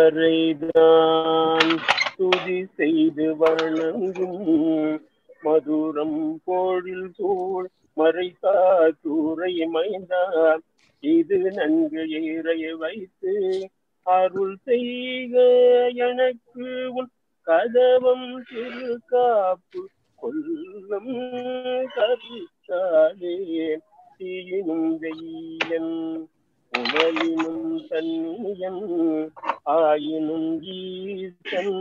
அவரைதான் துதி செய்து வணங்கும் மதுரம் போழில் சூழ் மறைசா தூரை மைந்தா இது நன்கு இறைய வைத்து அருள் செய்க எனக்கு உன் கதவம் திருக்காப்பு கொல்லும் கருத்தாலே தீயினும் வெய்யன் உணலினும் தன்னியன் ஆயினும் ஈசன்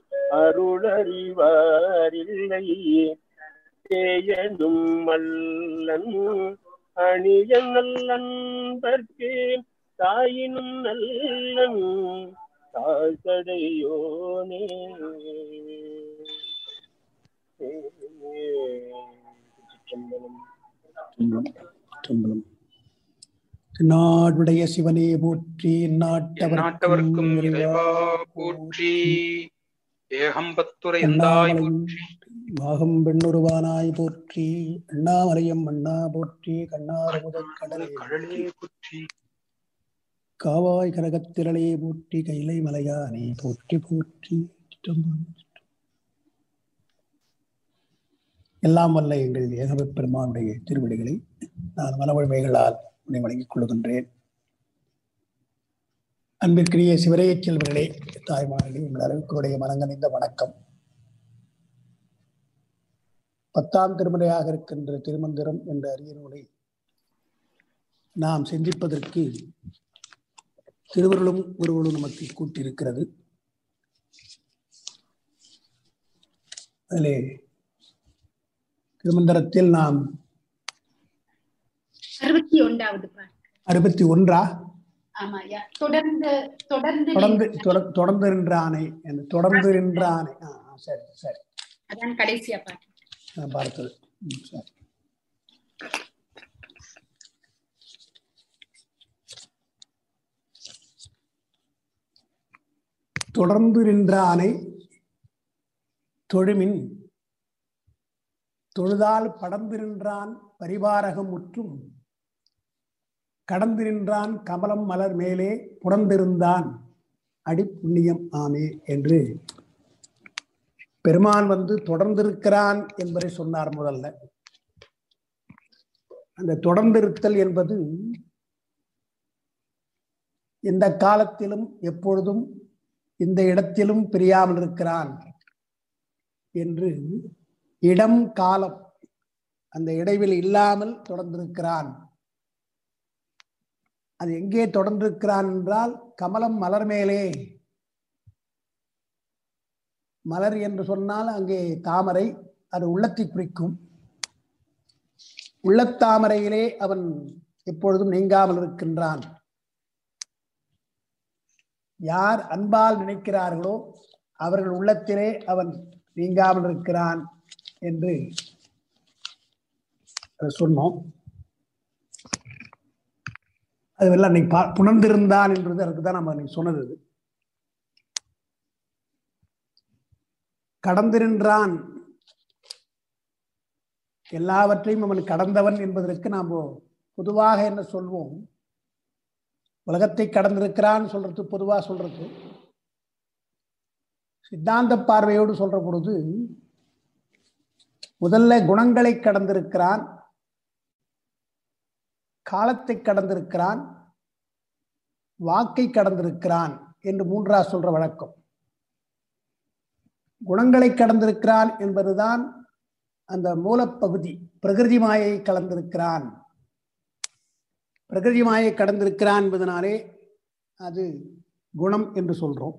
அருளறிவாரில்லை தேயனும் மல்லன் அணியன் நல்லன் பற்கே தாயினும் நல்லன் தாசடையோனே சிற்றம்பலம் சம்பளம் நாடுடைய சிவனே போற்றி நாட்டவர்க்கும் இறைவா போற்றி ஏகம்பத்துரை எந்தாய் போற்றி வாகம் பெண்ணுருவானாய் போற்றி அண்ணாமலையம் அண்ணா போற்றி கண்ணாரமுத கடல் கடலே போற்றி காவாய் கரகத்திரளே போற்றி கைலை மலையானே போற்றி போற்றி சிற்றம்பலம். எல்லாம் வல்ல எங்கள் ஏகப பெருமானுடைய திருவிடிகளை நான் மனவழிமைகளால் உன்னை வணங்கிக் கொள்கின்றேன் அன்பிற்குரிய சிவரைய செல்வர்களே தாய்மார்களே எங்கள் அளவுக்குடைய மனங்கனிந்த வணக்கம் பத்தாம் திருமுறையாக இருக்கின்ற திருமந்திரம் என்ற அரிய நூலை நாம் சிந்திப்பதற்கு திருவருளும் குருவருளும் நமக்கு கூட்டியிருக்கிறது அதிலே திருமந்திரத்தில் நாம் அறுபத்தி ஒன்றாவது பாட்டு அறுபத்தி ஒன்றா ஆமா ஐயா தொடர்ந்து தொடர்ந்து தொடர்ந்து நின்று- தொட- தொடர்ந்து நின்ற ஆணை என்று தொடர்ந்து நின்ற ஆணை ஆ, ஆ, சரி சரி அதான் கடைசியா பாட்டு நான் பார்த்தது ம், சரி தொடர்ந்து நின்ற ஆணை தொழுமின் தொழுதால் படர்ந்து நின்றான் பரிபாரகம் முற்றும் கடந்து நின்றான் கமலம் மலர் மேலே புடந்திருந்தான் அடி புண்ணியம் ஆமே என்று பெருமான் வந்து தொடர்ந்திருக்கிறான் என்பதை சொன்னார் முதல்ல அந்த தொடர்ந்திருத்தல் என்பது எந்த காலத்திலும் எப்பொழுதும் இந்த இடத்திலும் பிரியாமல் இருக்கிறான் என்று இடம் காலம் அந்த இடைவெளி இல்லாமல் தொடர்ந்திருக்கிறான் அது எங்கே தொடர்ந்திருக்கிறான் என்றால் கமலம் மலர் மேலே மலர் என்று சொன்னால் அங்கே தாமரை அது உள்ளத்தை குறிக்கும் உள்ளத்தாமரையிலே அவன் எப்பொழுதும் நீங்காமல் இருக்கின்றான் யார் அன்பால் நினைக்கிறார்களோ அவர்கள் உள்ளத்திலே அவன் நீங்காமல் இருக்கிறான் என்று அதை சொன்னோம் அதுவெல்லாம் அன்னைக்கு பா புணர்ந்திருந்தான் என்றது அதுக்கு தான் நம்ம அன்னைக்கு சொன்னது அது. கடந்து நின்றான் எல்லாவற்றையும் அவன் கடந்தவன் என்பதற்கு நாம் பொதுவாக என்ன சொல்வோம் உலகத்தை கடந்திருக்கிறான் சொல்றது பொதுவா சொல்றது சித்தாந்த பார்வையோடு சொல்ற பொழுது முதல்ல குணங்களை கடந்திருக்கிறான் காலத்தை கடந்திருக்கிறான் வாக்கை கடந்திருக்கிறான் என்று மூன்றா சொல்ற வழக்கம் குணங்களை கடந்திருக்கிறான் என்பதுதான் அந்த மூலப்பகுதி பிரகிருதி மாயை கலந்திருக்கிறான் பிரகிருதி மாயை கடந்திருக்கிறான் என்பதனாலே அது குணம் என்று சொல்றோம்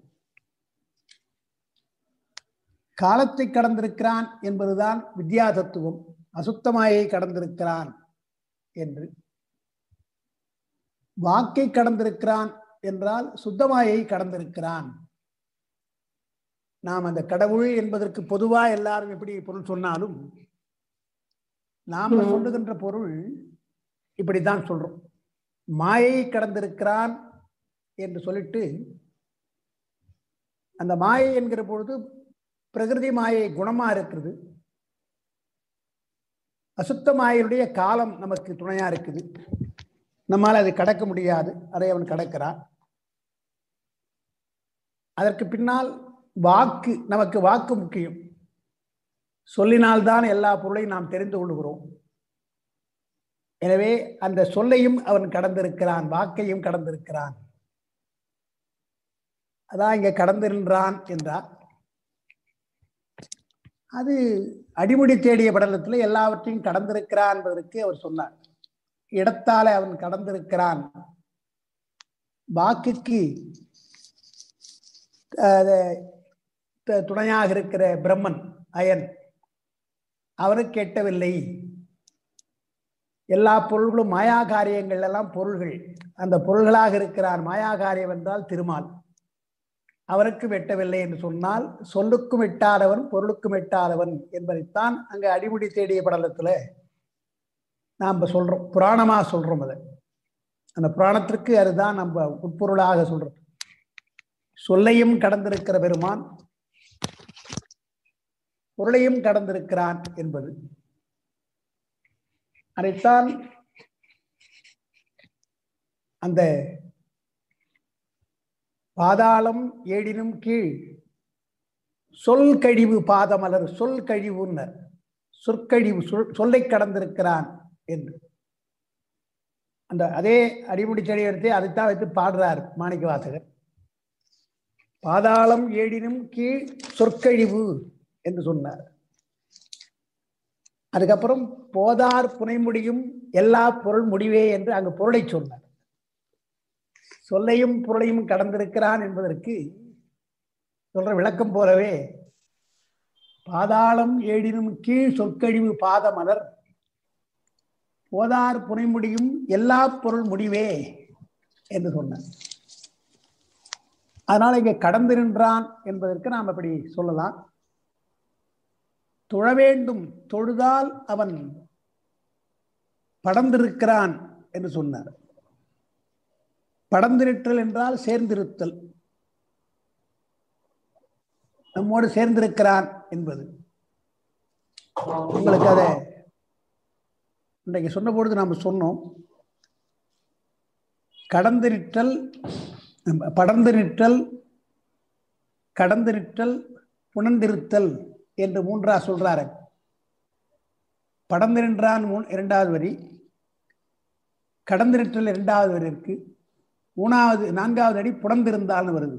காலத்தை கடந்திருக்கிறான் என்பதுதான் வித்யா தத்துவம் அசுத்தமாயை கடந்திருக்கிறான் என்று வாக்கை கடந்திருக்கிறான் என்றால் சுத்தமாயை கடந்திருக்கிறான் நாம் அந்த கடவுள் என்பதற்கு பொதுவா எல்லாரும் எப்படி பொருள் சொன்னாலும் நாம சொல்லுகின்ற பொருள் இப்படித்தான் சொல்றோம் மாயை கடந்திருக்கிறான் என்று சொல்லிட்டு அந்த மாயை என்கிற பொழுது பிரகிருதி மாயை குணமா இருக்கிறது அசுத்த மாயையுடைய காலம் நமக்கு துணையா இருக்குது நம்மால் அதை கடக்க முடியாது அதை அவன் கடக்கிறான் அதற்கு பின்னால் வாக்கு நமக்கு வாக்கு முக்கியம் சொல்லினால்தான் எல்லா பொருளையும் நாம் தெரிந்து கொள்கிறோம் எனவே அந்த சொல்லையும் அவன் கடந்திருக்கிறான் வாக்கையும் கடந்திருக்கிறான் அதான் இங்க கடந்திருந்தான் என்றார் அது அடிமுடி தேடிய படலத்தில் எல்லாவற்றையும் கடந்திருக்கிறான் என்பதற்கு அவர் சொன்னார் இடத்தால அவன் கடந்திருக்கிறான் வாக்குக்கு அஹ், த- துணையாக இருக்கிற பிரம்மன் அயன் அவருக்கு எட்டவில்லை எல்லா பொருள்களும் மாயா காரியங்கள் எல்லாம் பொருள்கள் அந்த பொருள்களாக இருக்கிறான் மாயா காரியம் என்றால் திருமால் அவருக்கு வெட்டவில்லை என்று சொன்னால் சொல்லுக்கும் எட்டாதவன் பொருளுக்கும் எட்டாதவன் என்பதைத்தான் அங்க அடிமுடி தேடிய படலத்துல நாம் சொல்றோம் புராணமா சொல்றோம் அதை அந்த புராணத்திற்கு அதுதான் நம்ம உட்பொருளாக சொல்றோம் சொல்லையும் கடந்திருக்கிற பெருமான் பொருளையும் கடந்திருக்கிறான் என்பது அதைத்தான் அந்த பாதாளம் ஏடினும் கீழ் சொல் கழிவு பாதமலர் சொல் கழிவுன்னர் சொற்கழிவு சொல் சொல்லை கடந்திருக்கிறான் என்று அந்த அதே அடிமுடி செடி எடுத்து அதைத்தான் வைத்து பாடுறார் மாணிக்க வாசகர் பாதாளம் ஏடினும் கீழ் சொற்கழிவு என்று சொன்னார் அதுக்கப்புறம் போதார் புனைமுடியும் எல்லா பொருள் முடிவே என்று அங்கு பொருளை சொன்னார் சொல்லையும் பொருளையும் கடந்திருக்கிறான் என்பதற்கு சொல்ற விளக்கம் போலவே பாதாளம் ஏடினும் கீழ் சொற்கழிவு பாதமலர் போதார் புனைமுடியும் எல்லா பொருள் முடிவே என்று சொன்னார் அதனால இங்க கடந்து நின்றான் என்பதற்கு நாம் அப்படி சொல்லலாம் தொழ வேண்டும் தொழுதால் அவன் படர்ந்திருக்கிறான் என்று சொன்னார் படர்ந்திருத்தல் என்றால் சேர்ந்திருத்தல் நம்மோடு சேர்ந்திருக்கிறான் என்பது உங்களுக்கு அதை இன்றைக்கு சொன்ன பொழுது நாம் சொன்னோம் கடந்து நிற்றல் படர்ந்து நிற்றல் கடந்து நிற்றல் புணர்ந்திருத்தல் என்று மூன்றா சொல்றாரு படர்ந்து நின்றான் மூ இரண்டாவது வரி கடந்து நிற்றல் இரண்டாவது வரி இருக்கு மூணாவது நான்காவது அடி புடந்திருந்தால்னு வருது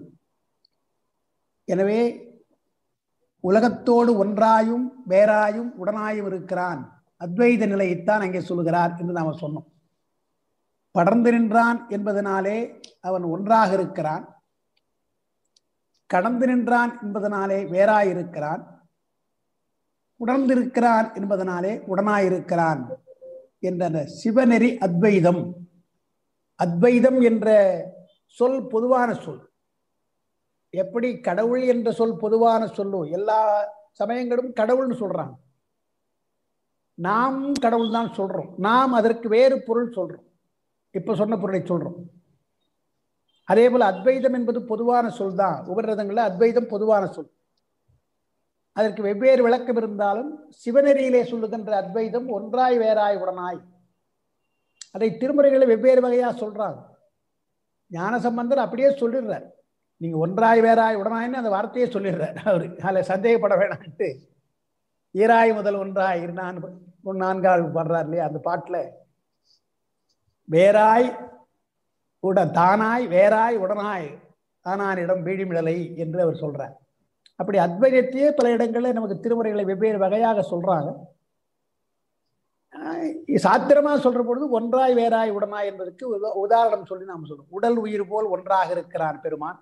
எனவே உலகத்தோடு ஒன்றாயும் வேறாயும் உடனாயும் இருக்கிறான் அத்வைத நிலையைத்தான் அங்கே சொல்லுகிறார் என்று நாம் சொன்னோம் படர்ந்து நின்றான் என்பதனாலே அவன் ஒன்றாக இருக்கிறான் கடந்து நின்றான் என்பதனாலே வேறாயிருக்கிறான் உணர்ந்திருக்கிறான் என்பதனாலே உடனாயிருக்கிறான் என்ற அந்த சிவநெறி அத்வைதம் அத்வைதம் என்ற சொல் பொதுவான சொல் எப்படி கடவுள் என்ற சொல் பொதுவான சொல்லோ எல்லா சமயங்களும் கடவுள்னு சொல்றாங்க நாம் கடவுள் தான் சொல்றோம் நாம் அதற்கு வேறு பொருள் சொல்றோம் இப்ப சொன்ன பொருளை சொல்றோம் அதே போல அத்வைதம் என்பது பொதுவான சொல் தான் உபரிரதங்கள்ல அத்வைதம் பொதுவான சொல் அதற்கு வெவ்வேறு விளக்கம் இருந்தாலும் சிவநெறியிலே சொல்லுகின்ற அத்வைதம் ஒன்றாய் வேறாய் உடனாய் அதை திருமுறைகளை வெவ்வேறு வகையா சொல்றாங்க ஞான சம்பந்தர் அப்படியே சொல்லிடுறார் நீங்க ஒன்றாய் வேறாய் உடனாய்னு அந்த வார்த்தையே சொல்லிடுறார் அவரு அதில் சந்தேகப்பட வேணான்ட்டு ஈராய் முதல் ஒன்றாய் நான் நான்காவது பாடுறார் இல்லையா அந்த பாட்டுல வேறாய் உட தானாய் வேறாய் உடனாய் தானானிடம் வீழிமிழலை என்று அவர் சொல்றார் அப்படி அத்வைதத்தையே பல இடங்களில் நமக்கு திருமுறைகளை வெவ்வேறு வகையாக சொல்றாங்க சாத்திரமா சொல்ற பொழுது ஒன்றாய் வேறாய் உடனாய் என்பதற்கு உத- உதாரணம் சொல்லி நாம் சொல்றோம் உடல் உயிர் போல் ஒன்றாக இருக்கிறான் பெருமான்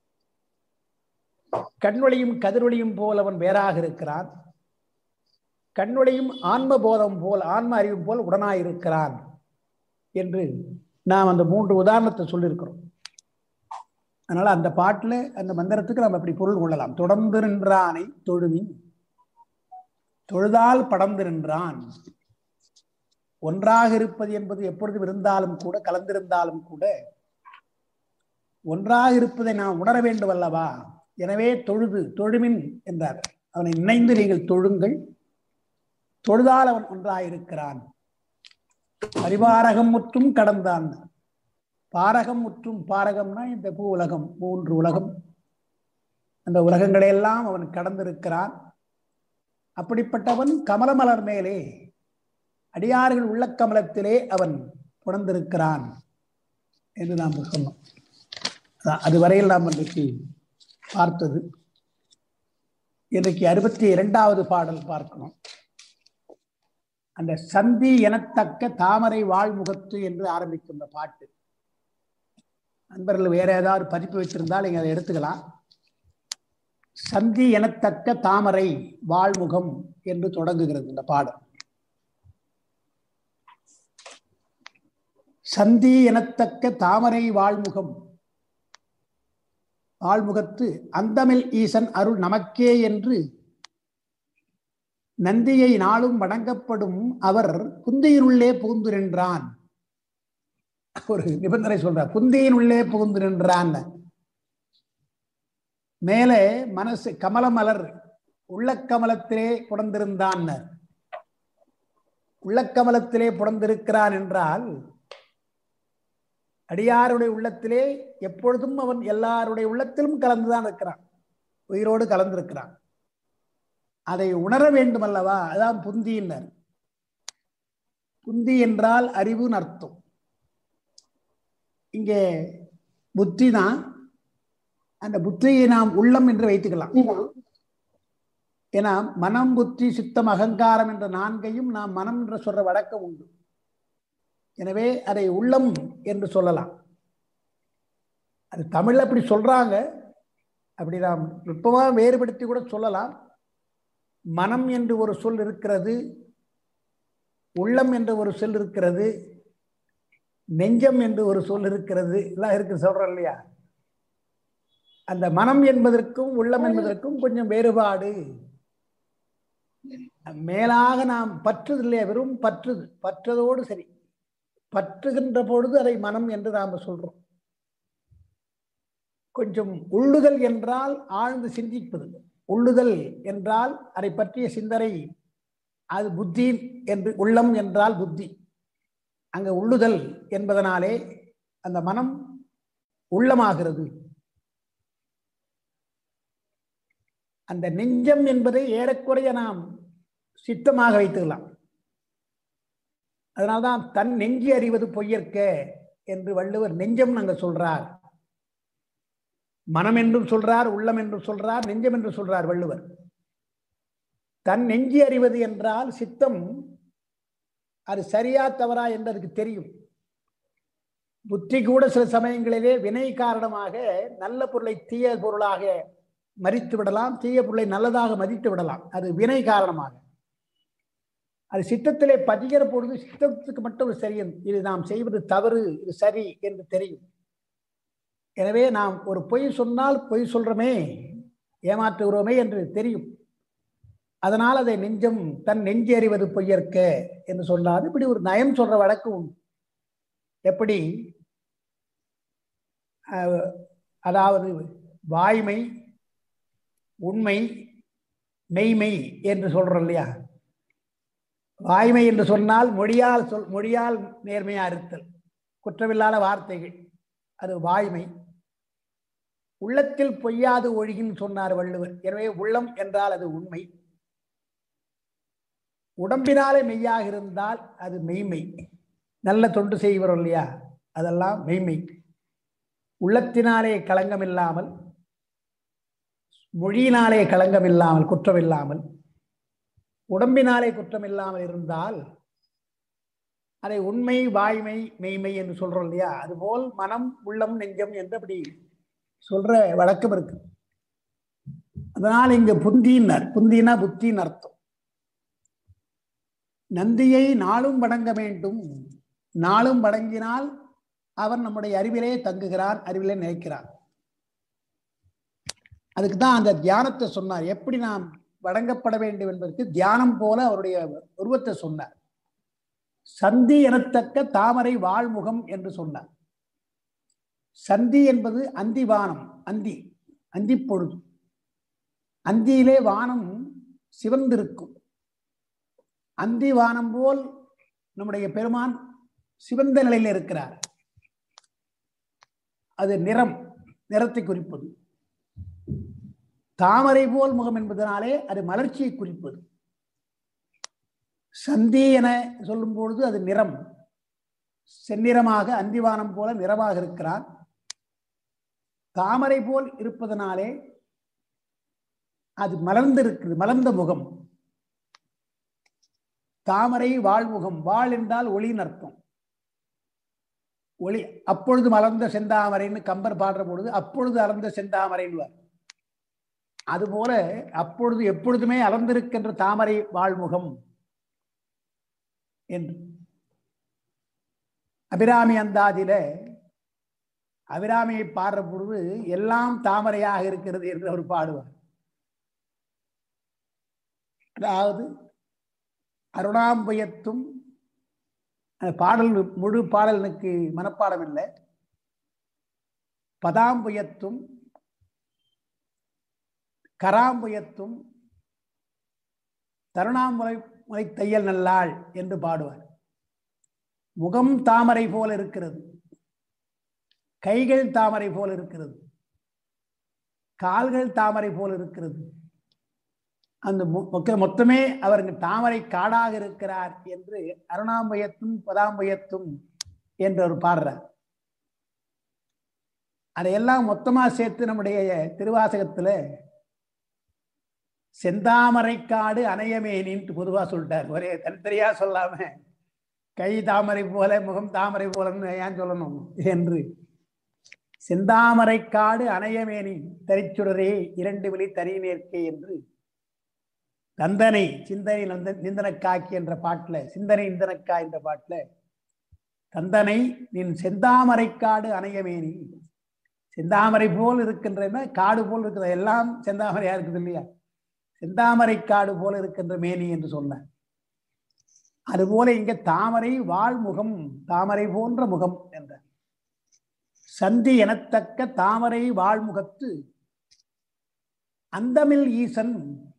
கண்வொளியும் கதிரொளியும் போல் அவன் வேறாக இருக்கிறான் கண்வொளியும் ஆன்ம போதம் போல் ஆன்ம அறிவும் போல் உடனாய் இருக்கிறான் என்று நாம் அந்த மூன்று உதாரணத்தை சொல்லியிருக்கிறோம் அதனால அந்த பாட்டுல அந்த மந்திரத்துக்கு நம்ம அப்படி பொருள் கொள்ளலாம் தொடர்ந்து நின்றானை தொழுமின் தொழுதால் படர்ந்து நின்றான் ஒன்றாக இருப்பது என்பது எப்பொழுதும் இருந்தாலும் கூட கலந்திருந்தாலும் கூட ஒன்றாக இருப்பதை நாம் உணர வேண்டும் அல்லவா எனவே தொழுது தொழுமின் என்றார் அவனை நினைந்து நீங்கள் தொழுங்கள் தொழுதால் அவன் ஒன்றாயிருக்கிறான் பரிவாரகம் முற்றும் கடந்தான் பாரகம் முற்றும் பாரகம்னா இந்த பூ உலகம் மூன்று உலகம் அந்த உலகங்களை எல்லாம் அவன் கடந்திருக்கிறான் அப்படிப்பட்டவன் கமலமலர் மேலே அடியார்கள் உள்ள கமலத்திலே அவன் புணர்ந்திருக்கிறான் என்று நாம் சொன்னோம் அதான் அதுவரையில் நாம் இன்றைக்கு பார்த்தது இன்றைக்கு அறுபத்தி இரண்டாவது பாடல் பார்க்கணும் அந்த சந்தி எனத்தக்க தாமரை வாழ்முகத்து என்று ஆரம்பிக்கும் இந்த பாட்டு நண்பர்கள் வேற ஏதாவது பதிப்பு வச்சிருந்தால் நீங்க அதை எடுத்துக்கலாம் சந்தி எனத்தக்க தாமரை வாழ்முகம் என்று தொடங்குகிறது இந்த பாடல் சந்தி எனத்தக்க தாமரை வாழ்முகம் வாழ்முகத்து அந்தமில் ஈசன் அருள் நமக்கே என்று நந்தியை நாளும் வணங்கப்படும் அவர் குந்தியினுள்ளே புகுந்து நின்றான் ஒரு நிபந்தனை சொல்றார் குந்தியினுள்ளே புகுந்து நின்றான் மேலே மனசு கமலமலர் உள்ளக்கமலத்திலே புடந்திருந்தான் உள்ளக்கமலத்திலே புடந்திருக்கிறான் என்றால் அடியாருடைய உள்ளத்திலே எப்பொழுதும் அவன் எல்லாருடைய உள்ளத்திலும் கலந்துதான் இருக்கிறான் உயிரோடு கலந்திருக்கிறான் அதை உணர வேண்டும் அல்லவா அதான் புந்தியினர் புந்தி என்றால் அறிவுன்னு அர்த்தம் இங்கே புத்தி தான் அந்த புத்தியை நாம் உள்ளம் என்று வைத்துக்கலாம் ஏன்னா மனம் புத்தி சித்தம் அகங்காரம் என்ற நான்கையும் நாம் மனம் என்று சொல்ற வழக்கம் உண்டு எனவே அதை உள்ளம் என்று சொல்லலாம் அது தமிழ்ல அப்படி சொல்றாங்க அப்படி நாம் நுட்பமாக வேறுபடுத்தி கூட சொல்லலாம் மனம் என்று ஒரு சொல் இருக்கிறது உள்ளம் என்று ஒரு சொல் இருக்கிறது நெஞ்சம் என்று ஒரு சொல் இருக்கிறது எல்லாம் இருக்கு சொல்றோம் இல்லையா அந்த மனம் என்பதற்கும் உள்ளம் என்பதற்கும் கொஞ்சம் வேறுபாடு மேலாக நாம் பற்றுது இல்லையா வெறும் பற்றுது பற்றதோடு சரி பற்றுகின்ற பொழுது அதை மனம் என்று நாம் சொல்றோம் கொஞ்சம் உள்ளுதல் என்றால் ஆழ்ந்து சிந்திப்பது உள்ளுதல் என்றால் அதை பற்றிய சிந்தனை அது புத்தி என்று உள்ளம் என்றால் புத்தி அங்க உள்ளுதல் என்பதனாலே அந்த மனம் உள்ளமாகிறது அந்த நெஞ்சம் என்பதை ஏறக்குறைய நாம் சித்தமாக வைத்துக்கலாம் அதனால்தான் தன் நெஞ்சி அறிவது பொய்யற்க என்று வள்ளுவர் நெஞ்சம் நாங்க சொல்றார் மனம் என்றும் சொல்றார் உள்ளம் என்றும் சொல்றார் நெஞ்சம் என்று சொல்றார் வள்ளுவர் தன் நெஞ்சி அறிவது என்றால் சித்தம் அது சரியா தவறா என்று அதுக்கு தெரியும் புத்தி கூட சில சமயங்களிலே வினை காரணமாக நல்ல பொருளை தீய பொருளாக மறித்து விடலாம் தீய பொருளை நல்லதாக மதித்து விடலாம் அது வினை காரணமாக அது சித்தத்திலே பதிகிற பொழுது சித்தத்துக்கு மட்டும் சரியன் இது நாம் செய்வது தவறு இது சரி என்று தெரியும் எனவே நாம் ஒரு பொய் சொன்னால் பொய் சொல்றோமே ஏமாற்றுகிறோமே என்று தெரியும் அதனால் அதை நெஞ்சம் தன் நெஞ்சு அறிவது பொய்யற்க என்று சொன்னார் இப்படி ஒரு நயம் சொல்ற வழக்கு உண்டு எப்படி அதாவது வாய்மை உண்மை மெய்மை என்று சொல்றோம் இல்லையா வாய்மை என்று சொன்னால் மொழியால் சொல் மொழியால் நேர்மையா இருத்தல் குற்றமில்லாத வார்த்தைகள் அது வாய்மை உள்ளத்தில் பொய்யாது ஒழுகின்னு சொன்னார் வள்ளுவர் எனவே உள்ளம் என்றால் அது உண்மை உடம்பினாலே மெய்யாக இருந்தால் அது மெய்மை நல்ல தொண்டு செய்கிறோம் இல்லையா அதெல்லாம் மெய்மை உள்ளத்தினாலே களங்கம் இல்லாமல் மொழியினாலே களங்கம் இல்லாமல் குற்றம் இல்லாமல் உடம்பினாலே குற்றம் இல்லாமல் இருந்தால் அதை உண்மை வாய்மை மெய்மை என்று சொல்றோம் இல்லையா அதுபோல் மனம் உள்ளம் நெஞ்சம் என்று அப்படி சொல்ற வழக்கம் இருக்கு அதனால் இங்க புந்தியினர் புந்தினா புத்தின்னு அர்த்தம் நந்தியை நாளும் வணங்க வேண்டும் நாளும் வணங்கினால் அவன் நம்முடைய அறிவிலே தங்குகிறான் அறிவிலே நினைக்கிறான் அதுக்கு தான் அந்த தியானத்தை சொன்னார் எப்படி நாம் வழங்கப்பட வேண்டும் என்பதற்கு தியானம் போல அவருடைய உருவத்தை சொன்னார் சந்தி எனத்தக்க தாமரை வாழ்முகம் என்று சொன்னார் சந்தி என்பது அந்தி வானம் அந்தி அந்தி பொழுது அந்தியிலே வானம் சிவந்திருக்கும் அந்தி வானம் போல் நம்முடைய பெருமான் சிவந்த நிலையில் இருக்கிறார் அது நிறம் நிறத்தை குறிப்பது தாமரை போல் முகம் என்பதனாலே அது மலர்ச்சியை குறிப்பது சந்தி என சொல்லும் பொழுது அது நிறம் செந்நிறமாக அந்திவானம் போல நிறமாக இருக்கிறான் தாமரை போல் இருப்பதனாலே அது மலர்ந்து இருக்குது மலர்ந்த முகம் தாமரை வாழ்முகம் வாழ் என்றால் ஒளின்னு அர்த்தம் ஒளி அப்பொழுது மலர்ந்த செந்தாமரைன்னு கம்பர் பாடுற பொழுது அப்பொழுது அலர்ந்த செந்தாமரைன்னு அதுபோல அப்பொழுது எப்பொழுதுமே அலர்ந்திருக்கின்ற தாமரை வாழ்முகம் என்று அபிராமி அந்தாதியில அபிராமியை பாடுற பொழுது எல்லாம் தாமரையாக இருக்கிறது என்று அவர் பாடுவார் அதாவது அருணாம்பயத்தும் அந்த பாடல் முழு பாடல் எனக்கு மனப்பாடம் இல்லை பதாம்புயத்தும் கராம்புயத்தும் தருணாமுறை முறை தையல் நல்லாள் என்று பாடுவார் முகம் தாமரை போல இருக்கிறது கைகள் தாமரை போல இருக்கிறது கால்கள் தாமரை போல இருக்கிறது அந்த மொ- மொக்க- மொத்தமே அவர் இங்கு தாமரை காடாக இருக்கிறார் என்று அருணாம்பயத்தும் பதாம்பயத்தும் என்று அவர் பாடுறார் அதையெல்லாம் மொத்தமா சேர்த்து நம்முடைய திருவாசகத்துல செந்தாமரைக்காடு அணையமேனின்ட்டு பொதுவா சொல்லிட்டார் ஒரே தனித்தனியா சொல்லாம கை தாமரை போல முகம் தாமரை போலன்னு ஏன் சொல்லணும் என்று செந்தாமரைக்காடு அணையமேனி தரிச்சுடரே இரண்டு விழி தனி நேர்க்கே என்று தந்தனை சிந்தனை நந்த நிந்தனக்காக்கி என்ற பாட்டுல சிந்தனை இந்தனக்கா என்ற பாட்டுல தந்தனை நின் செந்தாமரைக்காடு அணையமேனி செந்தாமரை போல் இருக்கின்றன காடு போல் இருக்கிற எல்லாம் செந்தாமரையா இருக்குது இல்லையா செந்தாமரை காடு போல இருக்கின்ற மேனி என்று சொன்னார் அதுபோல இங்க தாமரை வாழ்முகம் தாமரை போன்ற முகம் என்றார் சந்தி எனத்தக்க தாமரை வாழ்முகத்து அந்தமில் ஈசன்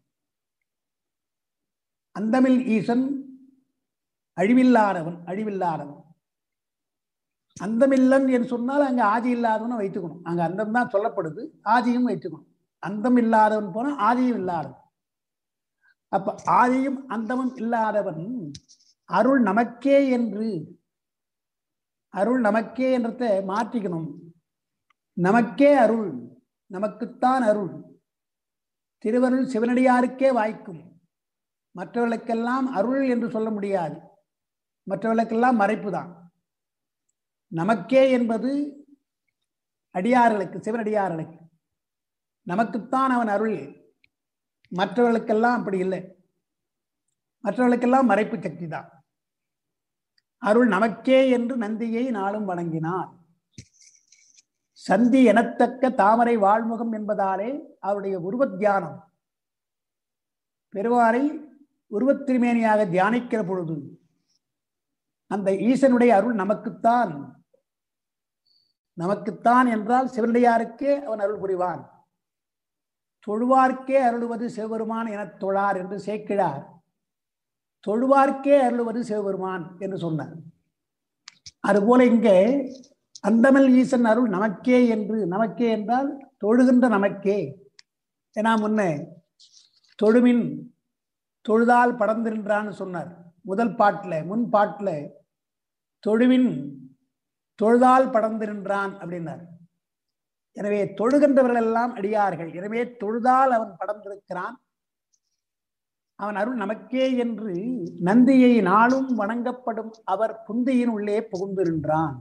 அந்தமில் ஈசன் அழிவில்லாதவன் அழிவில்லாதவன் அந்தமில்லன் என்று சொன்னால் அங்க ஆதி இல்லாதவனை வைத்துக்கணும் அங்க அந்தம் தான் சொல்லப்படுது ஆதியும் வைத்துக்கணும் அந்தம் இல்லாதவன் போனா ஆதியும் இல்லாதவன் அப்ப ஆதியும் அந்தமும் இல்லாதவன் அருள் நமக்கே என்று அருள் நமக்கே என்றதை மாற்றிக்கணும் நமக்கே அருள் நமக்குத்தான் அருள் திருவருள் சிவனடியாருக்கே வாய்க்கும் மற்றவர்களுக்கெல்லாம் அருள் என்று சொல்ல முடியாது மற்றவர்களுக்கெல்லாம் மறைப்பு தான் நமக்கே என்பது அடியார்களுக்கு சிவனடியார்களுக்கு நமக்குத்தான் அவன் அருள் மற்றவர்களுக்கெல்லாம் அப்படி இல்லை மற்றவர்களுக்கெல்லாம் மறைப்பு சக்தி தான் அருள் நமக்கே என்று நந்தியை நாளும் வணங்கினார் சந்தி எனத்தக்க தாமரை வாழ்முகம் என்பதாலே அவருடைய உருவத் தியானம் பெருவாரை உருவத் திருமேனியாக தியானிக்கிற பொழுது அந்த ஈசனுடைய அருள் நமக்குத்தான் நமக்குத்தான் என்றால் சிவனடியாருக்கே அவன் அருள் புரிவான் தொழுவார்க்கே அருளுவது சிவபெருமான் எனத் தொழார் என்று சேக்கிழார் தொழுவார்க்கே அருளுவது சிவபெருமான் என்று சொன்னார் அதுபோல இங்கே அந்தமல் ஈசன் அருள் நமக்கே என்று நமக்கே என்றால் தொழுகின்ற நமக்கே ஏன்னா முன்னே தொழுமின் தொழுதால் படர்ந்திருன்றான்னு சொன்னார் முதல் பாட்டில் முன் பாட்டில் தொழுவின் தொழுதால் படர்ந்திருன்றான் அப்படின்னார் எனவே தொழுகின்றவர்கள் எல்லாம் அடியார்கள் எனவே தொழுதால் அவன் படர்ந்திருக்கிறான் அவன் அருள் நமக்கே என்று நந்தியை நாளும் வணங்கப்படும் அவர் புந்தியின் உள்ளே புகுந்திருன்றான்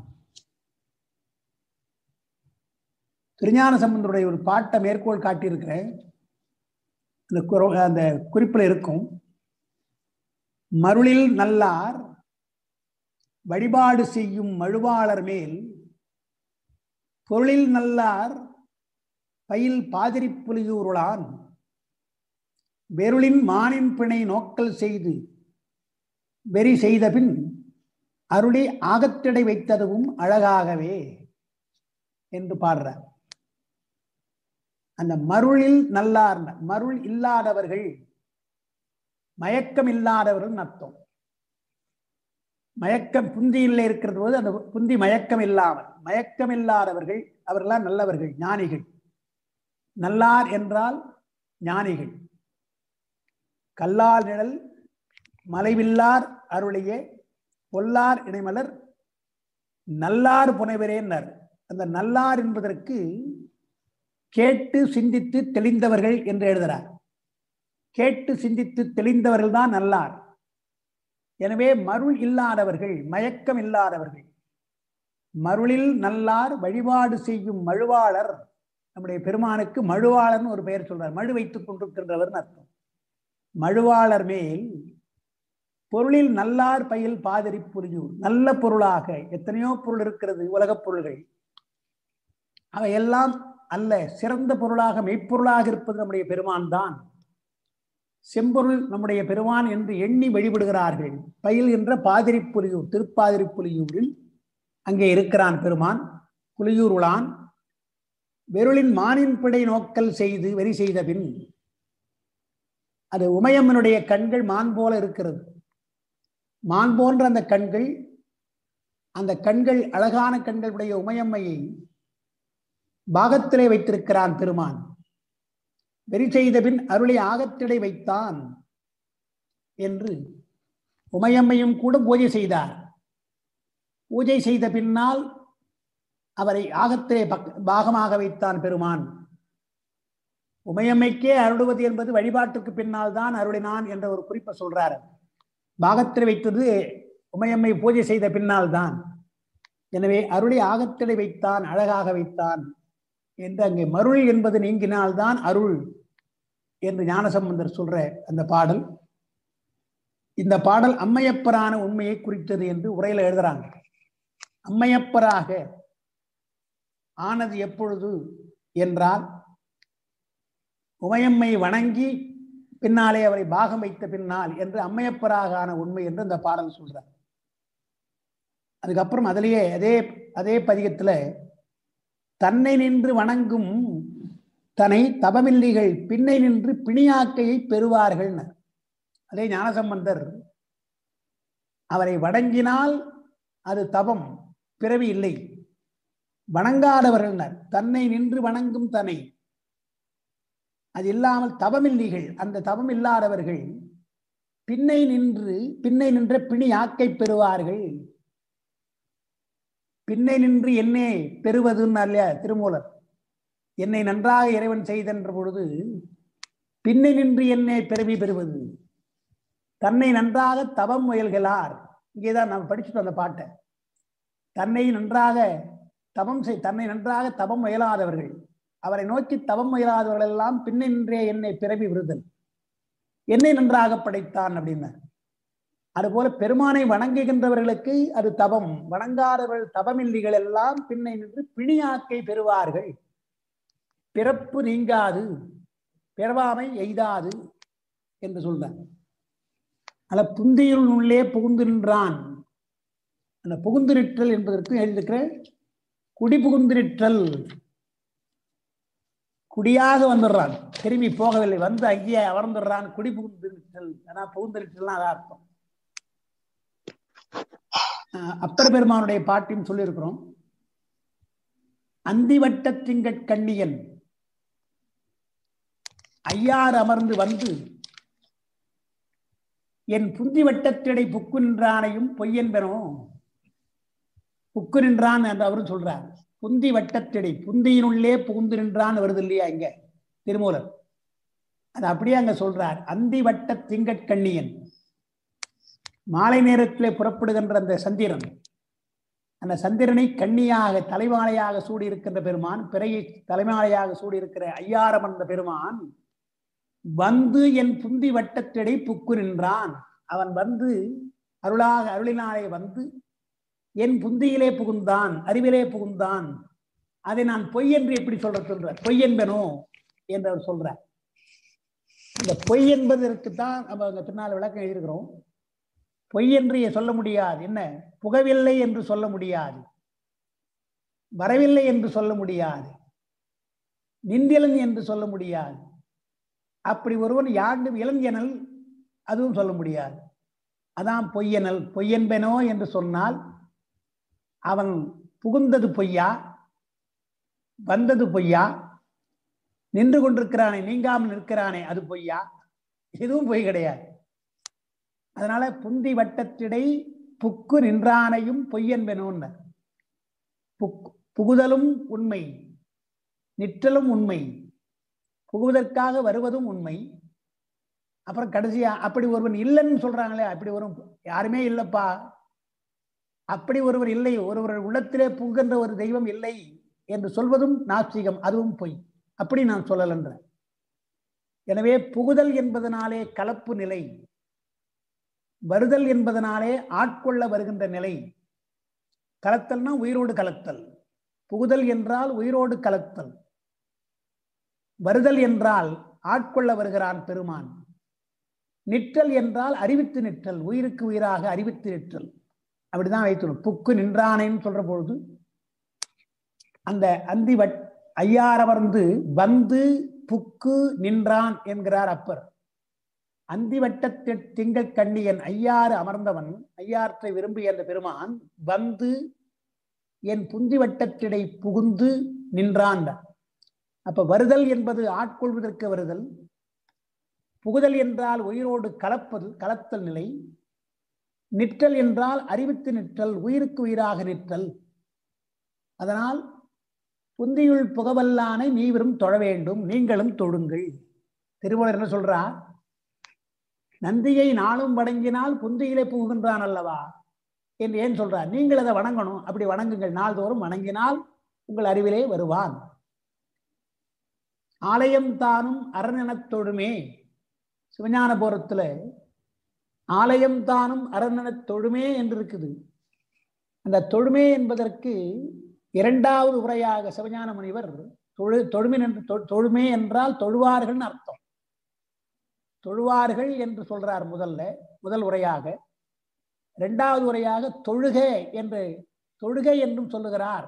திருஞான சம்பந்தருடைய ஒரு பாட்டை மேற்கோள் காட்டியிருக்கிறேன் அந்த குர- அந்த குறிப்பில் இருக்கும் மருளில் நல்லார் வழிபாடு செய்யும் மழுவாளர் மேல் பொருளில் நல்லார் பயில் பாதிரி புலியூருளான் வெருளின் மானின் பிணை நோக்கல் செய்து வெறி செய்தபின் அருளி ஆகத்திடை வைத்ததுவும் அழகாகவே என்று பாடுறார் அந்த மருளில் நல்லார் மருள் இல்லாதவர்கள் மயக்கம் இல்லாதவர்கள் அர்த்தம் மயக்கம் புந்தியில் இருக்கிறது போது அந்த புந்தி மயக்கம் இல்லாமல் மயக்கம் இல்லாதவர்கள் அவர்களாம் நல்லவர்கள் ஞானிகள் நல்லார் என்றால் ஞானிகள் கல்லால் நிழல் மலைவில்லார் அருளிய பொல்லார் இணைமலர் நல்லார் புனைவரேன்னர் அந்த நல்லார் என்பதற்கு கேட்டு சிந்தித்து தெளிந்தவர்கள் என்று எழுதுகிறார் கேட்டு சிந்தித்து தெளிந்தவர்கள் தான் நல்லார் எனவே மருள் இல்லாதவர்கள் மயக்கம் இல்லாதவர்கள் மருளில் நல்லார் வழிபாடு செய்யும் மழுவாளர் நம்முடைய பெருமானுக்கு மழுவாளர்னு ஒரு பெயர் சொல்றார் மழு வைத்துக் கொண்டிருக்கின்றவர்னு அர்த்தம் மழுவாளர் மேல் பொருளில் நல்லார் பயில் பாதிரி புரியூர் நல்ல பொருளாக எத்தனையோ பொருள் இருக்கிறது உலகப் பொருள்கள் அவையெல்லாம் அல்ல சிறந்த பொருளாக மெய்ப்பொருளாக இருப்பது நம்முடைய பெருமான் தான் செம்பொருள் நம்முடைய பெருமான் என்று எண்ணி வழிபடுகிறார்கள் பயில் என்ற பாதிரி புலியூர் திருப்பாதிரி புலியூரில் அங்கே இருக்கிறான் பெருமான் புலியூர் உளான் வெருளின் மானின் பிடை நோக்கல் செய்து வெறி செய்த பின் அது உமையம்மனுடைய கண்கள் மான் போல இருக்கிறது மான் போன்ற அந்த கண்கள் அந்த கண்கள் அழகான கண்களுடைய உமையம்மையை பாகத்திலே வைத்திருக்கிறான் பெருமான் வெறி செய்த பின் அருளை ஆகத்திடை வைத்தான் என்று உமையம்மையும் கூட பூஜை செய்தார் பூஜை செய்த பின்னால் அவரை ஆகத்திலே பக்- பாகமாக வைத்தான் பெருமான் உமையம்மைக்கே அருளுவது என்பது வழிபாட்டுக்கு பின்னால் தான் அருளினான் என்ற ஒரு குறிப்பை சொல்றாரு பாகத்தில் வைத்தது உமையம்மை பூஜை செய்த பின்னால் தான் எனவே அருளை ஆகத்திடை வைத்தான் அழகாக வைத்தான் என்று அங்கே மருள் என்பது நீங்கினால்தான் அருள் என்று ஞானசம்பந்தர் சொல்ற அந்த பாடல் இந்த பாடல் அம்மையப்பரான உண்மையை குறித்தது என்று உரையில எழுதுறாங்க அம்மையப்பராக ஆனது எப்பொழுது என்றால் உமையம்மை வணங்கி பின்னாலே அவரை பாகம் வைத்த பின்னால் என்று அம்மையப்பராக ஆன உண்மை என்று அந்த பாடல் சொல்றார் அதுக்கப்புறம் அதிலேயே அதே அதே பதிகத்துல தன்னை நின்று வணங்கும் தன்னை தபமில்லிகள் பின்னை நின்று பிணியாக்கையை பெறுவார்கள் அதே ஞானசம்பந்தர் அவரை வணங்கினால் அது தபம் பிறவி இல்லை வணங்காதவர்கள் தன்னை நின்று வணங்கும் தன்னை அது இல்லாமல் தவமில்லிகள் அந்த தவம் இல்லாதவர்கள் பின்னை நின்று பின்னை நின்ற பிணி ஆக்கை பெறுவார்கள் பின்னை நின்று என்னே பெறுவதுன்னு இல்லையா திருமூலர் என்னை நன்றாக இறைவன் செய்தென்ற பொழுது பின்னை நின்று என்னை பிறவி பெறுவது தன்னை நன்றாக தவம் முயல்கிறார் இங்கேதான் நாம் படிச்சுட்டோம் அந்த பாட்டை தன்னை நன்றாக தவம் செய் தன்னை நன்றாக தவம் முயலாதவர்கள் அவரை நோக்கி தவம் முயலாதவர்கள் எல்லாம் பின்னை நின்றே என்னை பிறவி விடுதல் என்னை நன்றாக படைத்தான் அப்படின்னார் அதுபோல பெருமானை வணங்குகின்றவர்களுக்கு அது தவம் வணங்காதவர்கள் தவமில்லிகள் எல்லாம் பின்னை நின்று பிணியாக்கை பெறுவார்கள் பிறப்பு நீங்காது பிறவாமை எய்தாது என்று சொல்றார் அல்ல புந்தியுள் உள்ளே புகுந்து நின்றான் அந்த புகுந்து நிற்றல் என்பதற்கு எழுதியிருக்கிற குடி புகுந்து நிற்றல் குடியாக வந்துடுறான் திரும்பி போகவில்லை வந்து அங்கேயே அமர்ந்துடுறான் குடி புகுந்து நிற்றல் ஆனா புகுந்து நிற்றல்னா அதான் அர்த்தம் அஹ் அப்பர் பெருமானுடைய பாட்டையும் சொல்லியிருக்கிறோம் அந்திவட்ட திங்கட் கண்ணியன் ஐயார் அமர்ந்து வந்து என் புந்தி வட்டத்திடை புக்கு நின்றானையும் பொய்யன்பெனோ புக்கு நின்றான் என்று அவரும் சொல்றார் புந்தி வட்டத்திடை புந்தியினுள்ளே புகுந்து நின்றான் வருது இல்லையா இங்க திருமூலர் அது அப்படியே அங்க சொல்றார் அந்தி வட்ட திங்கட் கண்ணியன் மாலை நேரத்திலே புறப்படுகின்ற அந்த சந்திரன் அந்த சந்திரனை கண்ணியாக தலைமாலையாக சூடி இருக்கின்ற பெருமான் பிறையை தலைமாலையாக சூடி இருக்கிற ஐயாரம் அந்த பெருமான் வந்து என் புந்தி வட்டத்திடை புக்கு நின்றான் அவன் வந்து அருளாக அருளினாலே வந்து என் புந்தியிலே புகுந்தான் அறிவிலே புகுந்தான் அதை நான் பொய் என்று எப்படி சொல்ற சொல்ற பொய் என்பனோ என்று அவர் சொல்றார் இந்த பொய் என்பதற்கு தான் நம்ம அங்க பின்னால் விளக்கம் எழுதியிருக்கிறோம் பொய் என்று சொல்ல முடியாது என்ன புகவில்லை என்று சொல்ல முடியாது வரவில்லை என்று சொல்ல முடியாது நிந்திலன் என்று சொல்ல முடியாது அப்படி ஒருவன் யாண்டு இளஞ்சனல் அதுவும் சொல்ல முடியாது அதான் பொய்யனல் பொய்யன்பெனோ என்று சொன்னால் அவன் புகுந்தது பொய்யா வந்தது பொய்யா நின்று கொண்டிருக்கிறானே நீங்காமல் நிற்கிறானே அது பொய்யா எதுவும் பொய் கிடையாது அதனால புந்தி வட்டத்திடை புக்கு நின்றானையும் பொய்யன்பெனோன்னு புக் புகுதலும் உண்மை நிற்றலும் உண்மை புகுவதற்காக வருவதும் உண்மை அப்புறம் கடைசியா அப்படி ஒருவன் இல்லைன்னு சொல்றாங்களே அப்படி ஒரு யாருமே இல்லப்பா அப்படி ஒருவர் இல்லை ஒருவர் உள்ளத்திலே புகுகின்ற ஒரு தெய்வம் இல்லை என்று சொல்வதும் நாஸ்திகம் அதுவும் பொய் அப்படி நான் சொல்லலன்ற எனவே புகுதல் என்பதனாலே கலப்பு நிலை வருதல் என்பதனாலே ஆட்கொள்ள வருகின்ற நிலை கலத்தல்னா உயிரோடு கலத்தல் புகுதல் என்றால் உயிரோடு கலத்தல் வருதல் என்றால் ஆட்கொள்ள வருகிறான் பெருமான் நிற்றல் என்றால் அறிவித்து நிற்றல் உயிருக்கு உயிராக அறிவித்து நிற்றல் அப்படிதான் வைத்துணும் புக்கு நின்றானேன்னு சொல்ற பொழுது அந்த அந்தி வட் ஐயாரமர்ந்து வந்து புக்கு நின்றான் என்கிறார் அப்பர் அந்தி வட்டத்தில் திங்கள் கண்ணியன் ஐயாறு அமர்ந்தவன் ஐயாற்றை விரும்பிய அந்த பெருமான் வந்து என் புந்தி வட்டத்திடை புகுந்து நின்றான் அப்ப வருதல் என்பது ஆட்கொள்வதற்கு வருதல் புகுதல் என்றால் உயிரோடு கலப்பது கலத்தல் நிலை நிற்றல் என்றால் அறிவித்து நிற்றல் உயிருக்கு உயிராக நிற்றல் அதனால் புந்தியுள் புகவல்லானை நீவரும் தொழ வேண்டும் நீங்களும் தொழுங்கள் திருமூலர் என்ன சொல்றார் நந்தியை நாளும் வணங்கினால் புந்தியிலே புகுகின்றான் அல்லவா என்று ஏன் சொல்றார் நீங்கள் அதை வணங்கணும் அப்படி வணங்குங்கள் நாள்தோறும் வணங்கினால் உங்கள் அறிவிலே வருவான் ஆலயம் தானும் அரணெனத் தொழுமே சிவஞான போரத்துல ஆலயம் தானும் அரணெனத் தொழுமே என்று இருக்குது அந்த தொழுமே என்பதற்கு இரண்டாவது உரையாக சிவஞான முனிவர் தொழு தொழுமின் என்று தொ- தொழுமே என்றால் தொழுவார்கள்னு அர்த்தம் தொழுவார்கள் என்று சொல்றார் முதல்ல முதல் உரையாக இரண்டாவது உரையாக தொழுக என்று தொழுகை என்றும் சொல்லுகிறார்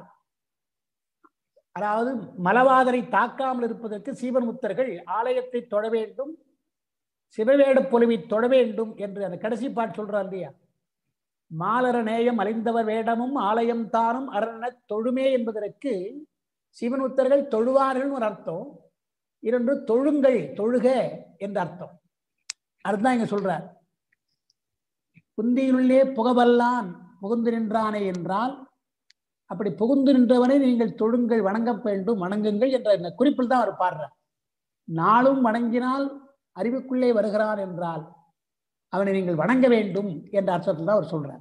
அதாவது மலவாதரை தாக்காமல் இருப்பதற்கு சீவன் முத்தர்கள் ஆலயத்தை தொழ வேண்டும் சிவவேட பொலிவை தொழ வேண்டும் என்று அந்த கடைசி பாட்டு சொல்றார் இல்லையா மாலர நேயம் அழிந்தவர் வேடமும் ஆலயம் தானும் அரண தொழுமே என்பதற்கு சிவனுத்தர்கள் தொழுவார்கள் ஒரு அர்த்தம் இரண்டு தொழுங்கள் தொழுக என்ற அர்த்தம் அதுதான் இங்க சொல்றார் குந்தியினுள்ளே புகவல்லான் புகுந்து நின்றானே என்றால் அப்படி புகுந்து நின்றவனை நீங்கள் தொழுங்கள் வணங்க வேண்டும் வணங்குங்கள் என்ற இந்த குறிப்பில் தான் அவர் பாடுறார் நாளும் வணங்கினால் அறிவுக்குள்ளே வருகிறான் என்றால் அவனை நீங்கள் வணங்க வேண்டும் என்ற அர்த்தத்தில் தான் அவர் சொல்றார்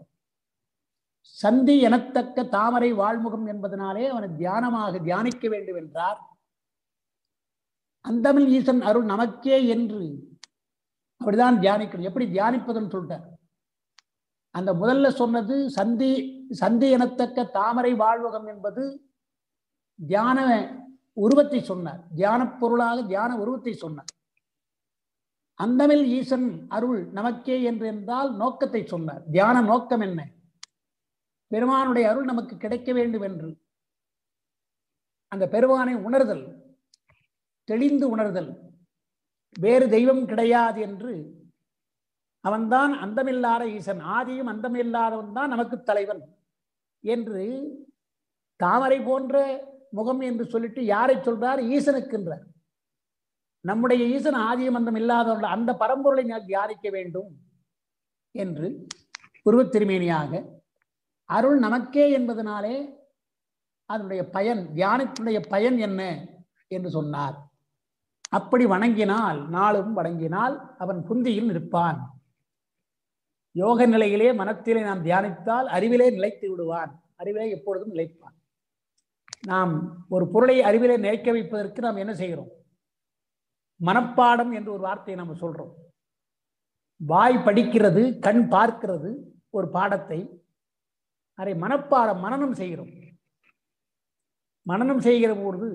சந்தி எனத்தக்க தாமரை வாழ்முகம் என்பதனாலே அவனை தியானமாக தியானிக்க வேண்டும் என்றார் அந்தமிழ் ஈசன் அருள் நமக்கே என்று அப்படிதான் தியானிக்கணும் எப்படி தியானிப்பதுன்னு சொல்லிட்டார் அந்த முதல்ல சொன்னது சந்தி சந்தி எனத்தக்க தாமரை வாழ்வகம் என்பது தியான உருவத்தை சொன்னார் தியான பொருளாக தியான உருவத்தை சொன்னார் அந்தமில் ஈசன் அருள் நமக்கே என்று என்றால் நோக்கத்தை சொன்னார் தியான நோக்கம் என்ன பெருமானுடைய அருள் நமக்கு கிடைக்க வேண்டும் என்று அந்த பெருமானை உணர்தல் தெளிந்து உணர்தல் வேறு தெய்வம் கிடையாது என்று அவன்தான் அந்தமில்லாத ஈசன் ஆதியும் அந்தமில்லாதவன் தான் நமக்கு தலைவன் என்று தாமரை போன்ற முகம் என்று சொல்லிட்டு யாரை சொல்றார் ஈசனுக்குன்றார் நம்முடைய ஈசன் ஆதியும் அந்தம் இல்லாதவர்கள் அந்த பரம்பொருளை நான் தியானிக்க வேண்டும் என்று உருவத் திருமேனியாக அருள் நமக்கே என்பதனாலே அதனுடைய பயன் தியானத்தினுடைய பயன் என்ன என்று சொன்னார் அப்படி வணங்கினால் நாளும் வணங்கினால் அவன் புந்தியில் நிற்பான் யோக நிலையிலே மனத்திலே நாம் தியானித்தால் அறிவிலே நிலைத்து விடுவான் அறிவிலே எப்பொழுதும் நிலைப்பான் நாம் ஒரு பொருளை அறிவிலே நிலைக்க வைப்பதற்கு நாம் என்ன செய்கிறோம் மனப்பாடம் என்று ஒரு வார்த்தையை நம்ம சொல்றோம் வாய் படிக்கிறது கண் பார்க்கிறது ஒரு பாடத்தை அதை மனப்பாடம் மனனம் செய்கிறோம் மனனம் செய்கிற பொழுது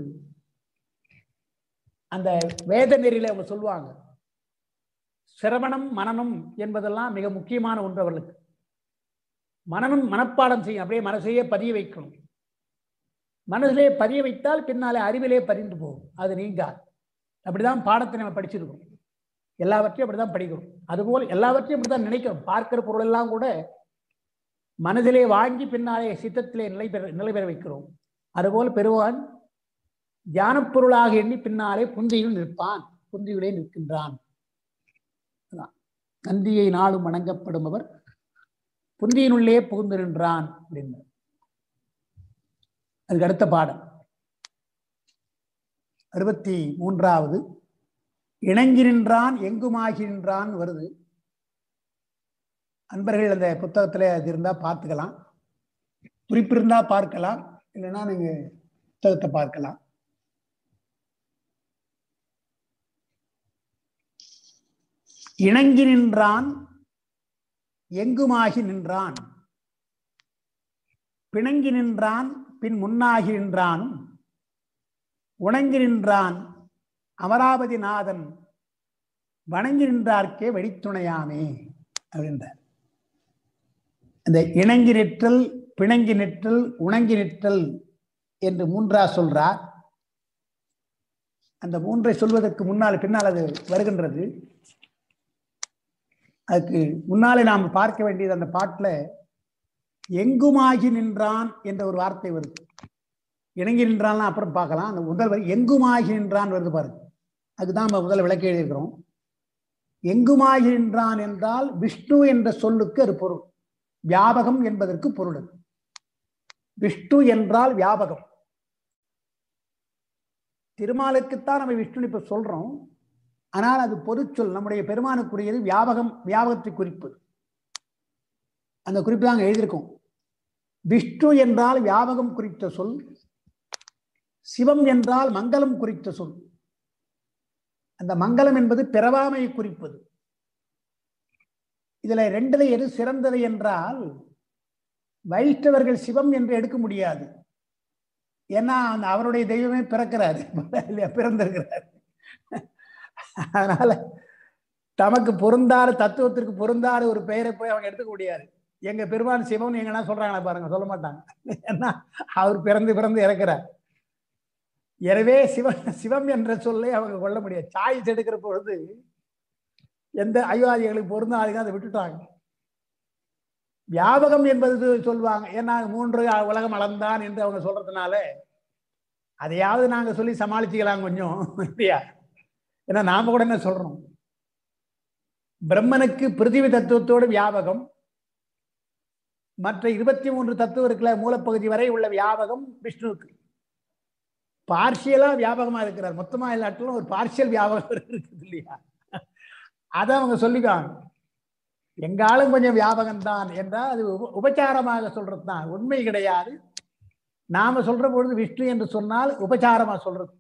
அந்த வேத நெறியில அவங்க சொல்லுவாங்க சிரவணம் மனனம் என்பதெல்லாம் மிக முக்கியமான ஒன்று அவர்களுக்கு மனனம் மனப்பாடம் செய்யும் அப்படியே மனசையே பதிய வைக்கணும் மனதிலே பதிய வைத்தால் பின்னாலே அறிவிலே பதிந்து போகும் அது நீங்காது அப்படிதான் பாடத்தை நம்ம படிச்சிருக்கோம் எல்லாவற்றையும் அப்படிதான் படிக்கிறோம் அதுபோல் எல்லாவற்றையும் அப்படிதான் நினைக்கிறோம் பார்க்கிற பொருள் எல்லாம் கூட மனதிலே வாங்கி பின்னாலே சித்தத்திலே நிலை பெற நிலை பெற வைக்கிறோம் அதுபோல் பெறுவான் தியானப் பொருளாக எண்ணி பின்னாலே புந்தியில் நிற்பான் புந்தியிலே நிற்கின்றான் அதான். நந்தியை நாளும் வணங்கப்படுபவர் புந்தியினுள்ளே புகுந்து நின்றான் அப்படின்னார் அதுக்கு அடுத்த பாடம் அறுபத்தி மூன்றாவது இணங்கி நின்றான் எங்குமாகி நின்றான் வருது அன்பர்கள் அந்த புத்தகத்துல அது இருந்தா பார்த்துக்கலாம் குறிப்பு இருந்தா பார்க்கலாம் இல்லைன்னா நீங்க புத்தகத்தை பார்க்கலாம் இணங்கி நின்றான் எங்குமாகி நின்றான் பிணங்கி நின்றான் பின் முன்னாகி நின்றானும் உணங்கி நின்றான் அமராவதி நாதன் வணங்கி நின்றார்க்கே வெடித்துணையாமே அப்படின்றார் அந்த இணங்கி நிற்றல் பிணங்கி நிற்றல் உணங்கி நிற்றல் என்று மூன்றா சொல்றார் அந்த மூன்றை சொல்வதற்கு முன்னால் பின்னால் அது வருகின்றது அதுக்கு முன்னாலே நாம் பார்க்க வேண்டியது அந்த பாட்டுல எங்குமாகி நின்றான் என்ற ஒரு வார்த்தை வருது இணங்கி நின்றான் அப்புறம் பார்க்கலாம் அந்த முதல் வரி எங்குமாகி நின்றான் வருது பாருங்க அதுதான் நம்ம முதல்ல விளக்கி எழுதியிருக்கிறோம் எங்குமாகி நின்றான் என்றால் விஷ்ணு என்ற சொல்லுக்கு அது பொருள் வியாபகம் என்பதற்கு பொருள் அது விஷ்ணு என்றால் வியாபகம் திருமாலுக்குத்தான் நம்ம விஷ்ணு இப்ப சொல்றோம் ஆனால் அது பொதுச்சொல் நம்முடைய பெருமானுக்குரியது வியாபகம் வியாபகத்தை குறிப்பது அந்த குறிப்பு தான் அங்க எழுதியிருக்கோம் விஷ்ணு என்றால் வியாபகம் குறித்த சொல் சிவம் என்றால் மங்களம் குறித்த சொல் அந்த மங்களம் என்பது பிறவாமையை குறிப்பது இதுல ரெண்டுல எது சிறந்தது என்றால் வைஷ்ணவர்கள் சிவம் என்று எடுக்க முடியாது ஏன்னா அந்த அவருடைய தெய்வமே பிறக்கிறாரு இல்லையா பிறந்திருக்கிறார் அதனால தமக்கு பொருந்தாத தத்துவத்திற்கு பொருந்தாத ஒரு பெயரை போய் அவங்க எடுத்துக்க முடியாது எங்க பெருமான் சிவன் எங்கன்னா சொல்றாங்களா பாருங்க சொல்ல மாட்டாங்க ஏன்னா அவர் பிறந்து பிறந்து இறக்கிறார் எனவே சிவன் சிவம் என்ற சொல்லை அவங்க கொள்ள முடியாது சாய்ஸ் எடுக்கிற பொழுது எந்த அயோத்தியர்களுக்கு பொருந்தாதுங்க அதை விட்டுட்டாங்க வியாபகம் என்பது சொல்லுவாங்க ஏன்னா மூன்று உலகம் அளந்தான் என்று அவங்க சொல்றதுனால அதையாவது நாங்க சொல்லி சமாளிச்சுக்கலாம் கொஞ்சம் இல்லையா ஏன்னா நாம கூட என்ன சொல்றோம் பிரம்மனுக்கு பிருத்திவி தத்துவத்தோடு வியாபகம் மற்ற இருபத்தி மூன்று தத்துவம் இருக்குல்ல மூலப்பகுதி வரை உள்ள வியாபகம் விஷ்ணுவுக்கு பார்சியலா வியாபகமா இருக்கிறார் மொத்தமா இல்லாட்டிலும் ஒரு பார்சியல் வியாபகம் இருக்குது இல்லையா அதை அவங்க சொல்லிக்காங்க எங்காலும் கொஞ்சம் வியாபகம் தான் என்றால் அது உப- உபச்சாரமாக சொல்றது தான் உண்மை கிடையாது நாம சொல்ற பொழுது விஷ்ணு என்று சொன்னால் உபச்சாரமா சொல்றது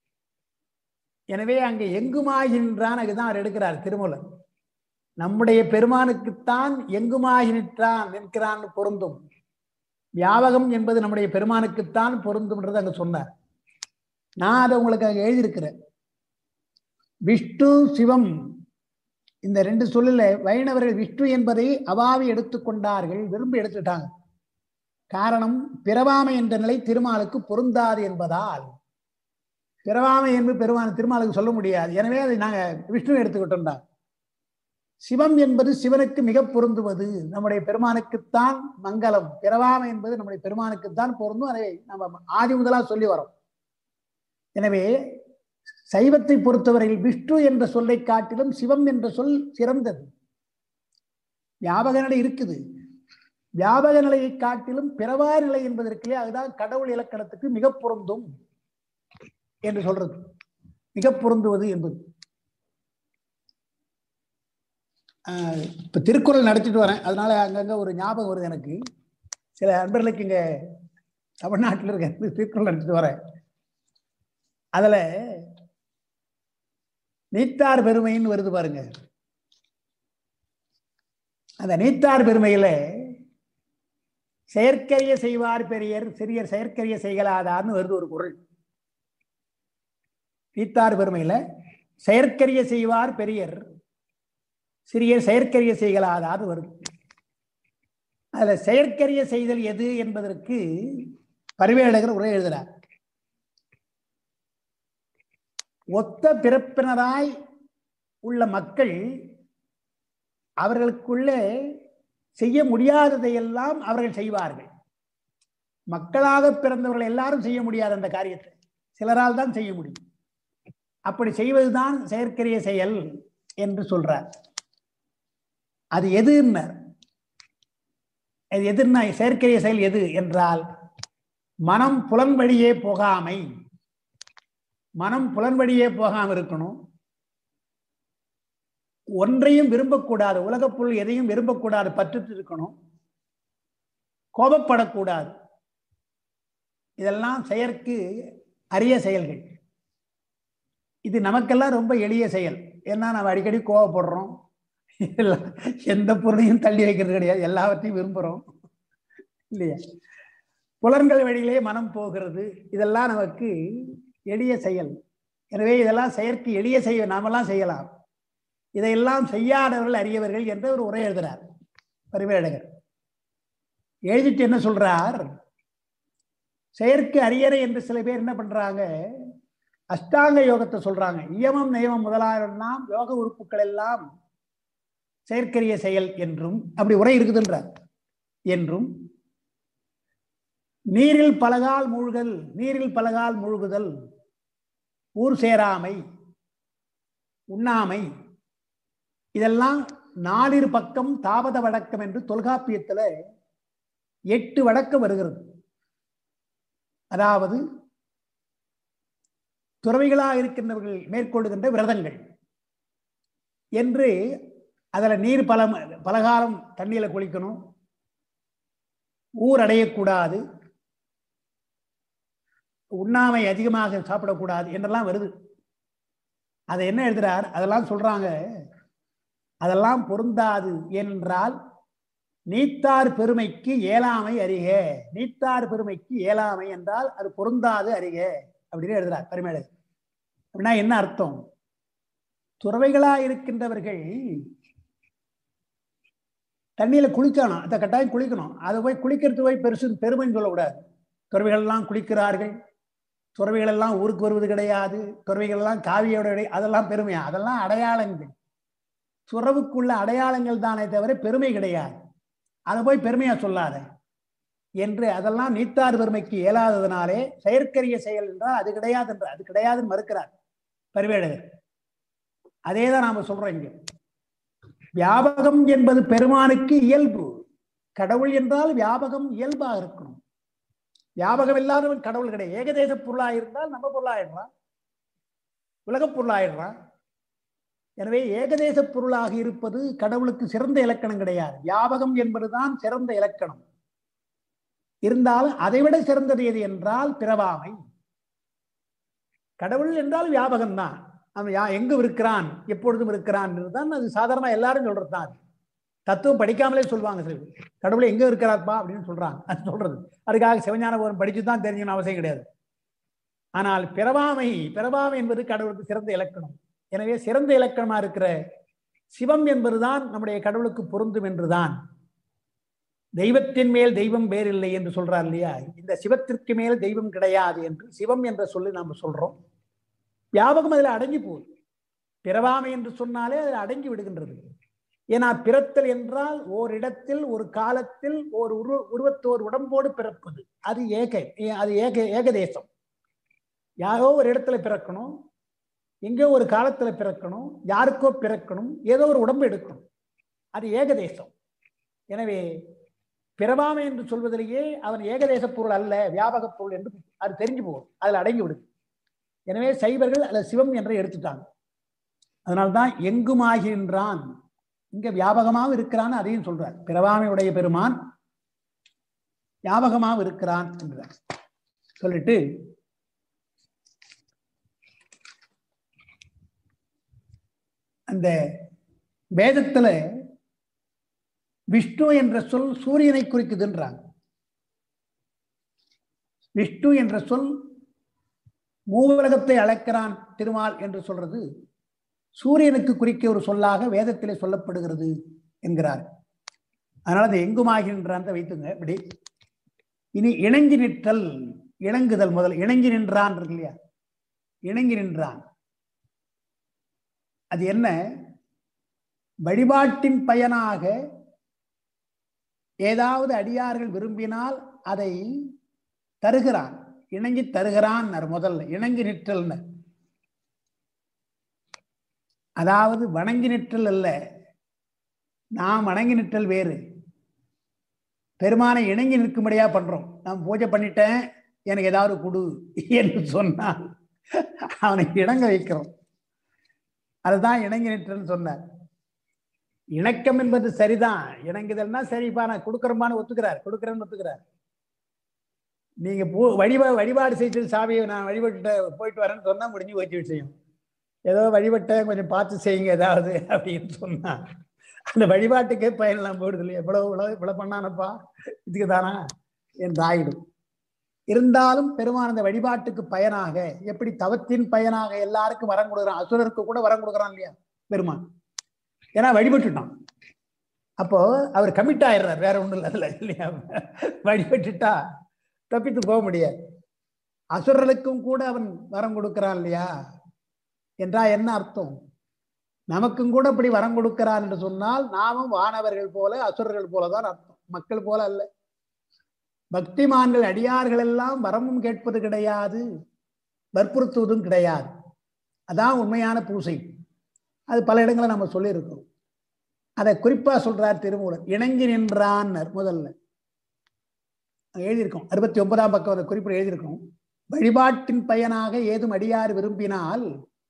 எனவே அங்கே எங்குமாகின்றான் அதுதான் அவர் எடுக்கிறார் திருமூலன் நம்முடைய பெருமானுக்குத்தான் எங்குமாகி நிற்றான் நிற்கிறான் பொருந்தும் வியாபகம் என்பது நம்முடைய பெருமானுக்குத்தான் பொருந்தும்ன்றது அங்க சொன்னார் நான் அதை உங்களுக்கு அங்க எழுதியிருக்கிறேன் விஷ்ணு சிவம் இந்த ரெண்டு சொல்லில் வைணவர்கள் விஷ்ணு என்பதை அவாவி எடுத்துக்கொண்டார்கள் விரும்பி எடுத்துட்டாங்க காரணம் பிறவாமை என்ற நிலை திருமாலுக்கு பொருந்தாது என்பதால் பிறவாமை என்று பெருமான திருமாலுக்கு சொல்ல முடியாது எனவே அதை நாங்க விஷ்ணு எடுத்துக்கிட்டோம்டா சிவம் என்பது சிவனுக்கு மிக பொருந்துவது நம்முடைய பெருமானுக்குத்தான் மங்களம் பிறவாமை என்பது நம்முடைய பெருமானுக்குத்தான் பொருந்தும் அதை நம்ம ஆதி முதலா சொல்லி வரோம் எனவே சைவத்தை பொறுத்தவரையில் விஷ்ணு என்ற சொல்லை காட்டிலும் சிவம் என்ற சொல் சிறந்தது வியாபக நிலை இருக்குது வியாபக நிலையை காட்டிலும் பிறவா நிலை என்பது இருக்குல்லையா அதுதான் கடவுள் இலக்கணத்துக்கு மிக பொருந்தும் என்று சொல்றது மிக பொருந்துவது என்பது ஆஹ் இப்ப திருக்குறள் நடத்திட்டு வரேன் அதனால அங்கங்க ஒரு ஞாபகம் வருது எனக்கு சில நண்பர்களுக்கு இங்க தமிழ்நாட்டில் இருக்க திருக்குறள் நடத்திட்டு வரேன் அதுல நீத்தார் பெருமைன்னு வருது பாருங்க அந்த நீத்தார் பெருமையில செயற்கரிய செய்வார் பெரியர் சிறியர் செயற்கரிய செய்கலாதார்னு வருது ஒரு குரல் நீத்தார் பெருமையில செயற்கரிய செய்வார் பெரியர் சிறியர் செயற்கரிய செய்கலாதார் வருது அதுல செயற்கரிய செய்தல் எது என்பதற்கு பரிவேடகர் உரை எழுதுறார் ஒத்த பிறப்பினராய் உள்ள மக்கள் அவர்களுக்குள்ளே செய்ய முடியாததையெல்லாம் அவர்கள் செய்வார்கள் மக்களாக பிறந்தவர்கள் எல்லாரும் செய்ய முடியாது அந்த காரியத்தை சிலரால் தான் செய்ய முடியும் அப்படி செய்வதுதான் செயற்கரிய செயல் என்று சொல்றார் அது எதுன்னார் அது எதுன்னா செயற்கரிய செயல் எது என்றால் மனம் புலன் வழியே போகாமை மனம் புலன் வழியே போகாம இருக்கணும் ஒன்றையும் விரும்பக்கூடாது உலகப் பொருள் எதையும் விரும்பக்கூடாது பற்றுட்டு இருக்கணும் கோபப்படக்கூடாது இதெல்லாம் செயற்கு அரிய செயல்கள் இது நமக்கெல்லாம் ரொம்ப எளிய செயல் ஏன்னா நம்ம அடிக்கடி கோவப்படுறோம் எல்லாம் எந்த பொருளையும் தள்ளி வைக்கிறது கிடையாது எல்லாவற்றையும் விரும்புகிறோம் இல்லையா புலன்கள் வழியிலே மனம் போகிறது இதெல்லாம் நமக்கு எளிய செயல் எனவே இதெல்லாம் செயற்கு எளிய செய்ய நாமெல்லாம் செய்யலாம் இதையெல்லாம் செய்யாதவர்கள் அறியவர்கள் என்று ஒரு உரை எழுதுறார் பரிமேடகர் எழுதிட்டு என்ன சொல்றார் செயற்கு அரியறை என்று சில பேர் என்ன பண்றாங்க அஷ்டாங்க யோகத்தை சொல்றாங்க இயமம் நியமம் முதலாயெல்லாம் யோக உறுப்புகள் எல்லாம் செயற்கரிய செயல் என்றும் அப்படி உரை இருக்குதுன்றார் என்றும் நீரில் பலகால் மூழ்கல் நீரில் பலகால் மூழ்குதல் ஊர் சேராமை உண்ணாமை இதெல்லாம் நாலிரு பக்கம் தாபத வழக்கம் என்று தொல்காப்பியத்துல எட்டு வழக்கம் வருகிறது அதாவது துறவிகளாக இருக்கின்றவர்கள் மேற்கொள்ளுகின்ற விரதங்கள் என்று அதுல நீர் பல பலகாலம் தண்ணியில குளிக்கணும் ஊர் அடையக்கூடாது உண்ணாமை அதிகமாக சாப்பிடக்கூடாது என்றெல்லாம் வருது அதை என்ன எழுதுறார் அதெல்லாம் சொல்றாங்க அதெல்லாம் பொருந்தாது என்றால் நீத்தார் பெருமைக்கு ஏழாமை அறிக நீத்தார் பெருமைக்கு ஏழாமை என்றால் அது பொருந்தாது அறிக அப்படின்னு எழுதுறார் பரிமேடு அப்படின்னா என்ன அர்த்தம் துறவைகளா இருக்கின்றவர்கள் தண்ணியில குளிக்கணும் அந்த கட்டாயம் குளிக்கணும் அதை போய் குளிக்கிறது போய் பெருசு பெருமைன்னு சொல்லக்கூடாது துறவிகள் எல்லாம் குளிக்கிறார்கள் துறவிகள் எல்லாம் ஊருக்கு வருவது கிடையாது துறவிகள் எல்லாம் காவியோட இடை- அதெல்லாம் பெருமையா அதெல்லாம் அடையாளங்கள் துறவுக்குள்ள அடையாளங்கள் தானே தவிர பெருமை கிடையாது அதை போய் பெருமையா சொல்லாத என்று அதெல்லாம் நீத்தார் பெருமைக்கு இயலாததுனாலே செயற்கரிய செயல் என்றால் அது கிடையாது என்று அது கிடையாதுன்னு மறுக்கிறார் பரிவேடகர் அதே தான் நாம சொல்றோம் இங்க வியாபகம் என்பது பெருமானுக்கு இயல்பு கடவுள் என்றால் வியாபகம் இயல்பாக இருக்கணும் வியாபகம் இல்லாதவன் கடவுள் கிடையாது ஏகதேச பொருளாக இருந்தால் நம்ம பொருளாயிடுறான் உலகப் பொருளாயிடுறான் எனவே ஏகதேச பொருளாக இருப்பது கடவுளுக்கு சிறந்த இலக்கணம் கிடையாது வியாபகம் என்பதுதான் சிறந்த இலக்கணம் இருந்தாலும் அதைவிட சிறந்தது எது என்றால் பிறவாமை கடவுள் என்றால் வியாபகம் தான் அவன் யா எங்கு இருக்கிறான் எப்பொழுதும் இருக்கிறான் தான் அது சாதாரணமா எல்லாரும் சொல்றது தான் தத்துவம் படிக்காமலே சொல்லுவாங்க சில பேர். கடவுள் எங்க இருக்கிறார்ப்பா அப்படின்னு சொல்றாங்க அது சொல்றது அதுக்காக சிவஞான போதம் படிச்சு தான் தெரிஞ்சுக்கணும் அவசியம் கிடையாது ஆனால் பிறவாமை பிறவாமை என்பது கடவுளுக்கு சிறந்த இலக்கணம் எனவே சிறந்த இலக்கணமா இருக்கிற சிவம் என்பதுதான் நம்முடைய கடவுளுக்கு பொருந்தும் என்றுதான் தெய்வத்தின் மேல் தெய்வம் வேறில்லை என்று சொல்றார் இல்லையா இந்த சிவத்திற்கு மேல் தெய்வம் கிடையாது என்று சிவம் என்ற சொல்லி நாம சொல்றோம் வியாபகம் அதில் அடங்கி போகுது பிறவாமை என்று சொன்னாலே அதில் அடங்கி விடுகின்றது ஏன்னா பிறத்தல் என்றால் ஓரிடத்தில் ஒரு காலத்தில் ஒரு உருவ உருவத்தோர் உடம்போடு பிறப்பது அது ஏக ஏ- அது ஏக ஏகதேசம் யாரோ ஒரு இடத்துல பிறக்கணும் எங்கேயோ ஒரு காலத்துல பிறக்கணும் யாருக்கோ பிறக்கணும் ஏதோ ஒரு உடம்பு எடுக்கணும் அது ஏகதேசம் எனவே பிறவாமை என்று சொல்வதிலேயே அவன் ஏகதேச பொருள் அல்ல வியாபக பொருள் என்று அது தெரிஞ்சு போகும் அதில் அடங்கி விடுது எனவே சைவர்கள் அல்ல சிவம் என்று எடுத்துட்டாங்க அதனால்தான் எங்குமாகின்றான் இங்க வியாபகமாகவும் இருக்கிறான் அதையும் சொல்றார் பிறவாமையுடைய பெருமான் வியாபகமாகவும் இருக்கிறான் என்கிறார் சொல்லிட்டு அந்த வேதத்துல விஷ்ணு என்ற சொல் சூரியனை குறிக்குதுன்றாங்க விஷ்ணு என்ற சொல் மூவுலகத்தை அழைக்கிறான் திருமால் என்று சொல்றது சூரியனுக்கு குறிக்க ஒரு சொல்லாக வேதத்திலே சொல்லப்படுகிறது என்கிறார் அதனால அது எங்குமாகின்றான் வைத்துங்க இப்படி இனி இணங்கி நிற்றல் இணங்குதல் முதல் இணங்கி நின்றான் இருக்கு இல்லையா இணங்கி நின்றான் அது என்ன வழிபாட்டின் பயனாக ஏதாவது அடியார்கள் விரும்பினால் அதை தருகிறான் இணங்கி தருகிறான் முதல்ல இணங்கி நிற்றல்னு அதாவது வணங்கி நிற்றல் அல்ல நாம் வணங்கி நிற்றல் வேறு பெருமானை இணங்கி நிற்கும்படியா பண்றோம் நான் பூஜை பண்ணிட்டேன் எனக்கு ஏதாவது கொடு என்று சொன்னால் அவனை இணங்க வைக்கிறோம் அதுதான் இணங்கி நிற்றல் சொன்னார் இணக்கம் என்பது சரிதான் இணங்குதல்னா சரிப்பா நான் கொடுக்குறோமான்னு ஒத்துக்கிறார் கொடுக்குறேன்னு ஒத்துக்கிறார் நீங்க பூ வழிபா வழிபாடு செய்து சாமியை நான் வழிபட்டு போயிட்டு வரேன்னு சொன்னா முடிஞ்சு போச்சு விஷயம் ஏதோ வழிபட்டேன் கொஞ்சம் பார்த்து செய்யுங்க ஏதாவது அப்படின்னு சொன்னா அந்த வழிபாட்டுக்கே பயனெல்லாம் போடுது இல்லையா இவ்வளவு இவ்வளவு இவ்வளவு பண்ணானப்பா இதுக்கு தானா என்று ஆயிடும் இருந்தாலும் பெருமான் அந்த வழிபாட்டுக்கு பயனாக எப்படி தவத்தின் பயனாக எல்லாருக்கும் வரம் கொடுக்குறான் அசுரருக்கு கூட வரம் கொடுக்குறான் இல்லையா பெருமான் ஏன்னா வழிபட்டுட்டான் அப்போ அவர் கமிட் ஆயிடுறார் வேற ஒண்ணும் இல்லை அதுல இல்லையா வழிபட்டுட்டா தப்பித்து போக முடியாது அசுரர்களுக்கும் கூட அவன் வரம் கொடுக்கிறான் இல்லையா என்றா என்ன அர்த்தம் நமக்கும் கூட இப்படி வரம் கொடுக்கிறான் என்று சொன்னால் நாமும் வானவர்கள் போல அசுரர்கள் போலதான் அர்த்தம் மக்கள் போல அல்ல பக்திமான்கள் அடியார்கள் எல்லாம் வரமும் கேட்பது கிடையாது வற்புறுத்துவதும் கிடையாது அதான் உண்மையான பூசை அது பல இடங்களை நம்ம சொல்லியிருக்கிறோம் அதை குறிப்பா சொல்றார் திருமூலர் இணங்கி நின்றான் முதல்ல எழுதியிருக்கோம் அறுபத்தி ஒன்பதாம் பக்கம் அதை குறிப்பிட எழுதியிருக்கோம் வழிபாட்டின் பயனாக ஏதும் அடியார் விரும்பினால்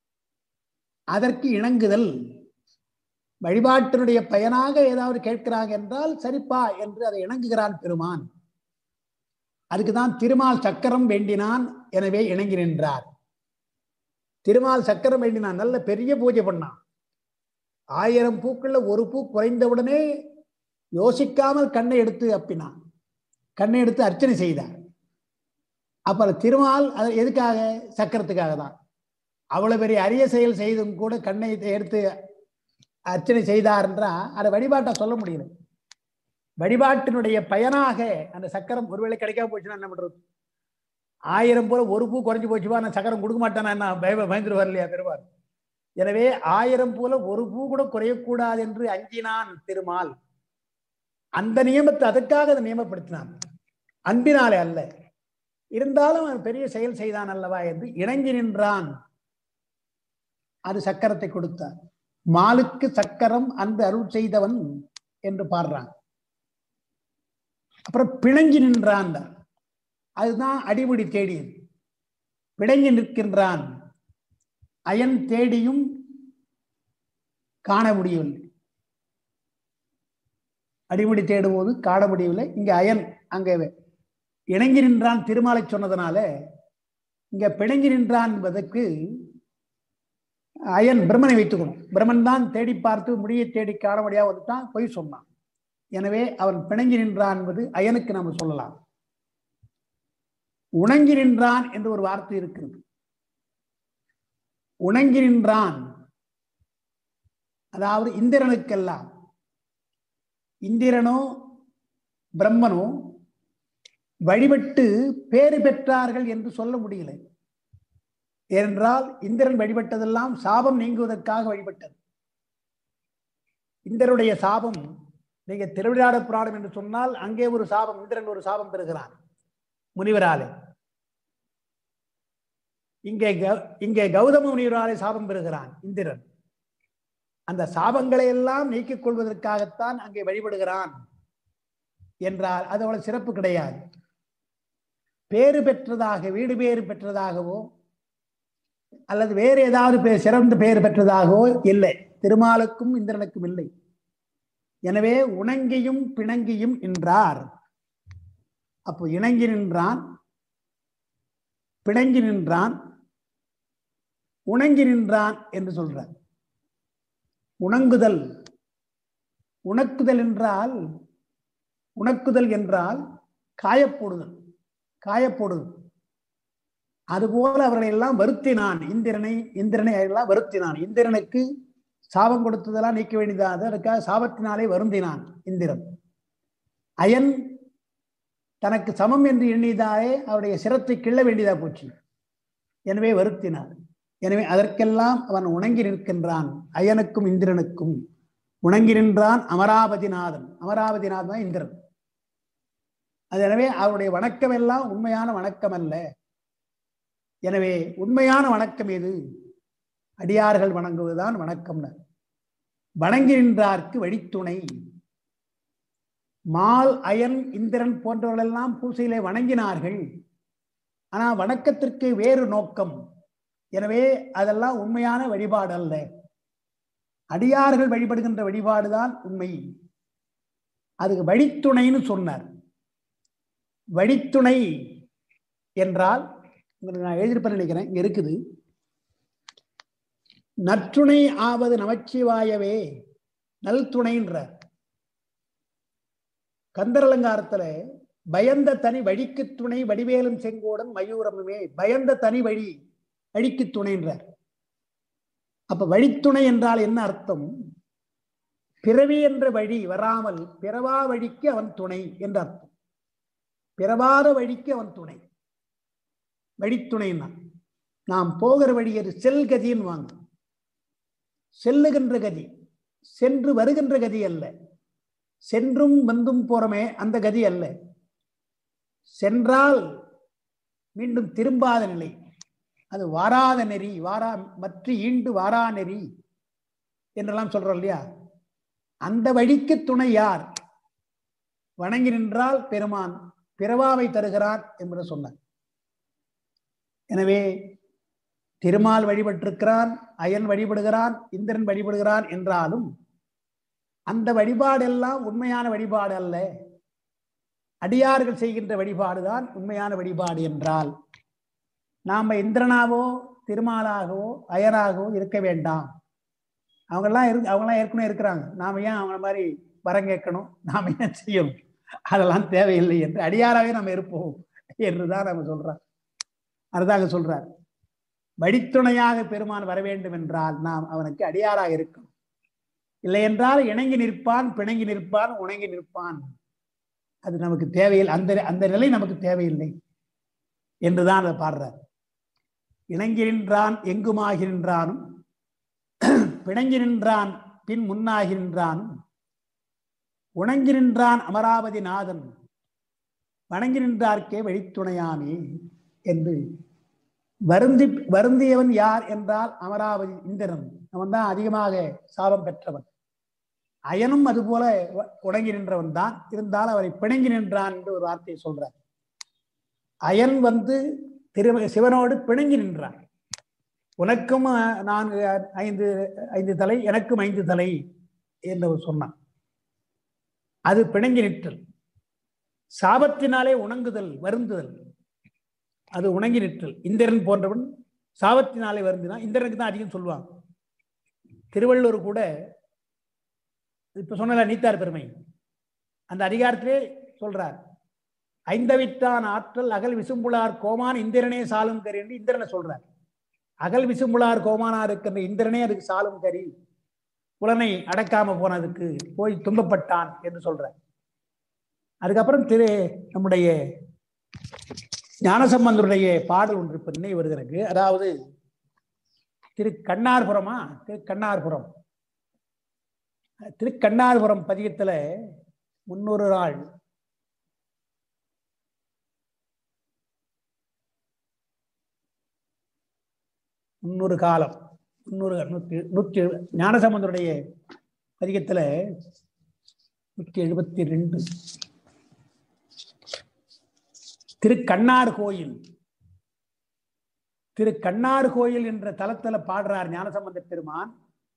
அதற்கு இணங்குதல் வழிபாட்டினுடைய பயனாக ஏதாவது கேட்கிறாங்க என்றால் சரிப்பா என்று அதை இணங்குகிறான் பெருமான் அதுக்குதான் திருமால் சக்கரம் வேண்டினான் எனவே இணங்கி நின்றார் திருமால் சக்கரம் வேண்டினான் நல்ல பெரிய பூஜை பண்ணான் ஆயிரம் பூக்கள்ல ஒரு பூ குறைந்தவுடனே யோசிக்காமல் கண்ணை எடுத்து அப்பினான் கண்ணை எடுத்து அர்ச்சனை செய்தார் அப்புறம் திருமால் அது எதுக்காக சக்கரத்துக்காக தான் அவ்வளவு பெரிய அரிய செயல் செய்தும் கூட கண்ணை எடுத்து அர்ச்சனை செய்தார் என்றா அதை வழிபாட்டை சொல்ல முடியல வழிபாட்டினுடைய பயனாக அந்த சக்கரம் ஒருவேளை கிடைக்காம போச்சுன்னா என்ன பண்றது ஆயிரம் போல ஒரு பூ குறைஞ்சு போச்சுவா நான் சக்கரம் கொடுக்க மாட்டேனா என்ன பய பயந்துருவார் இல்லையா பெருமாள் எனவே ஆயிரம் போல ஒரு பூ கூட குறையக்கூடாது என்று அஞ்சினான் திருமால் அந்த நியமத்தை அதற்காக அதை நியமப்படுத்தினான் அன்பினாலே அல்ல இருந்தாலும் அவன் பெரிய செயல் செய்தான் அல்லவா என்று இணங்கி நின்றான் அது சக்கரத்தை கொடுத்தார் மாலுக்கு சக்கரம் அன்று அருள் செய்தவன் என்று பாடுறான் அப்புறம் பிணங்கி நின்றான் அதுதான் அடிமுடி தேடியது பிணங்கி நிற்கின்றான் அயன் தேடியும் காண முடியவில்லை அடிமுடி தேடும்போது காண முடியவில்லை இங்க அயன் அங்கே இணங்கி நின்றான் திருமாலை சொன்னதுனால இங்க பிணங்கி நின்றான் என்பதற்கு அயன் பிரம்மனை வைத்துக்கணும் பிரம்மன் தான் தேடி பார்த்து முடியை தேடி காண முடியா வந்துட்டான் பொய் சொன்னான் எனவே அவன் பிணங்கி நின்றான் என்பது அயனுக்கு நம்ம சொல்லலாம் உணங்கி நின்றான் என்று ஒரு வார்த்தை இருக்கிறது உணங்கி நின்றான் அதாவது இந்திரனுக்கெல்லாம் இந்திரனோ பிரம்மனோ வழிபட்டு பேறு பெற்றார்கள் என்று சொல்ல முடியல ஏனென்றால் இந்திரன் வழிபட்டதெல்லாம் சாபம் நீங்குவதற்காக வழிபட்டது இந்திரனுடைய சாபம் நீங்க திருவிழாட புராணம் என்று சொன்னால் அங்கே ஒரு சாபம் இந்திரன் ஒரு சாபம் பெறுகிறான் முனிவராலே இங்கே இங்கே கௌதம முனிவராலே சாபம் பெறுகிறான் இந்திரன் அந்த சாபங்களை எல்லாம் நீக்கிக் கொள்வதற்காகத்தான் அங்கே வழிபடுகிறான் என்றால் அது அவ்வளவு சிறப்பு கிடையாது பேறு பெற்றதாக வீடு பேறு பெற்றதாகவோ அல்லது வேறு ஏதாவது பேர் சிறந்த பெயர் பெற்றதாகவோ இல்லை திருமாலுக்கும் இந்திரனுக்கும் இல்லை எனவே உணங்கியும் பிணங்கியும் என்றார் அப்போ இணங்கி நின்றான் பிணங்கி நின்றான் உணங்கி நின்றான் என்று சொல்றார் உணங்குதல் உணக்குதல் என்றால் உணக்குதல் என்றால் காயப்போடுதல் காயப்போடுதல் அதுபோல அவர்களை எல்லாம் வருத்தினான் இந்திரனை இந்திரனை எல்லாம் வருத்தினான் இந்திரனுக்கு சாபம் கொடுத்ததெல்லாம் நீக்க வேண்டியதாக அதுக்காக சாபத்தினாலே வருந்தினான் இந்திரன் அயன் தனக்கு சமம் என்று எண்ணியதாயே அவருடைய சிரத்தை கிள்ள வேண்டியதா போச்சு எனவே வருத்தினார் எனவே அதற்கெல்லாம் அவன் உணங்கி நிற்கின்றான் அயனுக்கும் இந்திரனுக்கும் உணங்கி நின்றான் அமராவதிநாதன் அமராவதிநாதன் தான் இந்திரன் அது எனவே அவருடைய வணக்கம் எல்லாம் உண்மையான வணக்கம் அல்ல எனவே உண்மையான வணக்கம் எது அடியார்கள் வணங்குவதுதான் வணக்கம்னு வணங்கி நின்றார்க்கு வழித்துணை மால் அயன் இந்திரன் போன்றவர்களெல்லாம் பூசையிலே வணங்கினார்கள் ஆனா வணக்கத்திற்கு வேறு நோக்கம் எனவே அதெல்லாம் உண்மையான வழிபாடு அல்ல அடியார்கள் வழிபடுகின்ற வழிபாடுதான் உண்மை அதுக்கு வழித்துணைன்னு சொன்னார் வழித்துணை என்றால் உங்களுக்கு நான் எழுதியிருப்பேன் நினைக்கிறேன் இங்க இருக்குது நற்றுணை ஆவது நமச்சிவாயவே நல் துணைன்றார் கந்தரலங்காரத்துல பயந்த தனி வழிக்கு துணை வடிவேலும் செங்கோடன் மயூரமுமே பயந்த தனி வழி வழிக்கு துணைன்றார் அப்ப வழித்துணை என்றால் என்ன அர்த்தம் பிறவி என்ற வழி வராமல் பிறவா வழிக்கு அவன் துணை என்ற அர்த்தம் பிறவாத வழிக்கு அவன் துணை வழித்துணைன்னா நாம் போகிற வழி அது செல் கதின்னு வாங்க செல்லுகின்ற கதி சென்று வருகின்ற கதி அல்ல சென்றும் வந்தும் போறமே அந்த கதி அல்ல சென்றால் மீண்டும் திரும்பாத நிலை அது வாராத நெறி வாரா மற்ற ஈண்டு வாரா நெறி என்றெல்லாம் சொல்றோம் இல்லையா அந்த வழிக்கு துணை யார் வணங்கி நின்றால் பெருமான் பிறவாவை தருகிறான் என்று சொன்னார் எனவே திருமால் வழிபட்டிருக்கிறான் அயன் வழிபடுகிறான் இந்திரன் வழிபடுகிறான் என்றாலும் அந்த வழிபாடெல்லாம் உண்மையான வழிபாடு அல்ல அடியார்கள் செய்கின்ற வழிபாடுதான் உண்மையான வழிபாடு என்றால் நாம இந்திரனாவோ திருமாலாகவோ அயனாகவோ இருக்க வேண்டாம் அவங்கெல்லாம் இரு அவங்கெல்லாம் ஏற்கனவே இருக்கிறாங்க நாம ஏன் அவங்கள மாதிரி வரம் கேட்கணும் நாம ஏன் செய்யணும் அதெல்லாம் தேவையில்லை என்று அடியாராகவே நம்ம இருப்போம் என்றுதான் நம்ம சொல்றோம் அதுதாங்க சொல்றார் வழித்துணையாக பெருமான் வர வேண்டும் என்றால் நாம் அவனுக்கு அடியாராக இருக்கணும் இல்லை என்றால் இணங்கி நிற்பான் பிணங்கி நிற்பான் உணங்கி நிற்பான் அது நமக்கு தேவையில்லை அந்த அந்த நிலை நமக்கு தேவையில்லை என்றுதான் அதை பாடுறார் இணங்கி நின்றான் எங்குமாகி நின்றானும் பிணங்கி நின்றான் பின் முன்னாகி நின்றானும் உணங்கி நின்றான் அமராவதி நாதன் வணங்கி நின்றார்க்கே வழித்துணையாமே என்று வருந்தி வருந்தியவன் யார் என்றால் அமராவதி இந்திரன் அவன் தான் அதிகமாக சாபம் பெற்றவன் அயனும் அதுபோல உணங்கி நின்றவன் தான் இருந்தால் அவரை பிணங்கி நின்றான் என்று ஒரு வார்த்தையை சொல்றார் அயன் வந்து திரு சிவனோடு பிணங்கி நின்றான் உனக்கும் நான்கு ஐந்து ஐந்து தலை எனக்கும் ஐந்து தலை என்று சொன்னான் அது பிணங்கி நிற்றல் சாபத்தினாலே உணங்குதல் வருந்துதல் அது உணங்கி நிற்றல் இந்திரன் போன்றவன் சாபத்தினாலே வருந்தினான் இந்திரனுக்கு தான் அதிகம் சொல்லுவாங்க திருவள்ளூர் கூட இப்ப சொன்னல நீத்தார் பெருமை அந்த அதிகாரத்திலே சொல்றார் ஐந்தவித்தான் ஆற்றல் அகல் விசும்புளார் கோமான் இந்திரனே சாலும் கரி என்று இந்திரனை சொல்றார் அகல் விசும்புளார் கோமானா இருக்கின்ற இந்திரனே அதுக்கு சாலும் கரி புலனை அடக்காம போனதுக்கு போய் துன்பப்பட்டான் என்று சொல்றார் அதுக்கப்புறம் திரு நம்முடைய ஞானசம்பந்தருடைய பாடல் ஒன்று இப்ப நினைவு வருகிறது அதாவது திரு கண்ணார்புரமா திரு கண்ணார்புரம் திரு கண்ணார்புரம் பதிகத்துல முன்னூறு நாள் முன்னூறு காலம் முன்னூறு நூற்றி நூற்றி ஞானசம்பந்தருடைய பதிகத்துல நூற்றி எழுபத்தி ரெண்டு திரு கண்ணார் கோயில் திரு கண்ணார் கோயில் என்ற தலத்துல பாடுறார் ஞானசம்பந்த பெருமான்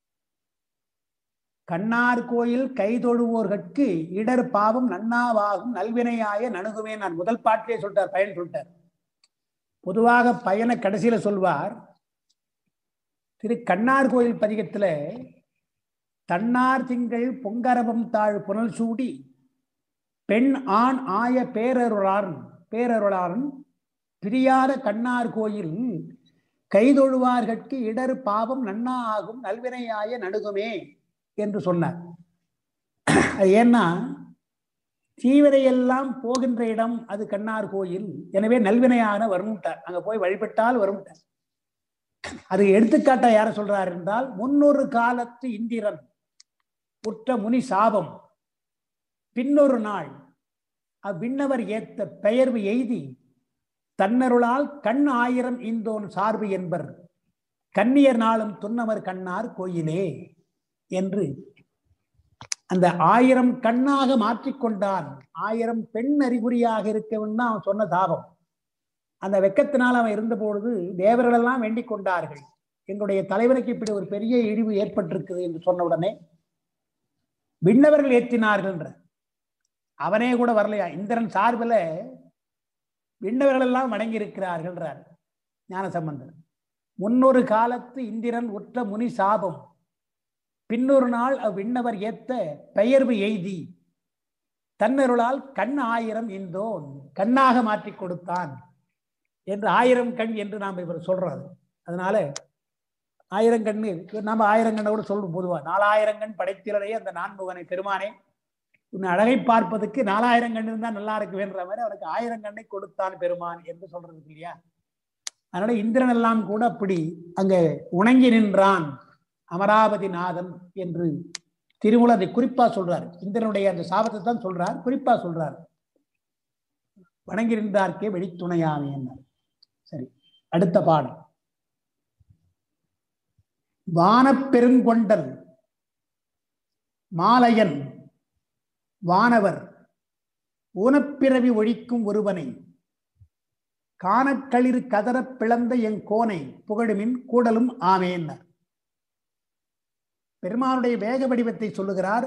கண்ணார் கோயில் கைதொழுவோர்கட்கு இடர் பாவம் நன்னாவாகும் நல்வினையாய நணுகுவே நான் முதல் பாட்டிலே சொல்லிட்டார் பயன் சொல்லிட்டார் பொதுவாக பயனை கடைசியில சொல்வார் திரு கண்ணார் கோயில் பதிகத்துல தன்னார் திங்கள் பொங்கரபம் தாழ் புனல் சூடி பெண் ஆண் ஆய பேரருளான் பேரருளான் பிரியாத கண்ணார் கோயில் கைதொழுவார்கட்கு இடர் பாவம் நன்னா ஆகும் நல்வினையாய நடுகுமே என்று சொன்னார் அது ஏன்னா தீவிரையெல்லாம் போகின்ற இடம் அது கண்ணார் கோயில் எனவே நல்வினையான வரும்ட்டார் அங்க போய் வழிபட்டால் வரும்ட்டார் அது எடுத்துக்காட்டா யார சொல்றார் என்றால் முன்னொரு காலத்து இந்திரன் உற்ற முனி சாபம் பின்னொரு நாள் அவ்விண்ணவர் ஏத்த பெயர்வு எய்தி தன்னருளால் கண் ஆயிரம் இந்தோன் சார்பு என்பர் கன்னியர் நாளும் துன்னவர் கண்ணார் கோயிலே என்று அந்த ஆயிரம் கண்ணாக மாற்றிக்கொண்டான் ஆயிரம் பெண் அறிகுறியாக இருக்கவன் தான் அவன் சொன்ன தாபம் அந்த வெக்கத்தினால் அவன் இருந்த பொழுது தேவர்களெல்லாம் வேண்டிக் கொண்டார்கள் எங்களுடைய தலைவனுக்கு இப்படி ஒரு பெரிய இழிவு ஏற்பட்டிருக்குது என்று சொன்ன உடனே விண்ணவர்கள் ஏற்றினார்கள் என்ற அவனே கூட வரலையா இந்திரன் சார்பில் விண்ணவர்கள் எல்லாம் வணங்கி இருக்கிறார்கள்ன்றார் ஞானசம்பந்தர் முன்னொரு காலத்து இந்திரன் உற்ற முனி சாபம் பின்னொரு நாள் அவ்விண்ணவர் ஏத்த பெயர்வு எய்தி தன்னருளால் கண் ஆயிரம் இந்தோன் கண்ணாக மாற்றி கொடுத்தான் என்று ஆயிரம் கண் என்று நாம் இவர் சொல்றாரு அதனால ஆயிரம் கண்ணு நம்ம ஆயிரம் கண்ணை கூட சொல்லும் பொதுவா நாலாயிரம் கண் படைத்திலரே அந்த நான்முகனை பெருமானே உன் அழகை பார்ப்பதற்கு நாலாயிரம் கண் இருந்தா நல்லா இருக்குவேன்ற மாதிரி அவனுக்கு ஆயிரம் கண்ணை கொடுத்தான் பெருமான் என்று சொல்றது இல்லையா அதனால இந்திரன் எல்லாம் கூட அப்படி அங்க உணங்கி நின்றான் அமராவதி நாதன் என்று திருமூல அதை குறிப்பா சொல்றார் இந்திரனுடைய அந்த சாபத்தை தான் சொல்றார் குறிப்பா சொல்றார் வணங்கி நின்றார்க்கே வெளித்துணையாமே என்ன சரி அடுத்த பாடம் வானப்பெருங்கொண்டல் மாலையன் வானவர் ஊனப்பிறவி ஒழிக்கும் ஒருவனை காணக்களிறு கதறப் பிளந்த என் கோனை புகழுமின் கூடலும் ஆமேன்னார் பெருமானுடைய வேக வடிவத்தை சொல்லுகிறார்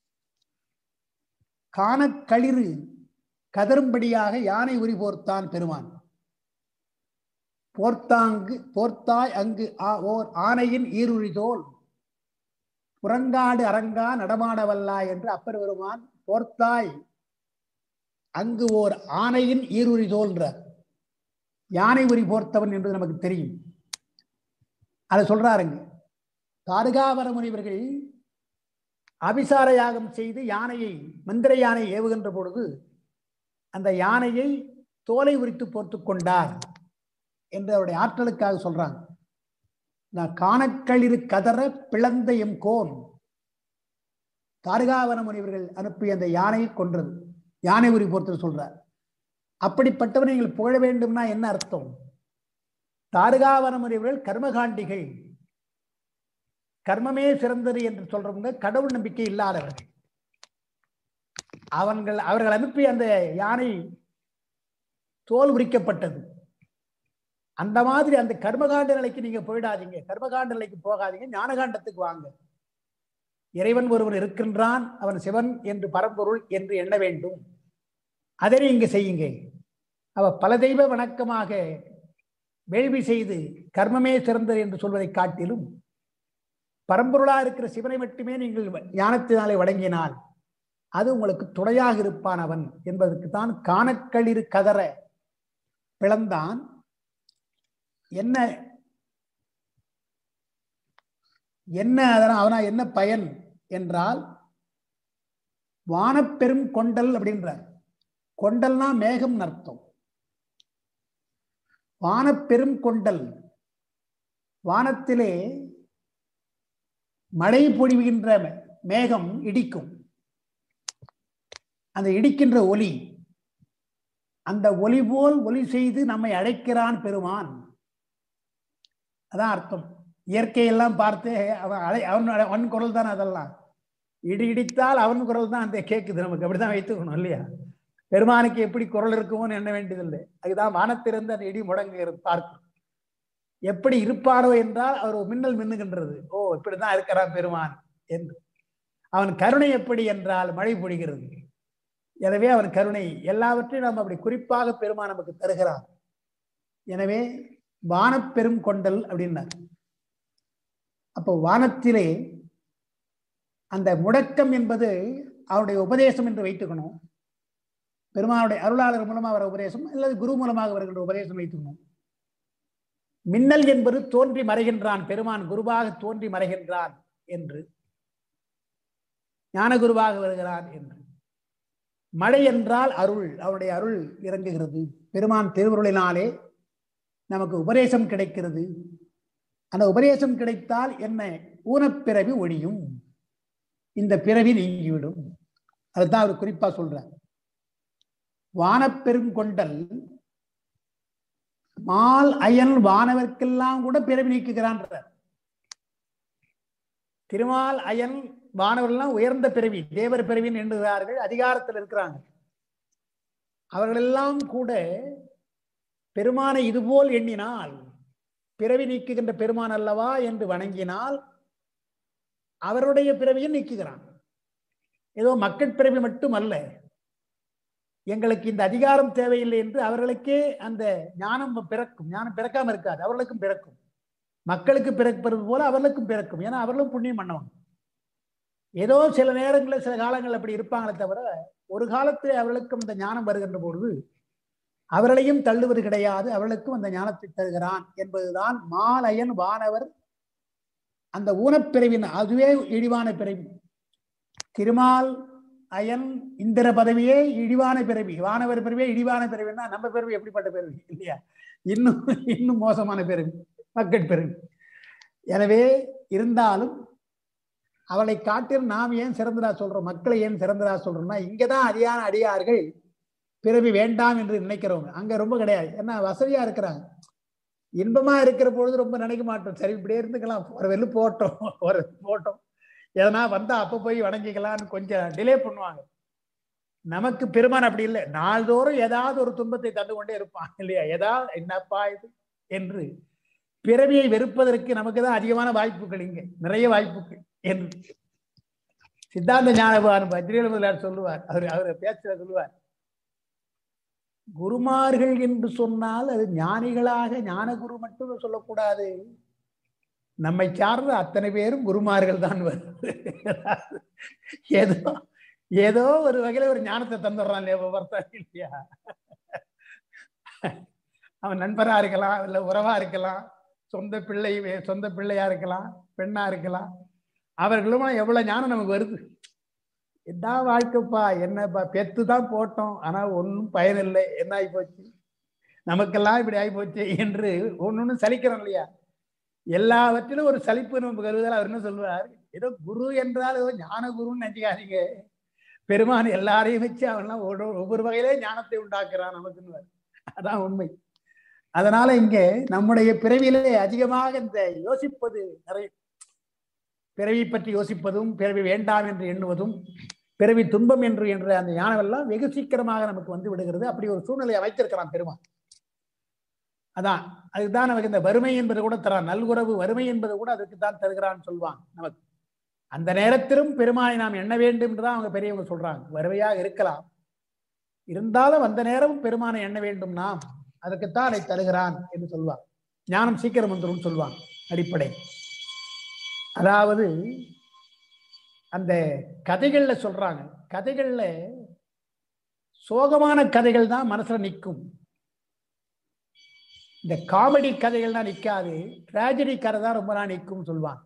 காணக்களிறு கதரும்படியாக யானை உரி போர்த்தான் பெருமான் போர்த்தாங்கு போர்த்தாய் அங்கு ஆ- ஓர் ஆனையின் ஈருழிதோல் புறங்காடு அரங்கா நடமாடவல்லா என்று அப்பர் பெருமான் போர்த்தாய் அங்கு ஓர் ஆனையின் ஈருழிதோல்ன்றார் யானை உரி போர்த்தவன் என்பது நமக்கு தெரியும் அதை சொல்றாருங்க தாருகாவர முனிவர்கள் அபிசார யாகம் செய்து யானையை மந்திர யானை ஏவுகின்ற பொழுது அந்த யானையை தோலை உரித்து போர்த்து கொண்டார் என்று அவருடைய ஆற்றலுக்காக சொல்றாங்க நான் காணக்களிறு கதற பிளந்த எம் கோன் தாருகாவன முனிவர்கள் அனுப்பிய அந்த யானையை கொன்றது யானை உரி போர்த்து சொல்றார் அப்படிப்பட்டவனை நீங்கள் புகழ வேண்டும்னா என்ன அர்த்தம் தாருகாவன முனிவர்கள் கர்மகாண்டிகள் கர்மமே சிறந்தது என்று சொல்றவங்க கடவுள் நம்பிக்கை இல்லாதவர்கள் அவர்கள் அவர்கள் அனுப்பிய அந்த யானை தோல் உரிக்கப்பட்டது அந்த மாதிரி அந்த கர்மகாண்ட நிலைக்கு நீங்க போயிடாதீங்க கர்மகாண்ட நிலைக்கு போகாதீங்க ஞானகாண்டத்துக்கு வாங்க இறைவன் ஒருவன் இருக்கின்றான் அவன் சிவன் என்று பரம்பொருள் என்று எண்ண வேண்டும் அதை நீங்க செய்யுங்க அவ பல தெய்வ வணக்கமாக வேள்வி செய்து கர்மமே சிறந்தது என்று சொல்வதை காட்டிலும் பரம்பொருளா இருக்கிற சிவனை மட்டுமே நீங்கள் ஞானத்தினாலே வழங்கினால் அது உங்களுக்கு துணையாக இருப்பான் அவன் என்பதற்கு தான் காணக்களிறு கதற பிளந்தான் என்ன என்ன அதனால் அவனா என்ன பயன் என்றால் வானப்பெரும் கொண்டல் அப்படின்றார் கொண்டல்னா மேகம் அர்த்தம் வானப்பெரும் கொண்டல் வானத்திலே மழை பொழிவுகின்ற மேகம் இடிக்கும் அந்த இடிக்கின்ற ஒலி அந்த ஒலி போல் ஒலி செய்து நம்மை அழைக்கிறான் பெருமான் அதான் அர்த்தம் இயற்கையெல்லாம் பார்த்து அவன் அழை அவன் அவன் குரல் தான் அதெல்லாம் இடி இடித்தால் அவன் குரல் தான் அந்த கேட்குது நமக்கு அப்படிதான் வைத்துக்கணும் இல்லையா பெருமானுக்கு எப்படி குரல் இருக்குமோன்னு எண்ண வேண்டியதில்லை அதுதான் வானத்திலிருந்து அந்த இடி முடங்குகிறது பார்க்கும் எப்படி இருப்பாரோ என்றால் அவர் ஒரு மின்னல் மின்னுகின்றது ஓ இப்படிதான் இருக்கிறான் பெருமான் என்று அவன் கருணை எப்படி என்றால் மழை பொழிகிறது எனவே அவன் கருணை எல்லாவற்றையும் நாம் அப்படி குறிப்பாக பெருமான் நமக்கு தருகிறான் எனவே வானப்பெரும் கொண்டல் அப்படின்னார் அப்போ வானத்திலே அந்த முடக்கம் என்பது அவருடைய உபதேசம் என்று வைத்துக்கணும் பெருமானுடைய அருளாளர் மூலமாக வர உபதேசம் அல்லது குரு மூலமாக வருகின்ற உபதேசம் வைத்துக்கணும் மின்னல் என்பது தோன்றி மறைகின்றான் பெருமான் குருவாக தோன்றி மறைகின்றான் என்று ஞான குருவாக வருகிறான் என்று மழை என்றால் அருள் அவருடைய அருள் இறங்குகிறது பெருமான் திருவருளினாலே நமக்கு உபதேசம் கிடைக்கிறது அந்த உபதேசம் கிடைத்தால் என்ன ஊனப்பிறவி ஒழியும் இந்த பிறவி நீங்கிவிடும் அதுதான் அவர் குறிப்பா சொல்றார் வானப்பெருங்கொண்டல் மால் அயன் வானவர்க்கெல்லாம் கூட பிறவி நீக்குகிறான்றார் திருமால் அயன் வானவர்கள்லாம் உயர்ந்த பிறவி தேவர் பிறவின்னு எண்ணுகிறார்கள் அதிகாரத்தில் இருக்கிறாங்க அவர்களெல்லாம் கூட பெருமானை இதுபோல் எண்ணினால் பிறவி நீக்குகின்ற பெருமான் அல்லவா என்று வணங்கினால் அவருடைய பிறவியை நீக்குகிறான் ஏதோ மக்கள் பிறவி மட்டும் அல்ல எங்களுக்கு இந்த அதிகாரம் தேவையில்லை என்று அவர்களுக்கே அந்த ஞானம் பிறக்கும் ஞானம் பிறக்காம இருக்காது அவர்களுக்கும் பிறக்கும் மக்களுக்கு பிறப்பது போல அவர்களுக்கும் பிறக்கும் ஏன்னா அவர்களும் புண்ணியம் பண்ணவங்க ஏதோ சில நேரங்களில் சில காலங்கள் அப்படி இருப்பாங்களே தவிர ஒரு காலத்தில் அவர்களுக்கும் இந்த ஞானம் வருகின்ற பொழுது அவர்களையும் தள்ளுவது கிடையாது அவர்களுக்கும் அந்த ஞானத்தை தருகிறான் என்பதுதான் மாலயன் வானவர் அந்த ஊனப்பிறவின் அதுவே இழிவான பிறவி திருமால் அயன் இந்திர பதவியே இழிவான பிறவி வானவர் பிறவியே இழிவான பிறவின்னா நம்ம பிறவி எப்படிப்பட்ட பிறவி இல்லையா இன்னும் இன்னும் மோசமான பிறவி மக்கள் பிறவி எனவே இருந்தாலும் அவளை காட்டில் நாம் ஏன் சிறந்ததா சொல்றோம் மக்களை ஏன் சிறந்ததா சொல்றோம்னா இங்கதான் அதிகான அடியார்கள் பிறவி வேண்டாம் என்று நினைக்கிறவங்க அங்க ரொம்ப கிடையாது ஏன்னா வசதியா இருக்கிறாங்க இன்பமா இருக்கிற பொழுது ரொம்ப நினைக்க மாட்டோம் சரி இப்படியே இருந்துக்கலாம் ஒரு வெள்ளு போட்டோம் ஒரு போட்டோம் எதனா வந்தா அப்ப போய் வணங்கிக்கலாம்னு கொஞ்சம் டிலே பண்ணுவாங்க நமக்கு பெருமான் அப்படி இல்லை நாள்தோறும் ஏதாவது ஒரு துன்பத்தை தந்து கொண்டே இருப்பான் இல்லையா ஏதாவது என்னப்பா இது என்று பிறவியை வெறுப்பதற்கு நமக்கு தான் அதிகமான வாய்ப்புகள் இங்க நிறைய வாய்ப்புகள் என்று சித்தாந்த ஞானபான் பத்ரியல் முதலார் சொல்லுவார் அவர் அவர் பேச்சுல சொல்லுவார் குருமார்கள் என்று சொன்னால் அது ஞானிகளாக ஞான குரு மட்டும் சொல்லக்கூடாது நம்மை சார்ந்த அத்தனை பேரும் குருமார்கள் தான் வருது ஏதோ ஏதோ ஒரு வகையில ஒரு ஞானத்தை தந்துடுறான் இல்லையா ஒவ்வொருத்தர் இல்லையா அவன் நண்பரா இருக்கலாம் இல்ல உறவா இருக்கலாம் சொந்த பிள்ளை சொந்த பிள்ளையா இருக்கலாம் பெண்ணா இருக்கலாம் அவர்களும் எவ்வளவு ஞானம் நமக்கு வருது என்ன வாழ்க்கைப்பா என்னப்பா பெத்து தான் போட்டோம் ஆனா ஒன்றும் பயனில்லை என்ன ஆகி போச்சு நமக்கெல்லாம் இப்படி ஆகி போச்சு என்று ஒன்னொன்னு சலிக்கிறோம் இல்லையா எல்லாவற்றிலும் ஒரு சலிப்பு நம்ம கருதுதல் அவர் என்ன சொல்லுவார் ஏதோ குரு என்றால் ஏதோ ஞான குருன்னு நினைச்சுக்காதீங்க பெருமான் எல்லாரையும் வச்சு அவன்லாம் ஒவ்வொரு வகையிலே ஞானத்தை உண்டாக்குறான் நமக்குன்னு அதான் உண்மை அதனால இங்கே நம்முடைய பிறவியிலே அதிகமாக இந்த யோசிப்பது நிறைய பிறவி பற்றி யோசிப்பதும் பிறவி வேண்டாம் என்று எண்ணுவதும் பிறவி துன்பம் என்று என்ற அந்த ஞானம் எல்லாம் வெகு சீக்கிரமாக நமக்கு வந்து விடுகிறது அப்படி ஒரு சூழ்நிலையை வைத்திருக்கிறான் பெருமான் அதான் அதுதான் நமக்கு இந்த வறுமை என்பது கூட தரான் நல்குறவு வறுமை என்பது கூட அதுக்கு தான் தருகிறான்னு சொல்லுவாங்க நமக்கு அந்த நேரத்திலும் பெருமானை நாம் எண்ண வேண்டும் என்றுதான் அவங்க பெரியவங்க சொல்றாங்க வறுமையாக இருக்கலாம் இருந்தாலும் அந்த நேரமும் பெருமானை எண்ண வேண்டும் நாம் அதற்குத்தான் அதை தருகிறான் என்று சொல்வார் ஞானம் சீக்கிரம் வந்துடும் சொல்லுவாங்க அடிப்படை அதாவது அந்த கதைகள்ல சொல்றாங்க கதைகள்ல சோகமான கதைகள் தான் மனசுல நிற்கும் இந்த காமெடி கதைகள் தான் நிற்காது டிராஜடி கதை தான் ரொம்ப நாள் நிற்கும் சொல்லுவாங்க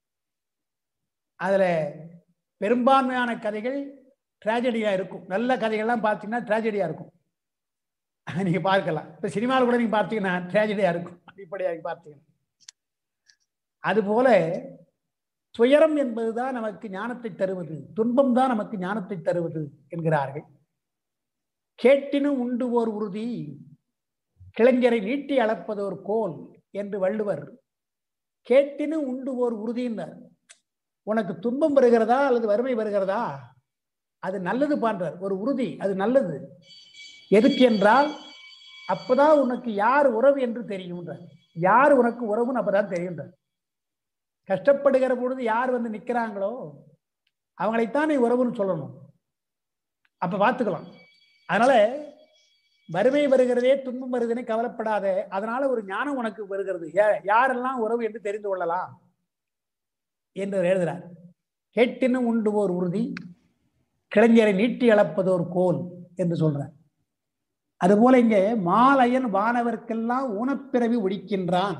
அதுல பெரும்பான்மையான கதைகள் டிராஜடியா இருக்கும் நல்ல கதைகள்லாம் பார்த்தீங்கன்னா டிராஜடியா இருக்கும் நீங்க பார்க்கலாம் இப்ப சினிமாவில் கூட நீங்க பார்த்தீங்கன்னா டிராஜடியா இருக்கும் அடிப்படையாக பார்த்தீங்கன்னா அதுபோல துயரம் என்பதுதான் நமக்கு ஞானத்தை தருவது துன்பம் தான் நமக்கு ஞானத்தை தருவது என்கிறார்கள் கேட்டினும் உண்டு ஓர் உறுதி கிளைஞரை நீட்டி அளப்பது ஒரு கோல் என்று வள்ளுவர் கேட்டினும் உண்டு ஓர் உறுதின்னார் உனக்கு துன்பம் வருகிறதா அல்லது வறுமை வருகிறதா அது நல்லது பான்றார் ஒரு உறுதி அது நல்லது எதுக்கு என்றால் அப்பதான் உனக்கு யார் உறவு என்று தெரியும்ன்றார் யார் உனக்கு உறவுன்னு அப்பதான் தெரியுன்றார் கஷ்டப்படுகிற பொழுது யார் வந்து நிக்கிறாங்களோ அவங்களைத்தான் நீ உறவுன்னு சொல்லணும் அப்ப பார்த்துக்கலாம் அதனால வறுமை வருகிறதே துன்பம் வருதுன்னு கவலைப்படாத அதனால ஒரு ஞானம் உனக்கு வருகிறது யாரெல்லாம் உறவு என்று தெரிந்து கொள்ளலாம் என்று எழுதுகிறார் கேட்டினும் உண்டு ஓர் உறுதி கிளைஞரை நீட்டி அளப்பதோர் கோல் என்று சொல்றார் அதுபோல இங்கே மாலையன் வானவர்க்கெல்லாம் ஊனப்பிறவி ஒழிக்கின்றான்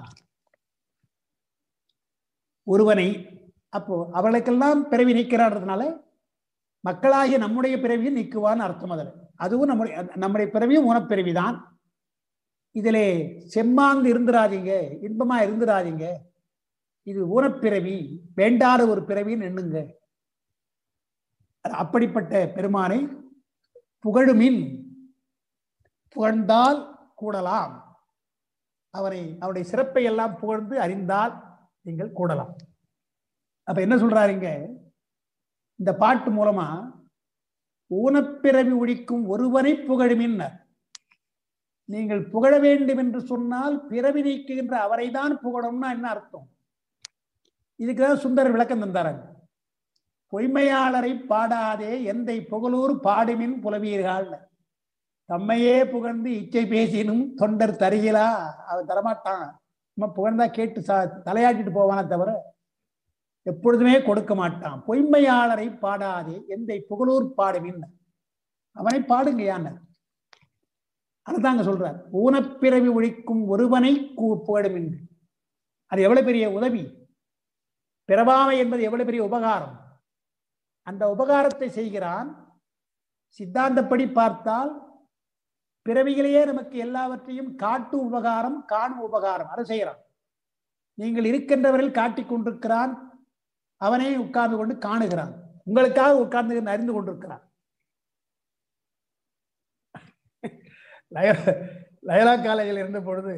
ஒருவனை அப்போ அவர்களுக்கெல்லாம் பிறவி நீக்கிறான்றதுனால மக்களாகிய நம்முடைய பிறவியும் நீக்குவான்னு அர்த்தம் அதில் அதுவும் நம்முடைய நம்முடைய பிறவியும் ஊனப்பிறவிதான் இதிலே செம்மாந்து இருந்துராதீங்க இன்பமா இருந்துராதீங்க இது ஊனப்பிறவி வேண்டாத ஒரு பிறவின்னு எண்ணுங்க அப்படிப்பட்ட பெருமானை புகழுமின் புகழ்ந்தால் கூடலாம் அவனை அவனுடைய சிறப்பை எல்லாம் புகழ்ந்து அறிந்தால் நீங்கள் கூடலாம் அப்ப என்ன சொல்றாருங்க இந்த பாட்டு மூலமா ஊனப்பிறவி ஒழிக்கும் ஒருவனை புகழுமின்னர் நீங்கள் புகழ வேண்டும் என்று சொன்னால் பிறவி நீக்குகின்ற அவரை தான் புகழணும்னா என்ன அர்த்தம் இதுக்குதான் சுந்தர் விளக்கம் தந்தாராங்க பொய்மையாளரை பாடாதே எந்தை புகழூர் பாடுமின் புலவீர்கள் தம்மையே புகழ்ந்து இச்சை பேசினும் தொண்டர் தருகிறா அவன் தரமாட்டான் நம்ம புகழ்ந்தா கேட்டு சா தலையாட்டிட்டு போவானே தவிர எப்பொழுதுமே கொடுக்க மாட்டான் பொய்மையாளரை பாடாதே எந்தை புகழூர் பாடுமின் அவனை பாடுங்க யான்னர் அதுதாங்க சொல்றார் ஊனப்பிறவி ஒழிக்கும் ஒருவனை கூ- புகழுமின் அது எவ்வளவு பெரிய உதவி பிறவாமை என்பது எவ்வளவு பெரிய உபகாரம் அந்த உபகாரத்தை செய்கிறான் சித்தாந்தப்படி பார்த்தால் பிறவிகளையே நமக்கு எல்லாவற்றையும் காட்டும் உபகாரம் காணும் உபகாரம் அதை செய்கிறான் நீங்கள் இருக்கின்றவரில் காட்டிக் கொண்டிருக்கிறான் அவனே உட்கார்ந்து கொண்டு காணுகிறான் உங்களுக்காக உட்கார்ந்து அறிந்து கொண்டிருக்கிறான் லய- லயலா காலேஜில் இருந்த பொழுது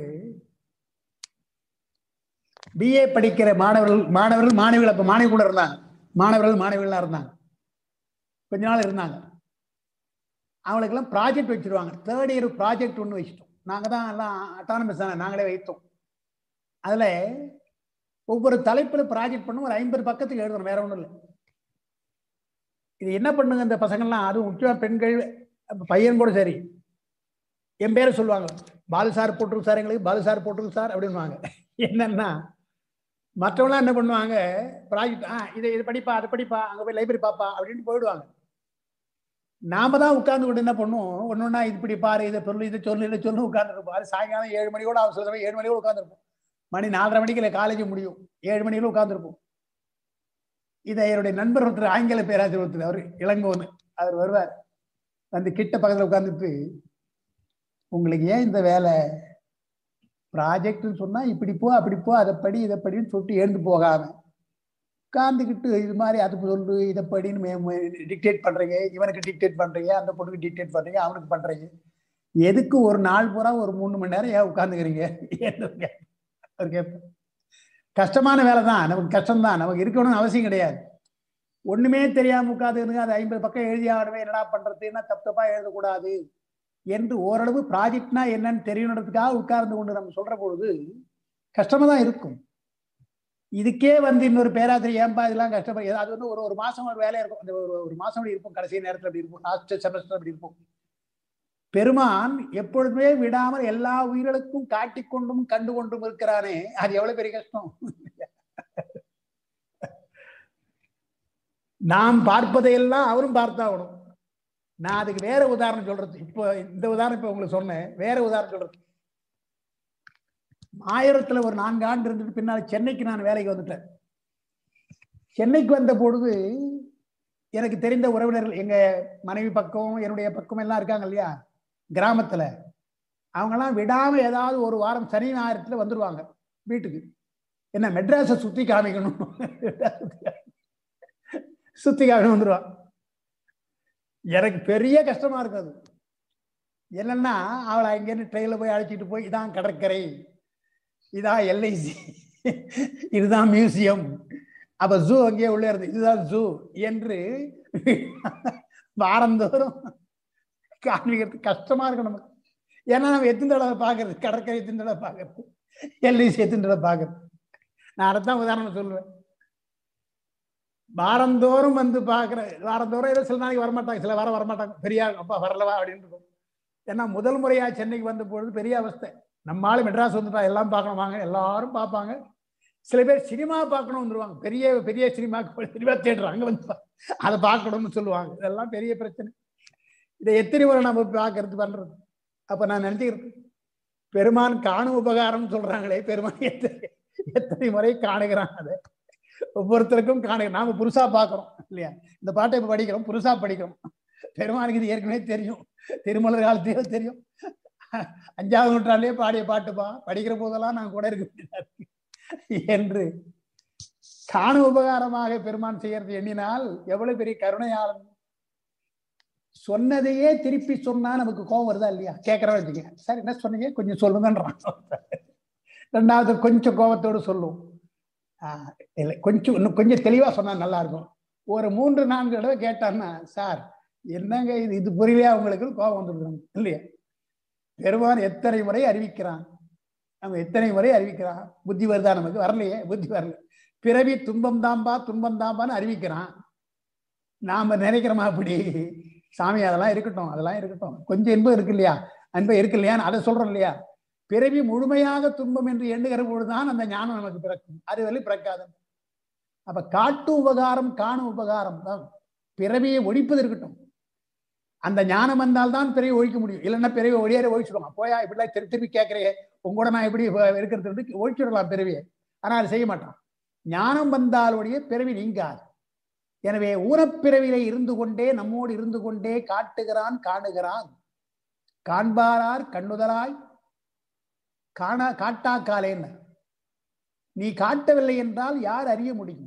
பிஏ படிக்கிற மாணவர்கள் மாணவர்கள் மாணவிகள் அப்ப மாணவி கூட இருந்தாங்க மாணவர்கள் மாணவிகளாக இருந்தாங்க கொஞ்ச நாள் இருந்தாங்க அவங்களுக்கெல்லாம் ப்ராஜெக்ட் வச்சிருவாங்க தேர்ட் இயர் ப்ராஜெக்ட் ஒன்று வச்சிட்டோம் நாங்கள் தான் எல்லாம் அட்டானமஸ் தானே நாங்களே வைத்தோம் அதில் ஒவ்வொரு தலைப்பில் ப்ராஜெக்ட் பண்ணும் ஒரு ஐம்பது பக்கத்துக்கு எழுதணும் வேற ஒன்றும் இல்லை இது என்ன பண்ணுங்க இந்த பசங்கள்லாம் அதுவும் முக்கியமாக பெண்கள் அப்ப பையன் கூட சரி என் பேரை சொல்லுவாங்க பாலு சார் போட்டிருக்கு சார் எங்களுக்கு பாலு சார் போட்டிருக்கு சார் அப்படின்வாங்க என்னன்னா மற்றவங்களாம் என்ன பண்ணுவாங்க ப்ராஜெக்ட் ஆ இதை இது படிப்பா அதை படிப்பா அங்கே போய் லைப்ரரி பாப்பா அப்படின்ட்டு போயிடுவாங்க நாம தான் உட்கார்ந்து கொண்டு என்ன பண்ணுவோம் ஒன்று ஒன்றா இது இப்படி பாரு இதை சொல்லு இதை சொல்லு இதை சொல்லு உட்காந்துருப்போம் அது சாயங்காலம் ஏழு மணி கூட அவர் சொல்லுற ஏழு மணி கூட உட்காந்துருப்போம் மணி நாலரை மணிக்கு இல்லை காலேஜ் முடியும் ஏழு மணிக்குள்ள உட்காந்துருப்போம் இதை என்னுடைய நண்பர் ஒருத்தர் ஆங்கில பேராசிரியர் ஒருத்தர் அவர் இளங்கோன்னு அவர் வருவார் வந்து கிட்ட பக்கத்தில் உட்காந்துட்டு உங்களுக்கு ஏன் இந்த வேலை ப்ராஜெக்ட்னு சொன்னா இப்படி போ அப்படி போ அதை படி இதை படின்னு சொல்லிட்டு எழுந்து போகாம உட்காந்துக்கிட்டு இது மாதிரி அது சொல்லு இதை படின்னு டிக்டேட் பண்றீங்க இவனுக்கு டிக்டேட் பண்றீங்க அந்த பொண்ணுக்கு டிக்டேட் பண்றீங்க அவனுக்கு பண்றீங்க எதுக்கு ஒரு நாள் பூரா ஒரு மூணு மணி நேரம் ஏன் உட்காந்துக்கிறீங்க அவர் கேட்பார் கஷ்டமான வேலை தான் நமக்கு கஷ்டம்தான் நமக்கு இருக்கணும்னு அவசியம் கிடையாது ஒண்ணுமே தெரியாம உட்காந்துருங்க அது ஐம்பது பக்கம் எழுதி ஆகணுமே என்னடா பண்றது என்ன தப்பு தப்பா எழுதக்கூடாது என்று ஓரளவு ப்ராஜெக்ட்னா என்னன்னு தெரியணுன்றதுக்காக உட்கார்ந்து கொண்டு நம்ம சொல்ற பொழுது கஷ்டமா தான் இருக்கும் இதுக்கே வந்து இன்னொரு பேராசிரியர் ஏன்பா இதெல்லாம் கஷ்டப்படு அது வந்து ஒரு ஒரு மாசம் ஒரு வேலையா இருக்கும் அந்த ஒரு ஒரு மாசம் அப்படி இருக்கும் கடைசி நேரத்தில் அப்படி இருக்கும் லாஸ்ட் செமஸ்டர் அப்படி இருக்கும் பெருமான் எப்பொழுதுமே விடாமல் எல்லா உயிர்களுக்கும் காட்டிக்கொண்டும் கண்டு கொண்டும் இருக்கிறானே அது எவ்வளவு பெரிய கஷ்டம் நாம் பார்ப்பதையெல்லாம் அவரும் பார்த்தாகணும் நான் அதுக்கு வேற உதாரணம் சொல்றது இப்போ இந்த உதாரணம் இப்ப உங்களுக்கு சொன்னேன் வேற உதாரணம் சொல்றது ஆயிரத்துல ஒரு நான்கு ஆண்டு இருந்துட்டு பின்னால் சென்னைக்கு நான் வேலைக்கு வந்துட்டேன் சென்னைக்கு வந்த பொழுது எனக்கு தெரிந்த உறவினர்கள் எங்க மனைவி பக்கம் என்னுடைய பக்கம் எல்லாம் இருக்காங்க இல்லையா கிராமத்துல அவங்கெல்லாம் விடாம ஏதாவது ஒரு வாரம் சனி ஞாயிறத்துல வந்துருவாங்க வீட்டுக்கு என்ன மெட்ராஸை சுத்தி காமிக்கணும் சுத்தி காமிக்கணும் வந்துருவான் எனக்கு பெரிய கஷ்டமா இருக்கும் அது என்னன்னா அவளை அங்கேருந்து ட்ரெயினில் போய் அழைச்சிட்டு போய் இதான் கடற்கரை இதான் எல்ஐசி இதுதான் மியூசியம் அப்ப ஜூ அங்கேயே உள்ளே இருந்து இதுதான் ஜூ என்று வாரந்தோறும் காண்பிக்கிறது கஷ்டமா இருக்கும் நமக்கு ஏன்னா நம்ம எத்தனை தடவை பார்க்கறது கடற்கரை எத்தனை தடவை பார்க்கறது எல்ஐசி எத்தனை தடவை பார்க்கறது நான் அதைத்தான் உதாரணம் சொல்லுவேன் வாரந்தோறும் வந்து பார்க்குற வாரந்தோறும் ஏதோ சில நாளைக்கு வரமாட்டாங்க சில வாரம் வரமாட்டாங்க பெரிய அப்பா வரலவா அப்படின்னு இருக்கும் ஏன்னா முதல் முறையா சென்னைக்கு வந்த பொழுது பெரிய அவஸ்தை நம்ம ஆளு மெட்ராஸ் வந்துட்டா எல்லாம் பார்க்கணும் வாங்க எல்லாரும் பார்ப்பாங்க சில பேர் சினிமா பார்க்கணும் வந்துருவாங்க பெரிய பெரிய சினிமா சினிமா தேட்டர் அங்கே வந்து பா- அதை பார்க்கணும்னு சொல்லுவாங்க இதெல்லாம் பெரிய பிரச்சனை இதை எத்தனை முறை நம்ம பார்க்கறது பண்றது அப்ப நான் நினைச்சுக்கிறது பெருமான் காணும் உபகாரம் சொல்றாங்களே பெருமான் எத்தனை எத்தனை முறை காணுகிறான் அதை ஒவ்வொருத்தருக்கும் காண நாம புதுசா பார்க்கிறோம் இல்லையா இந்த பாட்டை இப்ப படிக்கிறோம் புதுசா படிக்கிறோம் பெருமானுக்கு இது ஏற்கனவே தெரியும் திருமலர் காலத்தையோ தெரியும் அஞ்சாவது நூற்றாண்டிலே பாடிய பாட்டுப்பா படிக்கிற போதெல்லாம் நான் கூட இருக்க வேண்டியதா இருக்கு என்று காண உபகாரமாக பெருமான் செய்யறது எண்ணினால் எவ்வளவு பெரிய கருணையாளன் சொன்னதையே திருப்பி சொன்னா நமக்கு கோபம் வருதா இல்லையா கேட்கறவன் வச்சுக்க சார் என்ன சொன்னீங்க கொஞ்சம் சொல்லுங்கன்றான் ரெண்டாவது கொஞ்சம் கோபத்தோடு சொல்லும் ஆஹ் இல்லை கொஞ்சம் இன்னும் கொஞ்சம் தெளிவா சொன்னா நல்லா இருக்கும் ஒரு மூன்று நான்கு தடவை கேட்டான்னா சார் என்னங்க இது இது புரியலையா உங்களுக்கு கோபம் வந்துருக்குறாங்க இல்லையா பெருமான் எத்தனை முறை அறிவிக்கிறான் நம்ம எத்தனை முறை அறிவிக்கிறான் புத்தி வருதா நமக்கு வரலையே புத்தி வரல பிறவி துன்பம் தாம்பா துன்பம் தாம்பான்னு அறிவிக்கிறான் நாம நினைக்கிறோமா அப்படி சாமி அதெல்லாம் இருக்கட்டும் அதெல்லாம் இருக்கட்டும் கொஞ்சம் இன்பம் இருக்கு இல்லையா அன்பம் இருக்கு இல்லையான்னு அதை சொல்றோம் இல்லையா பிறவி முழுமையாக துன்பம் என்று எண்ணுகிற பொழுதுதான் அந்த ஞானம் நமக்கு பிறக்கும் அது வரை பிறக்காது அப்ப காட்டு உபகாரம் காணும் உபகாரம் தான் பிறவியை ஒழிப்பது இருக்கட்டும் அந்த ஞானம் வந்தால்தான் பிறவி ஒழிக்க முடியும் இல்லைன்னா பிறவி ஒழியார ஒழிச்சிடுவான் போயா இப்படிலாம் திருப்பி திருப்பி கேட்கறையே உங்களோட நான் எப்படி இருக்கிறது ஒழிச்சிடலாம் பிறவியை ஆனா அதை செய்ய மாட்டான் ஞானம் வந்தால் ஒழிய பிறவி நீங்காது எனவே ஊனப்பிறவிலே இருந்து கொண்டே நம்மோடு இருந்து கொண்டே காட்டுகிறான் காணுகிறான் காண்பாரார் கண்ணுதலாய் காணா காட்டா காலேன்னு நீ காட்டவில்லை என்றால் யார் அறிய முடியும்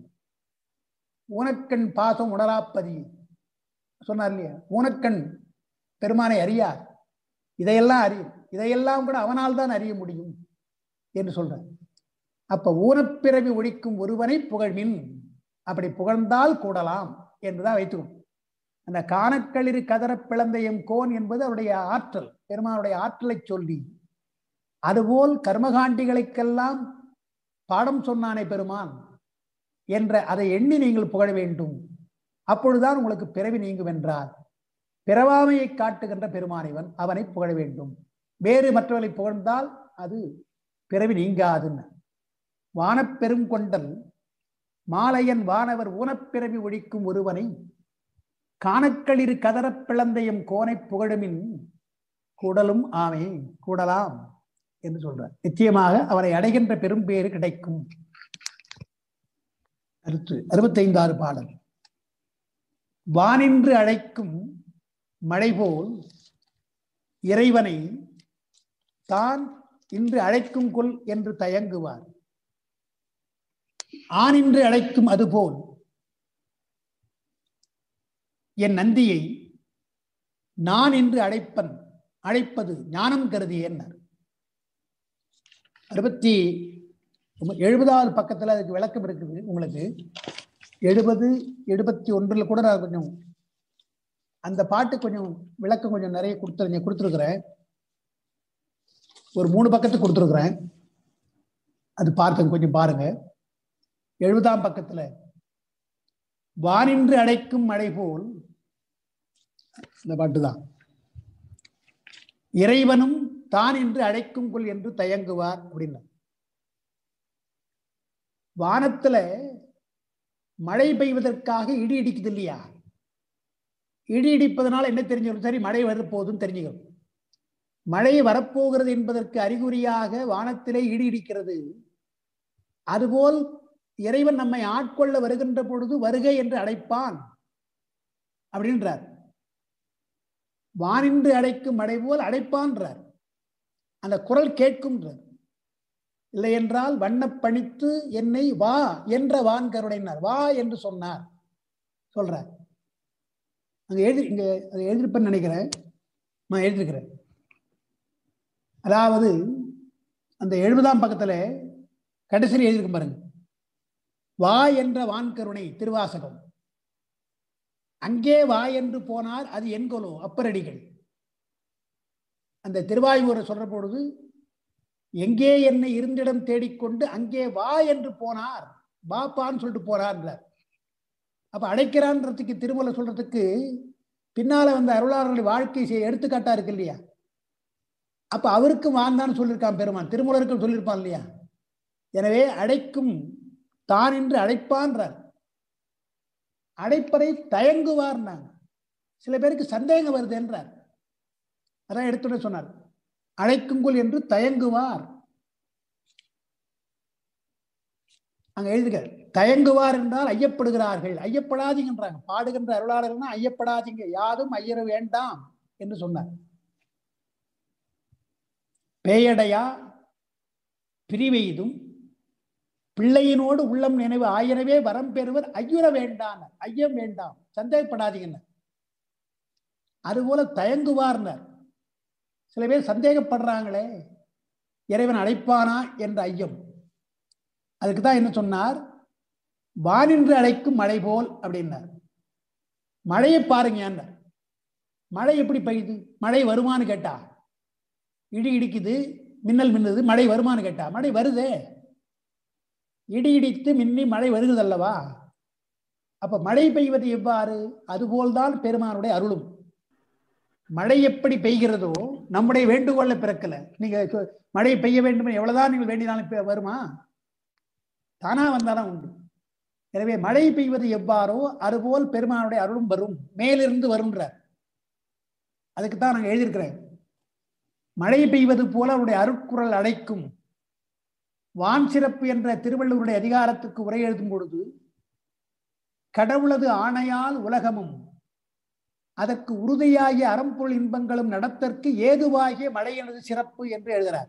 ஊனக்கண் பாசம் உணராப்பதி சொன்னார் இல்லையா ஊனக்கண் பெருமானை அறியார் இதையெல்லாம் அறியும் இதையெல்லாம் கூட அவனால் தான் அறிய முடியும் என்று சொல்றார் அப்ப ஊனப்பிறவி ஒழிக்கும் ஒருவனை புகழ்மின் அப்படி புகழ்ந்தால் கூடலாம் என்றுதான் வைத்துக்கணும் அந்த காணக்களிறு கதற பிளந்தையும் கோன் என்பது அவருடைய ஆற்றல் பெருமானுடைய ஆற்றலை சொல்லி அதுபோல் கர்மகாண்டிகளுக்கெல்லாம் பாடம் சொன்னானே பெருமான் என்ற அதை எண்ணி நீங்கள் புகழ வேண்டும் அப்பொழுதுதான் உங்களுக்கு பிறவி நீங்கும் என்றார் பிறவாமையை காட்டுகின்ற பெருமானிவன் அவனை புகழ வேண்டும் வேறு மற்றவர்களை புகழ்ந்தால் அது பிறவி நீங்காதுன்னு வானப்பெரும் கொண்டல் மாலையன் வானவர் ஊனப்பிறவி ஒழிக்கும் ஒருவனை காணக்களிரு கதறப் பிளந்தையும் கோனை புகழுமின் கூடலும் ஆமே கூடலாம் என்று சொல்றார் நிச்சயமாக அவரை அடைகின்ற பெரும் பேறு கிடைக்கும் அடுத்து அறுபத்தைந்தாறு பாடல் வானின்று அழைக்கும் மழை போல் இறைவனை தான் இன்று அழைக்கும் கொள் என்று தயங்குவார் ஆனின்று அழைக்கும் அதுபோல் என் நந்தியை நான் என்று அழைப்பன் அழைப்பது ஞானம் கருதி என்னார் அறுபத்தி எழுபதாவது பக்கத்துல அதுக்கு விளக்கம் இருக்குது உங்களுக்கு எழுபது எழுபத்தி ஒன்றுல கூட நான் கொஞ்சம் அந்த பாட்டு கொஞ்சம் விளக்கம் கொஞ்சம் நிறைய கொடுத்து கொடுத்துருக்குறேன் ஒரு மூணு பக்கத்துக்கு கொடுத்துருக்குறேன் அது பார்த்து கொஞ்சம் பாருங்க எழுபதாம் பக்கத்துல வானின்று அடைக்கும் மழை போல் இந்த பாட்டு தான் இறைவனும் தான் என்று அழைக்கும் கொள் என்று தயங்குவார் அப்படின்னா வானத்துல மழை பெய்வதற்காக இடி இடிக்குது இல்லையா இடி இடிப்பதனால என்ன தெரிஞ்சுக்கணும் சரி மழை வரப்போகுதுன்னு தெரிஞ்சுக்கணும் மழை வரப்போகிறது என்பதற்கு அறிகுறியாக வானத்திலே இடி இடிக்கிறது அதுபோல் இறைவன் நம்மை ஆட்கொள்ள வருகின்ற பொழுது வருகை என்று அழைப்பான் அப்படின்றார் வானின்று அழைக்கும் மழை போல் அழைப்பான்றார் அந்த குரல் கேட்கும்ன்றார் இல்லை என்றால் வண்ணப்பணித்து என்னை வா என்ற வான் கருடைனார் வா என்று சொன்னார் சொல்றார் அங்க எழுதி இங்க அதை எழுதிருப்பேன்னு நினைக்கிறேன் நான் எழுதிருக்கிறேன் அதாவது அந்த எழுபதாம் பக்கத்துல கடைசியில் எழுதியிருக்கும் பாருங்க வா என்ற வான்கருணை திருவாசகம் அங்கே வா என்று போனார் அது என்கொலோ அப்பரடிகள் அந்த திருவாயூரை சொல்ற பொழுது எங்கே என்னை இருந்திடம் தேடிக்கொண்டு அங்கே வா என்று போனார் வாப்பான்னு சொல்லிட்டு போறார்ன்றார் அப்ப அழைக்கிறான்றதுக்கு திருமலை சொல்றதுக்கு பின்னால வந்த அருளாளர்களுடைய வாழ்க்கை எடுத்துக்காட்டா இருக்கு இல்லையா அப்ப அவருக்கும் வாழ்ந்தான்னு சொல்லியிருக்கான் பெருமான் திருமலருக்கும் சொல்லியிருப்பான் இல்லையா எனவே அழைக்கும் தான் என்று அழைப்பான்றார் அழைப்பதை தயங்குவார் சில பேருக்கு சந்தேகம் வருது என்றார் அதான் எடுத்துட சொன்னார் அழைக்குங்குள் என்று தயங்குவார் அங்க எழுதுக தயங்குவார் என்றால் ஐயப்படுகிறார்கள் ஐயப்படாதீங்கன்றாங்க பாடுகின்ற அருளாளர்கள்னா ஐயப்படாதீங்க யாரும் ஐயர வேண்டாம் என்று சொன்னார் பேயடையா பிரிவெய்தும் பிள்ளையினோடு உள்ளம் நினைவு ஆயிரவே வரம் பெறுவர் ஐயுற வேண்டாம் ஐயம் வேண்டாம் சந்தேகப்படாதீங்க அதுபோல தயங்குவார்னர் சில பேர் சந்தேகப்படுறாங்களே இறைவன் அழைப்பானா என்ற ஐயம் அதுக்கு தான் என்ன சொன்னார் வானின்று அழைக்கும் மழை போல் அப்படின்னார் மழையை பாருங்க ஏன்னார் மழை எப்படி பெய்யுது மழை வருமான்னு கேட்டா இடி இடிக்குது மின்னல் மின்னுது மழை வருமான்னு கேட்டா மழை வருதே இடி இடித்து மின்னி மழை வருகிறது அல்லவா அப்ப மழை பெய்வது எவ்வாறு அதுபோல்தான் பெருமானுடைய அருளும் மழை எப்படி பெய்கிறதோ நம்முடைய வேண்டுகோள்ல பிறக்கல நீங்க சொ- மழை பெய்ய வேண்டும் எவ்வளவுதான் நீங்கள் வேண்டினாலும் பெ- வருமா தானா வந்தாலும் உண்டு எனவே மழை பெய்வது எவ்வாறோ அதுபோல் பெருமானுடைய அருளும் வரும் மேலிருந்து வரும்ன்றார் அதுக்கு தான் நாங்கள் எழுதியிருக்கிறேன் மழை பெய்வது போல அவருடைய அருட்குரல் அழைக்கும் வான் சிறப்பு என்ற திருவள்ளுவருடைய அதிகாரத்துக்கு உரை எழுதும் பொழுது கடவுளது ஆணையால் உலகமும் அதற்கு உறுதியாகிய அறம்பொருள் இன்பங்களும் நடத்தற்கு ஏதுவாகிய மழையனது சிறப்பு என்று எழுதுகிறார்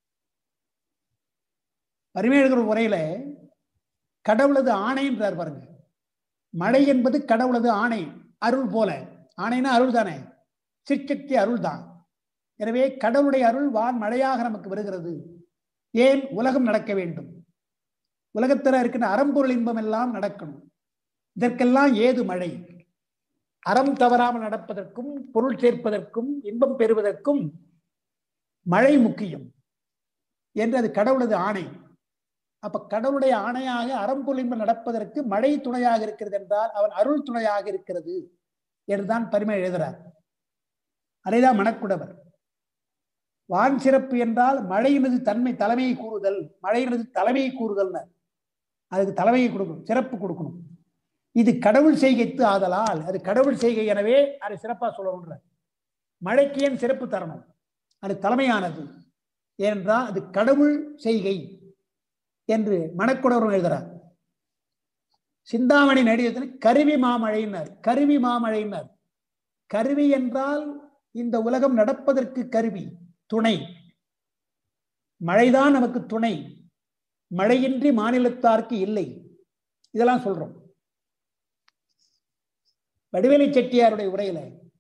பரிமேழுகிற உரையில கடவுளது ஆணை என்றார் பாருங்க மழை என்பது கடவுளது ஆணை அருள் போல ஆணைனா அருள் தானே சிற்சக்தி அருள் தான் எனவே கடவுளுடைய அருள் வான் மழையாக நமக்கு வருகிறது ஏன் உலகம் நடக்க வேண்டும் உலகத்தில் இருக்கின்ற அறம்பொருள் இன்பம் எல்லாம் நடக்கணும் இதற்கெல்லாம் ஏது மழை அறம் தவறாமல் நடப்பதற்கும் பொருள் சேர்ப்பதற்கும் இன்பம் பெறுவதற்கும் மழை முக்கியம் என்று அது கடவுளது ஆணை அப்ப கடவுளுடைய ஆணையாக அறம்பொருள் இன்பம் நடப்பதற்கு மழை துணையாக இருக்கிறது என்றால் அவன் அருள் துணையாக இருக்கிறது என்றுதான் பரிமை எழுதுகிறார் அதைதான் மணக்குடவர் வான் சிறப்பு என்றால் மழையினது தன்மை தலைமையை கூறுதல் மழையினது தலைமையை கூறுதல் அதுக்கு தலைமையை கொடுக்கணும் சிறப்பு கொடுக்கணும் இது கடவுள் செய்கைத்து ஆதலால் அது கடவுள் செய்கை எனவே அதை சிறப்பா சொல்லணுன்ற மழைக்கு ஏன் சிறப்பு தரணும் அது தலைமையானது ஏனென்றால் அது கடவுள் செய்கை என்று மணக்குடவரும் எழுதுறார் சிந்தாமணி நடிகத்தில் கருவி மாமழையினர் கருவி மாமழையினர் கருவி என்றால் இந்த உலகம் நடப்பதற்கு கருவி துணை மழைதான் நமக்கு துணை மழையின்றி மாநிலத்தார்க்கு இல்லை இதெல்லாம் சொல்றோம் வடிவேலி செட்டியாருடைய உரையில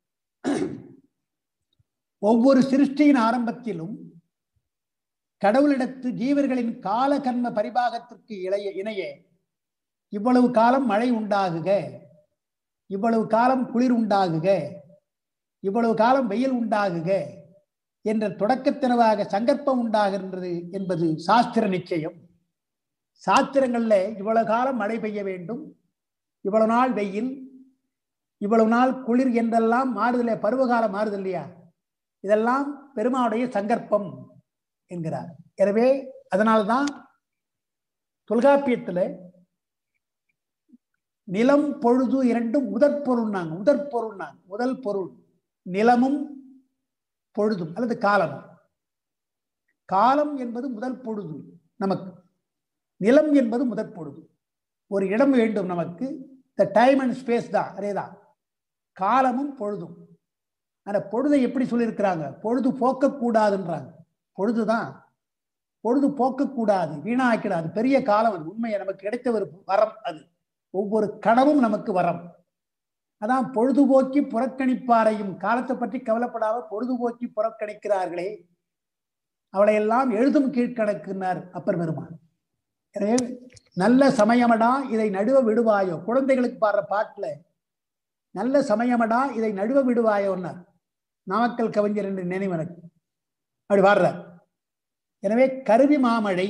ஒவ்வொரு சிருஷ்டியின் ஆரம்பத்திலும் கடவுளிடத்து ஜீவர்களின் கால கர்ம பரிபாகத்திற்கு இளைய இணைய இவ்வளவு காலம் மழை உண்டாகுக இவ்வளவு காலம் குளிர் உண்டாகுக இவ்வளவு காலம் வெயில் உண்டாகுக என்ற தொடக்கத்தினவாக சங்கற்பம் உண்டாகின்றது என்பது சாஸ்திர நிச்சயம் சாஸ்திரங்கள்ல இவ்வளவு காலம் மழை பெய்ய வேண்டும் இவ்வளவு நாள் வெயில் இவ்வளவு நாள் குளிர் என்றெல்லாம் மாறுதல பருவகாலம் மாறுது இல்லையா இதெல்லாம் பெருமாவுடைய சங்கற்பம் என்கிறார் எனவே அதனால்தான் தொல்காப்பியத்தில் நிலம் பொழுது இரண்டும் முதற் பொருள்னாங்க முதற் பொருள்னாங்க முதல் பொருள் நிலமும் பொழுதும் அல்லது காலமும் காலம் என்பது முதல் பொழுது நமக்கு நிலம் என்பது முதற் பொழுது ஒரு இடம் வேண்டும் நமக்கு இந்த டைம் அண்ட் ஸ்பேஸ் தான் அதேதான் காலமும் பொழுதும் அந்த பொழுதை எப்படி சொல்லியிருக்கிறாங்க பொழுது போக்கக்கூடாதுன்றாங்க பொழுதுதான் பொழுது போக்கக்கூடாது வீணாக்கிடாது பெரிய காலம் அது உண்மையை நமக்கு கிடைத்த ஒரு வரம் அது ஒவ்வொரு கனவும் நமக்கு வரம் அதான் பொழுதுபோக்கி புறக்கணிப்பாரையும் காலத்தை பற்றி கவலைப்படாம பொழுதுபோக்கி புறக்கணிக்கிறார்களே அவளை எல்லாம் எழுதும் கீழ்கணக்குனார் அப்பர் பெருமான் எனவே நல்ல சமயமடா இதை நடுவ விடுவாயோ குழந்தைகளுக்கு பாடுற பாட்டுல நல்ல சமயமடா இதை நடுவ விடுவாயோன்னார் நாமக்கல் கவிஞர் என்று நினைவு எனக்கு அப்படி பாடுறார் எனவே கருவி மாமழை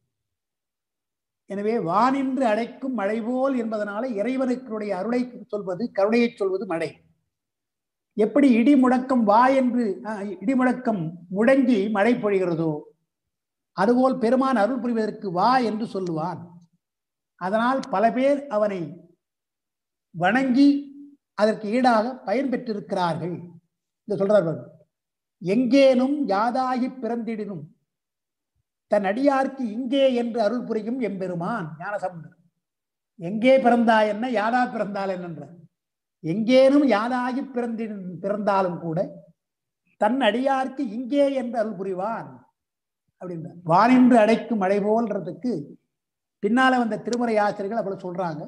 எனவே வானின்று அழைக்கும் மழை போல் என்பதனால இறைவனுக்குடைய அருளை சொல்வது கருணையை சொல்வது மழை எப்படி இடி முழக்கம் வா என்று அஹ், இடி முழக்கம் முழங்கி மழை பொழிகிறதோ அதுபோல் பெருமான் அருள் புரிவதற்கு வா என்று சொல்லுவான் அதனால் பல பேர் அவனை வணங்கி அதற்கு ஈடாக பயன் பெற்றிருக்கிறார்கள் இந்த சொல்றார் பாருங்க. எங்கேனும் யாதாகி பிறந்திடினும் தன் அடியார்க்கு இங்கே என்று அருள் புரியும் எம்பெருமான் ஞானசம்பந்தர் எங்கே பிறந்தாய் என்ன யாதா பிறந்தால் என்னன்ற எங்கேனும் யாதாகி பிறந்தி பிறந்தாலும் கூட தன் அடியார்க்கு இங்கே என்று அருள் புரிவான் அப்படின்றார் வானின்று அடைக்கும் மழை போல்றதுக்கு பின்னால வந்த திருமுறை ஆசிரியர்கள் அவ்வளவு சொல்றாங்க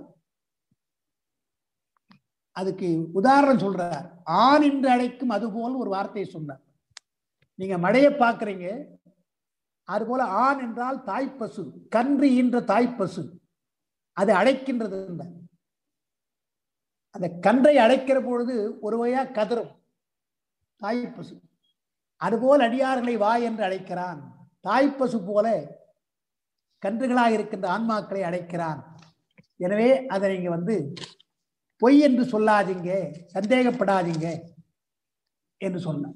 அதுக்கு உதாரணம் சொல்றார் ஆண் என்று அழைக்கும் அது போல் ஒரு வார்த்தையை சொன்னார் நீங்க மழையை பார்க்கறீங்க அதுபோல ஆண் என்றால் தாய்ப்பசு கன்று ஈன்ற தாய்ப்பசு அது அழைக்கின்றது என்றார். அந்த கன்றை அழைக்கிற பொழுது ஒரு வகையா கதறும் தாய்ப்பசு அதுபோல் அடியார்களை வா என்று அழைக்கிறான் தாய்ப்பசு போல கன்றுகளாக இருக்கின்ற ஆன்மாக்களை அழைக்கிறான் எனவே அதை நீங்க வந்து பொய் என்று சொல்லாதீங்க சந்தேகப்படாதீங்க என்று சொன்னான்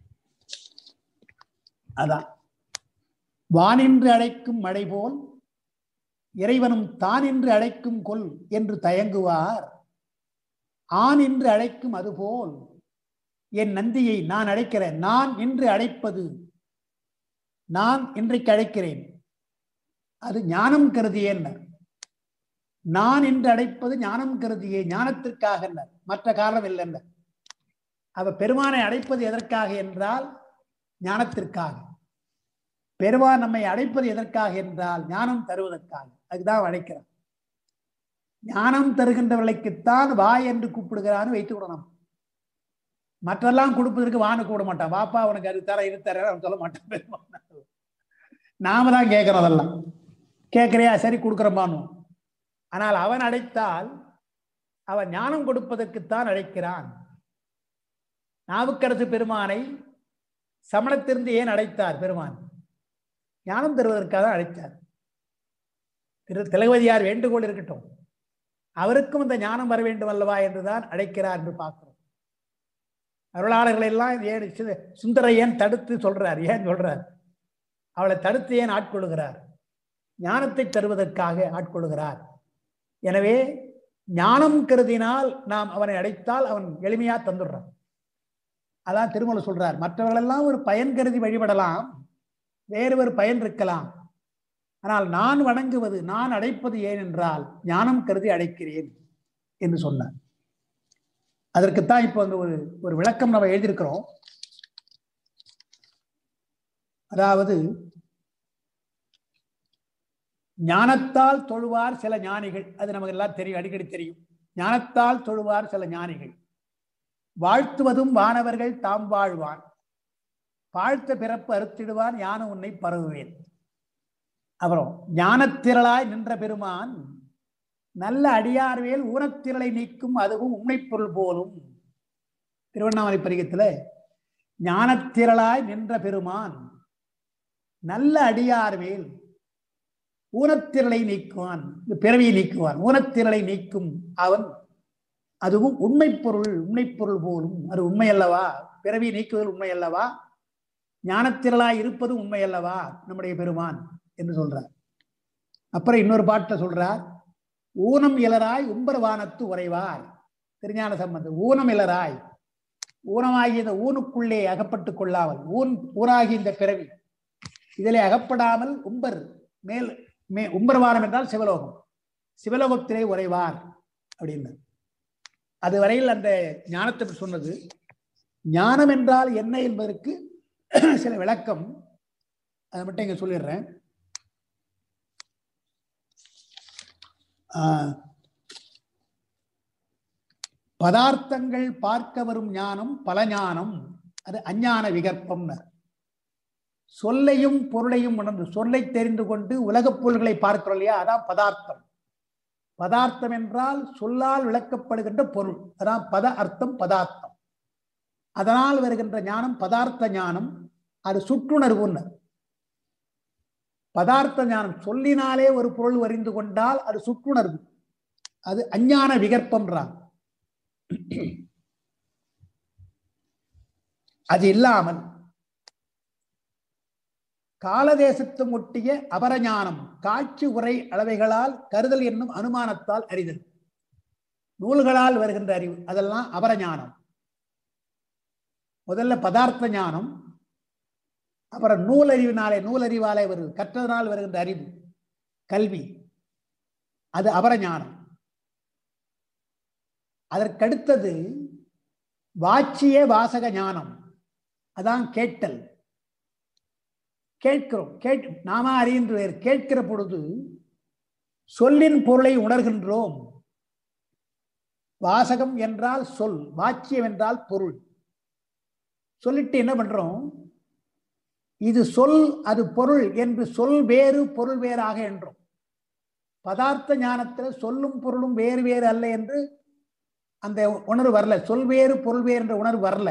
அதான் வானின்று அழைக்கும் மழை போல் இறைவனும் தான் என்று அழைக்கும் கொல் என்று தயங்குவார் ஆண் என்று அழைக்கும் அதுபோல் என் நந்தியை நான் அழைக்கிறேன் நான் என்று அழைப்பது நான் இன்றைக்கு அழைக்கிறேன் அது ஞானம் கருதியேன் நான் என்று அழைப்பது ஞானம் கருதியே ஞானத்திற்காக மற்ற காரணம் இல்லைன்ன அவ பெருமானை அழைப்பது எதற்காக என்றால் ஞானத்திற்காக பெருமான் நம்மை அழைப்பது எதற்காக என்றால் ஞானம் தருவதற்காக அதுதான் அழைக்கிறான் ஞானம் தருகின்றவர்களுக்குத்தான் வா என்று கூப்பிடுகிறான்னு வைத்து விடணும் மற்றெல்லாம் கொடுப்பதற்கு வான்னு கூட மாட்டான் வாப்பா உனக்கு அது தர இது தர அவன் சொல்ல மாட்டான் பெருமான் நாம தான் கேட்கிறோம் அதெல்லாம் கேட்கிறியா சரி கொடுக்குறப்பான்னு ஆனால் அவன் அழைத்தால் அவன் ஞானம் கொடுப்பதற்குத்தான் அழைக்கிறான் நாவுக்கரசு பெருமானை சமணத்திலிருந்து ஏன் அழைத்தார் பெருமான் ஞானம் தருவதற்காக அழைத்தார் திரு திலகவதியார் வேண்டுகோள் இருக்கட்டும் அவருக்கும் இந்த ஞானம் வர வேண்டும் அல்லவா என்றுதான் அழைக்கிறார் என்று பார்க்கிறோம் அருளாளர்கள் எல்லாம் ஏன் சு- சுந்தரை ஏன் தடுத்து சொல்றார் ஏன் சொல்றார் அவளை தடுத்து ஏன் ஆட்கொள்கிறார் ஞானத்தை தருவதற்காக ஆட்கொள்கிறார் எனவே ஞானம் கருதினால் நாம் அவனை அடைத்தால் அவன் எளிமையா தந்துடுறான் அதான் திருமலை சொல்றார் மற்றவர்களெல்லாம் ஒரு பயன் கருதி வழிபடலாம் வேறு ஒரு பயன் இருக்கலாம் ஆனால் நான் வணங்குவது நான் அடைப்பது ஏன் என்றால் ஞானம் கருதி அடைக்கிறேன் என்று சொன்னார் அதற்குத்தான் இப்போ அந்த ஒரு ஒரு விளக்கம் நம்ம எழுதியிருக்கிறோம் அதாவது ஞானத்தால் தொழுவார் சில ஞானிகள் அது நமக்கு எல்லாம் தெரியும் அடிக்கடி தெரியும் ஞானத்தால் தொழுவார் சில ஞானிகள் வாழ்த்துவதும் வானவர்கள் தாம் வாழ்வான் வாழ்த்த பிறப்பு அறுத்திடுவான் ஞானம் உன்னை பரவுவேன் அப்புறம் ஞானத்திரளாய் நின்ற பெருமான் நல்ல அடியார்வேல் ஊனத்திரளை நீக்கும் அதுவும் உண்மை பொருள் போலும் திருவண்ணாமலை பதிகத்துல ஞானத்திரளாய் நின்ற பெருமான் நல்ல அடியார்வேல் ஊனத்திரளை நீக்குவான் இந்த பிறவியை நீக்குவான் ஊனத்திரளை நீக்கும் அவன் அதுவும் உண்மை பொருள் உண்மை பொருள் போலும் அது உண்மை அல்லவா பிறவியை நீக்குதல் உண்மை அல்லவா ஞானத்திரளாய் இருப்பது உண்மை அல்லவா நம்முடைய பெருமான் என்று சொல்றார் அப்புறம் இன்னொரு பாட்டை சொல்றார் ஊனம் இலராய் உம்பரவானத்து உறைவார் திருஞான சம்பந்தம் ஊனம் இலராய் ஊனமாகிய இந்த ஊனுக்குள்ளே அகப்பட்டுக் கொள்ளாமல் ஊன் ஊராகி இந்த பிறவி இதிலே அகப்படாமல் உம்பர் மேல் மே உம்பரவானம் என்றால் சிவலோகம் சிவலோகத்திலே உறைவார் அப்படின்னு அது வரையில் அந்த ஞானத்தை சொன்னது ஞானம் என்றால் என்ன என்பதற்கு சில விளக்கம் அதை மட்டும் இங்க சொல்லிடுறேன் ஆஹ், பதார்த்தங்கள் பார்க்க வரும் ஞானம் பல ஞானம் அது அஞ்ஞான விகற்பம் சொல்லையும் பொருளையும் உணர்ந்து சொல்லை தெரிந்து கொண்டு உலகப் பொருள்களை பார்க்கிறோம் இல்லையா அதான் பதார்த்தம் பதார்த்தம் என்றால் சொல்லால் விளக்கப்படுகின்ற பொருள் அதான் பத அர்த்தம் பதார்த்தம் அதனால் வருகின்ற ஞானம் பதார்த்த ஞானம் அது சுற்றுணர்வுன்னு பதார்த்த ஞானம் சொல்லினாலே ஒரு பொருள் அறிந்து கொண்டால் அது சுற்றுணர்வு அது அஞ்ஞான விகற்பம்ன்றான் அது இல்லாமல் காலதேசத்தும் ஒட்டிய அபரஞானம் காட்சி உரை அளவைகளால் கருதல் என்னும் அனுமானத்தால் அறிதல் நூல்களால் வருகின்ற அறிவு அதெல்லாம் அபரஞானம் முதல்ல பதார்த்த ஞானம் அப்புறம் நூலறிவினாலே நூலறிவாலே வருது கற்றதனால் வருகின்ற அறிவு கல்வி அது அபரஞானம் அதற்கடுத்தது வாச்சிய வாசக ஞானம் அதான் கேட்டல் கேட்கிறோம் கேட் நாம அறிகின்ற கேட்கிற பொழுது சொல்லின் பொருளை உணர்கின்றோம் வாசகம் என்றால் சொல் வாக்கியம் என்றால் பொருள் சொல்லிட்டு என்ன பண்றோம் இது சொல் அது பொருள் என்று சொல் வேறு பொருள் வேறாக என்றும் பதார்த்த ஞானத்துல சொல்லும் பொருளும் வேறு வேறு அல்ல என்று அந்த உணர்வு வரல சொல் வேறு பொருள் வேறு என்ற உணர்வு வரல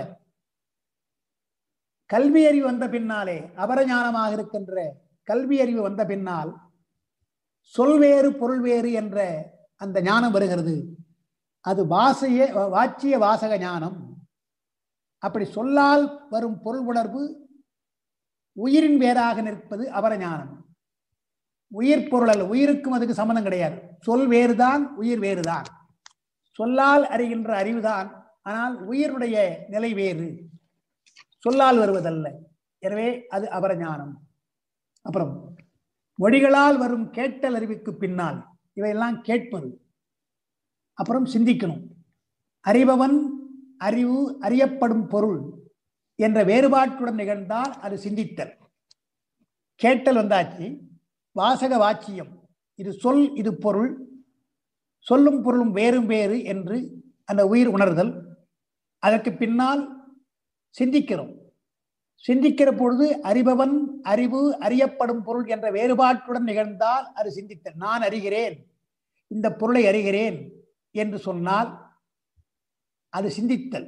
கல்வி அறிவு வந்த பின்னாலே அபரஞானமாக இருக்கின்ற கல்வி அறிவு வந்த பின்னால் சொல் வேறு பொருள் வேறு என்ற அந்த ஞானம் வருகிறது அது வாசைய வாச்சிய வாசக ஞானம் அப்படி சொல்லால் வரும் பொருள் உணர்வு உயிரின் வேறாக நிற்பது அபரஞானம் உயிர் பொருள் அல்ல உயிருக்கும் அதுக்கு சம்மந்தம் கிடையாது சொல் வேறுதான் உயிர் வேறுதான் சொல்லால் அறிகின்ற அறிவுதான் ஆனால் உயிருடைய நிலை வேறு சொல்லால் வருவதல்ல எனவே அது அபரஞானம் அப்புறம் மொழிகளால் வரும் கேட்டல் அறிவுக்கு பின்னால் இவையெல்லாம் கேட்பது அப்புறம் சிந்திக்கணும் அறிபவன் அறிவு அறியப்படும் பொருள் என்ற வேறுபாட்டுடன் நிகழ்ந்தால் அது சிந்தித்தல் கேட்டல் வந்தாச்சு வாசக வாச்சியம் இது சொல் இது பொருள் சொல்லும் பொருளும் வேறும் வேறு என்று அந்த உயிர் உணர்தல் அதற்கு பின்னால் சிந்திக்கிறோம் சிந்திக்கிற பொழுது அறிபவன் அறிவு அறியப்படும் பொருள் என்ற வேறுபாட்டுடன் நிகழ்ந்தால் அது சிந்தித்தல் நான் அறிகிறேன் இந்த பொருளை அறிகிறேன் என்று சொன்னால் அது சிந்தித்தல்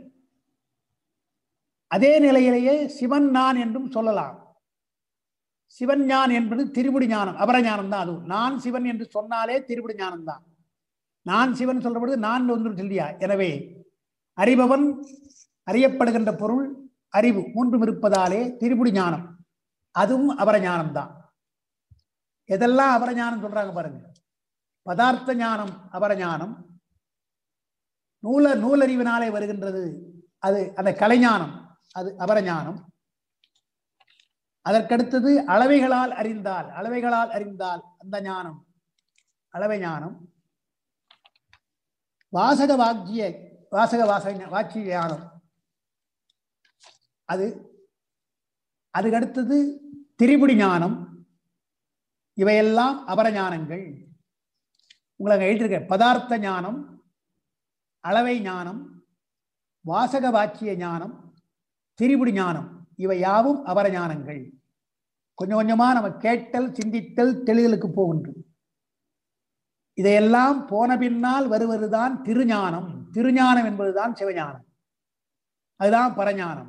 அதே நிலையிலேயே சிவன் நான் என்றும் சொல்லலாம் சிவன் ஞான் என்பது திருமுடி ஞானம் அபரஞானம் தான் அதுவும் நான் சிவன் என்று சொன்னாலே திருமுடி ஞானம் தான் நான் சிவன் சொல்ற பொழுது நான் ஒன்று இல்லையா எனவே அறிபவன் அறியப்படுகின்ற பொருள் அறிவு மூன்றும் இருப்பதாலே திருமுடி ஞானம் அதுவும் அபரஞானம் தான் எதெல்லாம் அபரஞானம் சொல்றாங்க பாருங்க பதார்த்த ஞானம் அபரஞானம் நூல நூலறிவினாலே வருகின்றது அது அந்த கலைஞானம் அது அபரஞானம் அதற்கடுத்தது அளவைகளால் அறிந்தால் அளவைகளால் அறிந்தால் அந்த ஞானம் அளவை ஞானம் வாசக வாக்கிய வாசக வாசக வாக்கிய ஞானம் அது அதுக்கடுத்தது திரிபுடி ஞானம் இவையெல்லாம் அபரஞானங்கள் உங்களை அங்கே எழுதியிருக்க பதார்த்த ஞானம் அளவை ஞானம் வாசக வாக்கிய ஞானம் திரிபுடி ஞானம் இவை யாவும் அபரஞானங்கள் கொஞ்சம் கொஞ்சமா நம்ம கேட்டல் சிந்தித்தல் தெளிதலுக்கு போகின்றது இதையெல்லாம் போன பின்னால் வருவதுதான் திருஞானம் திருஞானம் என்பதுதான் சிவஞானம் அதுதான் பரஞானம்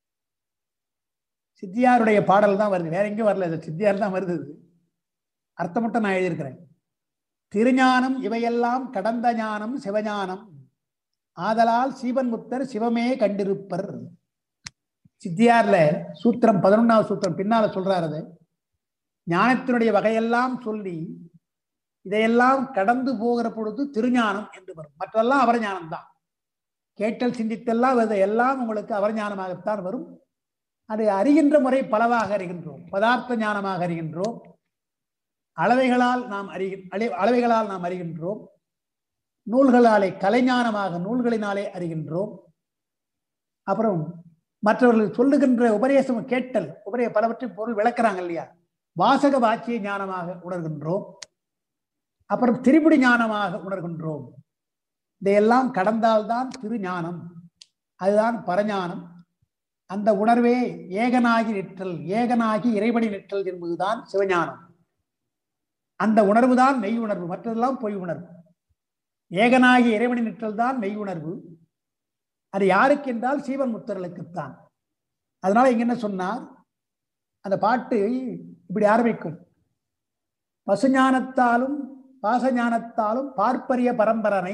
சித்தியாருடைய பாடல் தான் வருது வேற எங்கேயும் வரல இது சித்தியார் தான் வருது இது. அர்த்தம் மட்டும் நான் எழுதியிருக்கிறேன் திருஞானம் இவையெல்லாம் கடந்த ஞானம் சிவஞானம் ஆதலால் சீவன் முத்தர் சிவமே கண்டிருப்பர் சித்தியார்ல சூத்திரம் பதினொன்னாவது சூத்திரம் பின்னால சொல்றாரு அது ஞானத்தினுடைய வகையெல்லாம் சொல்லி இதையெல்லாம் கடந்து போகிற பொழுது திருஞானம் என்று வரும் மற்றெல்லாம் அவரஞானம் தான் கேட்டல் சிந்தித்தெல்லாம் வருது எல்லாம் உங்களுக்கு அவரஞானமாகத்தான் வரும் அது அறிகின்ற முறை பலவாக அறிகின்றோம் பதார்த்த ஞானமாக அறிகின்றோம் அளவைகளால் நாம் அறிகி அளை- அளவைகளால் நாம் அறிகின்றோம் நூல்களாலே கலைஞானமாக நூல்களினாலே அறிகின்றோம் அப்புறம் மற்றவர்கள் சொல்லுகின்ற உபதேசம் கேட்டல் உபரிய பலவற்றை பொருள் விளக்குறாங்க இல்லையா வாசக வாக்கிய ஞானமாக உணர்கின்றோம் அப்புறம் திரிபுடி ஞானமாக உணர்கின்றோம் இதையெல்லாம் கடந்தால்தான் திருஞானம் அதுதான் பரஞானம் அந்த உணர்வே ஏகனாகி நிற்றல் ஏகனாகி இறைவனை நிற்றல் என்பதுதான் சிவஞானம் அந்த உணர்வு தான் மெய் உணர்வு மற்றதெல்லாம் பொய் உணர்வு ஏகனாகி இறைவனை நிற்றல் தான் மெய் உணர்வு அது யாருக்கு என்றால் சீவன் முத்தர்களுக்குத்தான் அதனால இங்க என்ன சொன்னார் அந்த பாட்டு இப்படி ஆரம்பிக்கும் பசுஞானத்தாலும் பாசஞானத்தாலும் பார்ப்பரிய பரம்பரனை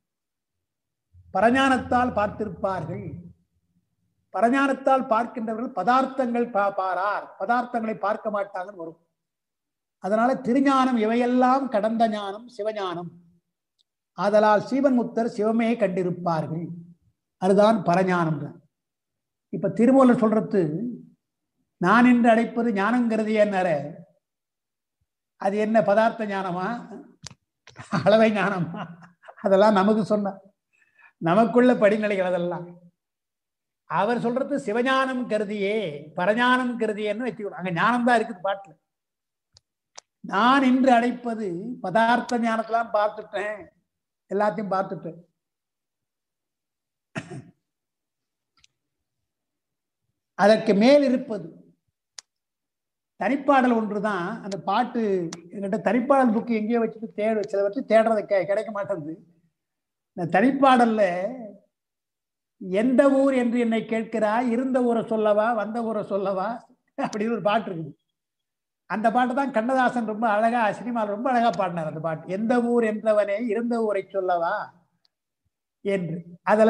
பரஞானத்தால் பார்த்திருப்பார்கள் பரஞானத்தால் பார்க்கின்றவர்கள் பதார்த்தங்கள் பார்ப்பாரார் பதார்த்தங்களை பார்க்க மாட்டாங்கன்னு வரும் அதனால திருஞானம் இவையெல்லாம் கடந்த ஞானம் சிவஞானம் ஆதலால் சீவன் முத்தர் சிவமே கண்டிருப்பார்கள் அதுதான் பரஞானம் இப்ப திருமூலர் சொல்றது நான் என்று அழைப்பது ஞானங்கிறது என்ன அது என்ன பதார்த்த ஞானமா அளவை ஞானமா அதெல்லாம் நமக்கு சொன்ன நமக்குள்ள படிநிலைகள் அதெல்லாம் அவர் சொல்றது சிவஞானம் கருதியே பரஞானம் கருதியேன்னு வச்சுக்கணும் அங்க ஞானம் தான் இருக்குது பாட்டுல நான் என்று அழைப்பது பதார்த்த ஞானத்தெல்லாம் பார்த்துட்டேன் எல்லாத்தையும் பார்த்துட்டேன் அதற்கு மேல் இருப்பது தனிப்பாடல் ஒன்று தான் அந்த பாட்டு என்கிட்ட தனிப்பாடல் புக்கு எங்கேயோ வச்சுட்டு தேட சிலவற்றை தேடுறது கெ- கிடைக்க மாட்டேங்குது இந்த தனிப்பாடல்ல எந்த ஊர் என்று என்னை கேட்கிறாய் இருந்த ஊரை சொல்லவா வந்த ஊரை சொல்லவா அப்படின்னு ஒரு பாட்டு இருக்குது அந்த பாட்டு தான் கண்ணதாசன் ரொம்ப அழகா சினிமாவில் ரொம்ப அழகா பாடினார் அந்த பாட்டு எந்த ஊர் என்றவனே இருந்த ஊரை சொல்லவா என்று அதுல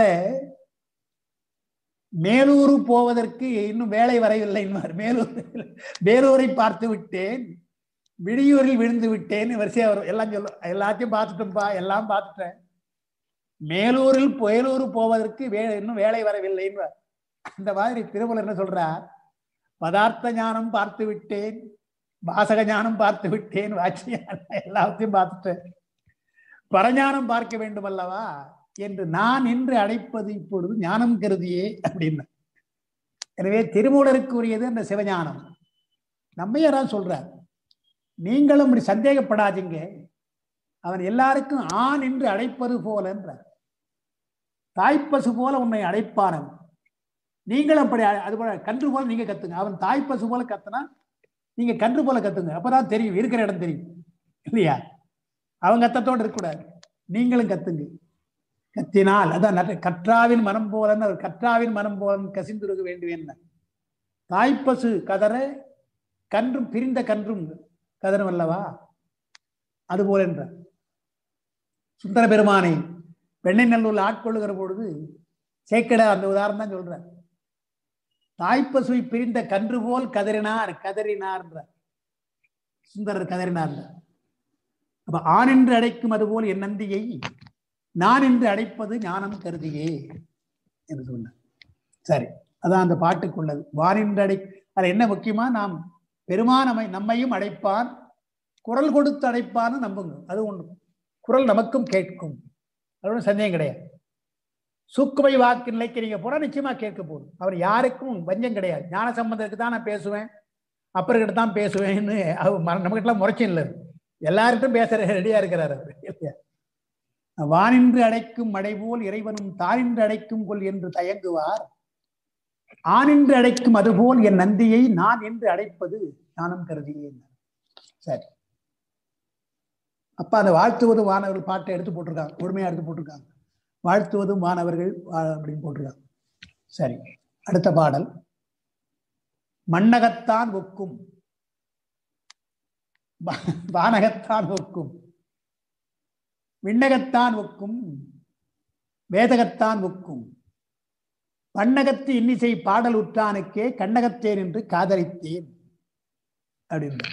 மேலூர் போவதற்கு இன்னும் வேலை வரவில்லை என்பார் மேலூர் வேலூரை பார்த்து விட்டேன் விடியூரில் விழுந்து விட்டேன் வரிசையா வரும் எல்லாம் சொல்லும் எல்லாத்தையும் பார்த்துட்டோம்ப்பா எல்லாம் பார்த்துட்டேன் மேலூரில் புயலூர் போவதற்கு வே இன்னும் வேலை வரவில்லை என்பார் அந்த மாதிரி திருமலர் என்ன சொல்றார் பதார்த்த ஞானம் பார்த்து விட்டேன் வாசக ஞானம் பார்த்து விட்டேன் வாட்சிய எல்லாத்தையும் பார்த்துட்டேன் பரஞானம் பார்க்க வேண்டும் அல்லவா என்று நான் என்று அழைப்பது இப்பொழுது ஞானம் கருதியே அப்படின்னு எனவே திருமூலருக்கு உரியது அந்த சிவஞானம் நம்ம யாராவது சொல்றார் நீங்களும் இப்படி சந்தேகப்படாதீங்க அவன் எல்லாருக்கும் ஆண் என்று அழைப்பது போல என்றார் தாய்ப்பசு போல உன்னை அழைப்பான் அவன் நீங்களும் அப்படி அ- அது போல கன்று போல நீங்க கத்துங்க அவன் தாய்ப்பசு போல கத்துனா நீங்க கன்று போல கத்துங்க அப்பதான் தெரியும் இருக்கிற இடம் தெரியும் இல்லையா அவன் கத்தத்தோடு இருக்கக்கூடாது நீங்களும் கத்துங்க கத்தினால் அதான் நட்ட- கற்றாவின் மனம் போலன்னு அவர் கற்றாவின் மனம் போலன் கசிந்துருக வேண்டுவேன் தாய்ப்பசு கதற கன்றும் பிரிந்த கன்றும் கதறும் அல்லவா அதுபோல என்றார் சுந்தர பெருமானை பெண்ணை நல்லூர்ல ஆட்கொள்ளுகிற பொழுது சேக்கடா அந்த உதாரணம் தான் சொல்றார் தாய்ப்பசுவை பிரிந்த கன்று போல் கதறினார் கதறினார் என்றார் சுந்தரர் கதறினார் அப்ப ஆண் என்று அழைக்கும் அதுபோல் என் நந்தியை நான் என்று அழைப்பது ஞானம் கருதியே என்று சொன்னார் சரி அதான் அந்த பாட்டுக்குள்ளது வானின்று அடை அதுல என்ன முக்கியமா நாம் பெருமான் நம்மை நம்மையும் அழைப்பான் குரல் கொடுத்து அழைப்பான்னு நம்புங்க அது ஒண்ணு குரல் நமக்கும் கேட்கும் அது ஒண்ணும் சந்தேகம் கிடையாது சூக்குமை வாக்கு நிலைக்கு நீங்க போனா நிச்சயமா கேட்க போதும் அவர் யாருக்கும் வஞ்சம் கிடையாது ஞான சம்பந்தத்துக்கு தான் நான் பேசுவேன் அப்புறக்கிட்ட தான் பேசுவேன்னு அவர் நம்மகிட்ட முறைச்சும் இல்லை எல்லார்கிட்டும் பேசுற ரெடியா இருக்கிறார் அவர் இல்லையா? வானின்று அடைக்கும் மடை போல் இறைவனும் தானின்று அடைக்கும் கொள் என்று தயங்குவார் ஆனின்று அடைக்கும் அதுபோல் என் நந்தியை நான் என்று அடைப்பது ஞானம் கருதியேன் சரி அப்ப அந்த வாழ்த்துவதும் வானவர்கள் பாட்டை எடுத்து போட்டிருக்காங்க முழுமையா எடுத்து போட்டிருக்காங்க வாழ்த்துவதும் வானவர்கள் வா- அப்படின்னு போட்டிருக்காங்க சரி அடுத்த பாடல் மண்ணகத்தான் ஒக்கும் வா- வானகத்தான் ஒக்கும் விண்ணகத்தான் ஒக்கும் வேதகத்தான் ஒக்கும் பன்னகத்து இன்னிசை பாடல் உற்றானுக்கே கண்ணகத்தேன் என்று காதலித்தேன் அப்படின்னு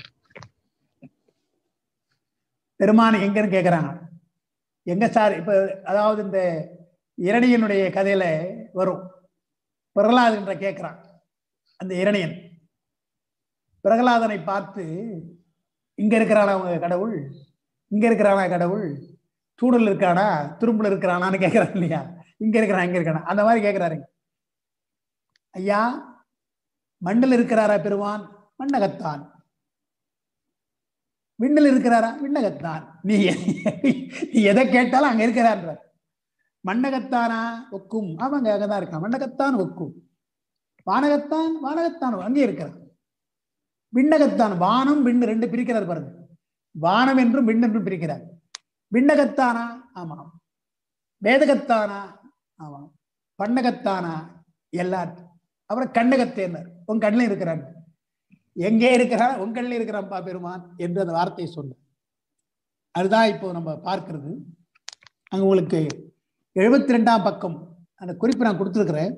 பெருமான் எங்கன்னு கேக்குறாங்க எங்க சார் இப்ப அதாவது இந்த இரணியனுடைய கதையில வரும் பிரகலாத் என்ற கேட்கிறான் அந்த இரணியன் பிரகலாதனை பார்த்து இங்க இருக்கிறானா அவங்க கடவுள் இங்க இருக்கிறானா கடவுள் தூடல் இருக்கானா திரும்புல இருக்கிறானான்னு கேட்கிறான் இல்லையா இங்க இருக்கிறான் இங்க இருக்கானா அந்த மாதிரி கேட்கிறாருங்க ஐயா மண்ணில் இருக்கிறாரா பெருமான் மண்ணகத்தான் விண்ணில் இருக்கிறாரா விண்ணகத்தான் நீ நீ எதை கேட்டாலும் அங்க இருக்கிறான்ற மண்ணகத்தானா ஒக்கும் ஆமாங்க அங்கதான் இருக்கான் மண்ணகத்தான் ஒக்கும் வானகத்தான் வானகத்தான் அங்கே இருக்கிறான் விண்ணகத்தான் வானம் விண்ணு ரெண்டு பிரிக்கிறார் பாருங்க வானம் என்றும் விண் என்றும் பிரிக்கிறார் விண்ணகத்தானா ஆமாம் வேதகத்தானா ஆமாம் பண்ணகத்தானா எல்லாரும் அப்புறம் கண்ணகத்தேனர் உன் கண்ணில் இருக்கிறான் எங்கே இருக்கிறான் உன் கண்ணில் இருக்கிறான்ப்பா பெருமான் என்று அந்த வார்த்தையை சொன்ன அதுதான் இப்போ நம்ம பார்க்கிறது அங்க உங்களுக்கு எழுபத்தி ரெண்டாம் பக்கம் அந்த குறிப்பு நான் கொடுத்துருக்கிறேன்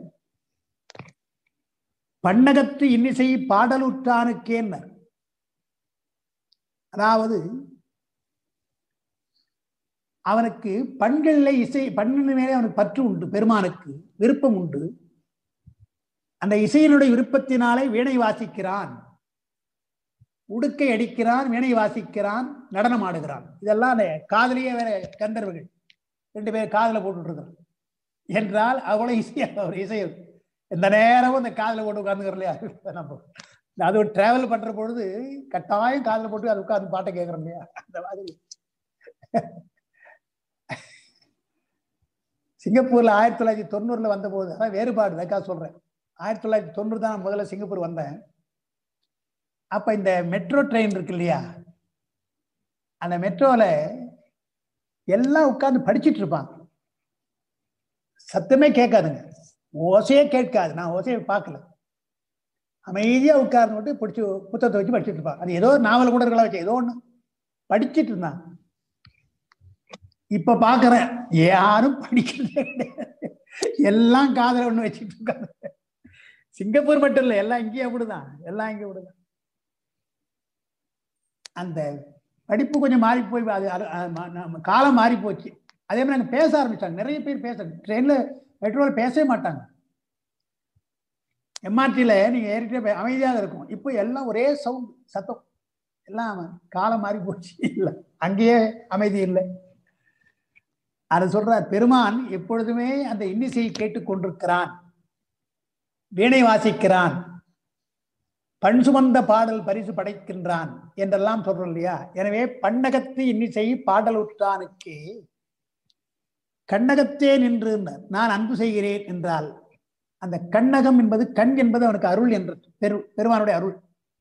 பன்னகத்து இன்னிசை பாடலுற்றானுக்கேன்ன அதாவது அவனுக்கு பண்களில் இசை பண்ணின் மேலே அவனுக்கு பற்று உண்டு பெருமானுக்கு விருப்பம் உண்டு அந்த இசையினுடைய விருப்பத்தினாலே வீணை வாசிக்கிறான் உடுக்கை அடிக்கிறான் வீணை வாசிக்கிறான் நடனம் ஆடுகிறான் இதெல்லாம் அந்த காதலியே வேற கந்தர்வர்கள் ரெண்டு பேர் காதல போட்டுட்டு இருக்கிறான் என்றால் அவ்வளவு இசை ஒரு இசை எந்த நேரமும் இந்த காதல போட்டு உட்கார்ந்துக்கிறோம் இல்லையா நம்ம அது ஒரு டிராவல் பண்ற பொழுது கட்டாயம் காதல போட்டு அது உட்கார்ந்து பாட்டை கேட்கறோம் இல்லையா அந்த மாதிரி சிங்கப்பூர்ல ஆயிரத்தி தொள்ளாயிரத்தி தொண்ணூறுல வந்த போது அதான் வேறுபாடு அதுக்காக சொல்றேன் ஆயிரத்தி தொள்ளாயிரத்தி தொண்ணூறு தான் நான் முதல்ல சிங்கப்பூர் வந்தேன் அப்ப இந்த மெட்ரோ ட்ரெயின் இருக்கு இல்லையா அந்த மெட்ரோல எல்லாம் உட்கார்ந்து படிச்சிட்டு இருப்பாங்க சத்தமே கேட்காதுங்க ஓசையே கேட்காது நான் ஓசையை பார்க்கல அமைதியா உட்கார்ந்து விட்டு பிடிச்சி புத்தகத்தை வச்சு படிச்சுட்டு இருப்பான் அது ஏதோ ஒரு நாவல் கூட இருக்கலாம் வச்சு ஏதோ ஒண்ணு படிச்சிட்டு இருந்தான் இப்ப பாக்குறேன் யாரும் படிக்கிறதே கிடையாது எல்லாம் காதல ஒண்ணு வச்சுட்டு இருக்காங்க சிங்கப்பூர் மட்டும் இல்ல எல்லாம் இங்கேயும் அப்படிதான் எல்லாம் இங்கே அப்படிதான் அந்த படிப்பு கொஞ்சம் மாறி போய் அது அது- அது மா- நம்ம காலம் மாறி போச்சு அதே மாதிரி அங்க பேச ஆரம்பிச்சாங்க நிறைய பேர் பேச ட்ரெயின்ல மெட்ரோல பேசவே மாட்டாங்க எம்ஆர்டியில் நீங்க ஏறிட்டே போய் அமைதியாக இருக்கும் இப்போ எல்லாம் ஒரே சவுண்ட் சத்தம் எல்லாம் காலம் மாறி போச்சு இல்லை அங்கேயே அமைதி இல்லை அதை சொல்றார் பெருமான் எப்பொழுதுமே அந்த இன்னிசையை கேட்டுக் கொண்டிருக்கிறான் வீணை வாசிக்கிறான் பண் சுமந்த பாடல் பரிசு படைக்கின்றான் என்றெல்லாம் சொல்றோம் இல்லையா எனவே பன்னகத்து இன்னிசை பாடலுற்றானுக்கு கண்ணகத்தே நின்று நான் அன்பு செய்கிறேன் என்றால் அந்த கண்ணகம் என்பது கண் என்பது அவனுக்கு அருள் என்று பெரு பெருமானுடைய அருள்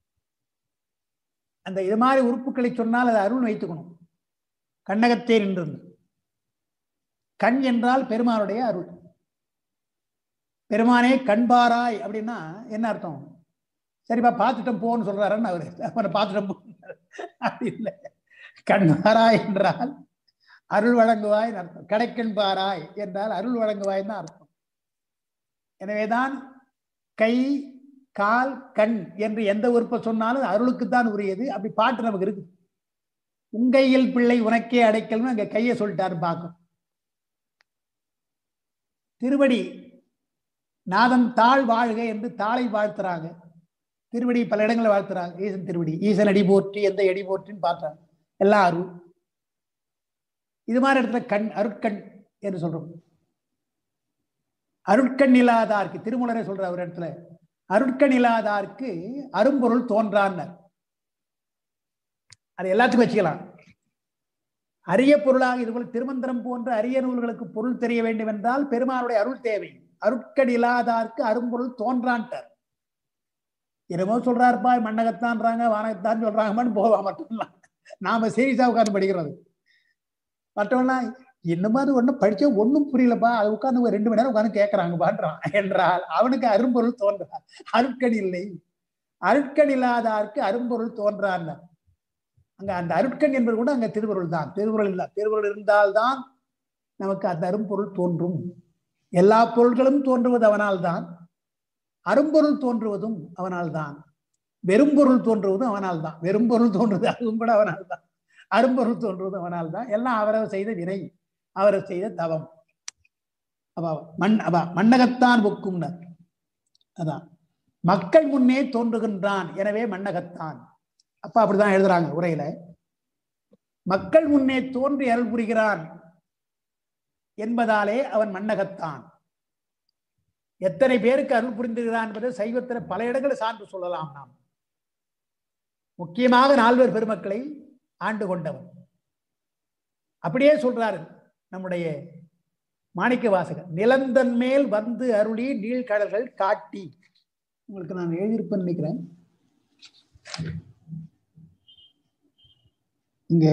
அந்த இது மாதிரி உறுப்புகளை சொன்னால் அது அருள் வைத்துக்கணும் கண்ணகத்தே நின்று கண் என்றால் பெருமானுடைய அருள் பெருமானே கண்பாராய் அப்படின்னா என்ன அர்த்தம் சரிப்பா பார்த்துட்டோம் போன்னு சொல்றாருன்னு அவரு அவனை பார்த்துட்டோம் போ அப்படி இல்லை கண்பாராய் என்றால் அருள் வழங்குவாய் அர்த்தம் கடைக்கண் பாராய் என்றால் அருள் வழங்குவாய் தான் அர்த்தம் எனவேதான் கை கால் கண் என்று எந்த உறுப்பை சொன்னாலும் அருளுக்கு தான் உரியது அப்படி பாட்டு நமக்கு இருக்கு உங்கையில் பிள்ளை உனக்கே அடைக்கல்னு அங்க கையை சொல்லிட்டாரு பார்க்கும் திருவடி நாதன் தாழ் வாழ்க என்று தாளை வாழ்த்துறாங்க திருவடி பல இடங்களில் வாழ்த்துறாங்க ஈசன் திருவடி ஈசன் அடி போற்றி எந்த அடி போற்றின்னு பார்த்தாங்க எல்லாம் அருள் இது மாதிரி இடத்துல கண் அருட்கண் என்று சொல்றோம் அருட்கண் இல்லாதார்க்கு திருமூலரே சொல்ற ஒரு இடத்துல அருட்கண் இல்லாதார்க்கு அரும்பொருள் தோன்றான்னர் அது எல்லாத்துக்கும் வச்சுக்கலாம் அரிய பொருளாக இதுபோல் திருமந்திரம் போன்ற அரிய நூல்களுக்கு பொருள் தெரிய வேண்டும் என்றால் பெருமானுடைய அருள் தேவை அருட்கண் இல்லாதார்க்கு அரும்பொருள் தோன்றான்ட்டார் என்னமோ சொல்றாருப்பா மண்ணகத்தான்றாங்க வானகத்தான் சொல்றாங்கன்னு போவா மட்டும் நாம சீரியஸா உட்கார்ந்து படிக்கிறது மற்றவெல்லாம் இன்னும் அது ஒன்றும் படிச்சா ஒன்றும் புரியலப்பா அது உட்கார்ந்து ஒரு ரெண்டு மணி நேரம் உட்கார்ந்து கேட்கறாங்க பாடுறான் என்றால் அவனுக்கு அரும்பொருள் தோன்றான் அருட்கண் இல்லை அருட்கண் இல்லாதாருக்கு அரும்பொருள் தோன்றான் அங்க அந்த அருட்கண் என்பது கூட அங்க திருவருள் தான் திருவுருள் இல்ல திருவுருள் இருந்தால்தான் நமக்கு அந்த அரும்பொருள் தோன்றும் எல்லா பொருள்களும் தோன்றுவது அவனால் தான் அரும்பொருள் தோன்றுவதும் அவனால் தான் வெறும்பொருள் தோன்றுவதும் அவனால் தான் வெறும்பொருள் தோன்றுவது அதுவும் கூட அவனால் தான் அரும்பொருள் தோன்றுவது அவனால் தான் எல்லாம் அவரவர் செய்த வினை அவரவர் செய்த தவம் அவ மண் அவ மண்ணகத்தான் ஒக்கும்னர் அதான் மக்கள் முன்னே தோன்றுகின்றான் எனவே மண்ணகத்தான் அப்ப அப்படிதான் எழுதுறாங்க உரையில மக்கள் முன்னே தோன்றி அருள் புரிகிறான் என்பதாலே அவன் மண்ணகத்தான் எத்தனை பேருக்கு அருள் புரிந்துகிறான் என்பதை சைவத்தில் பல இடங்களில் சான்று சொல்லலாம் நாம் முக்கியமாக நால்வர் பெருமக்களை ஆண்டு கொண்டவன் அப்படியே சொல்றாரு நம்முடைய மாணிக்க வாசகர் நிலந்தன் மேல் வந்து அருளி நீழ்கடல்கள் காட்டி உங்களுக்கு நான் எழுதியிருப்பேன்னு நினைக்கிறேன் இங்க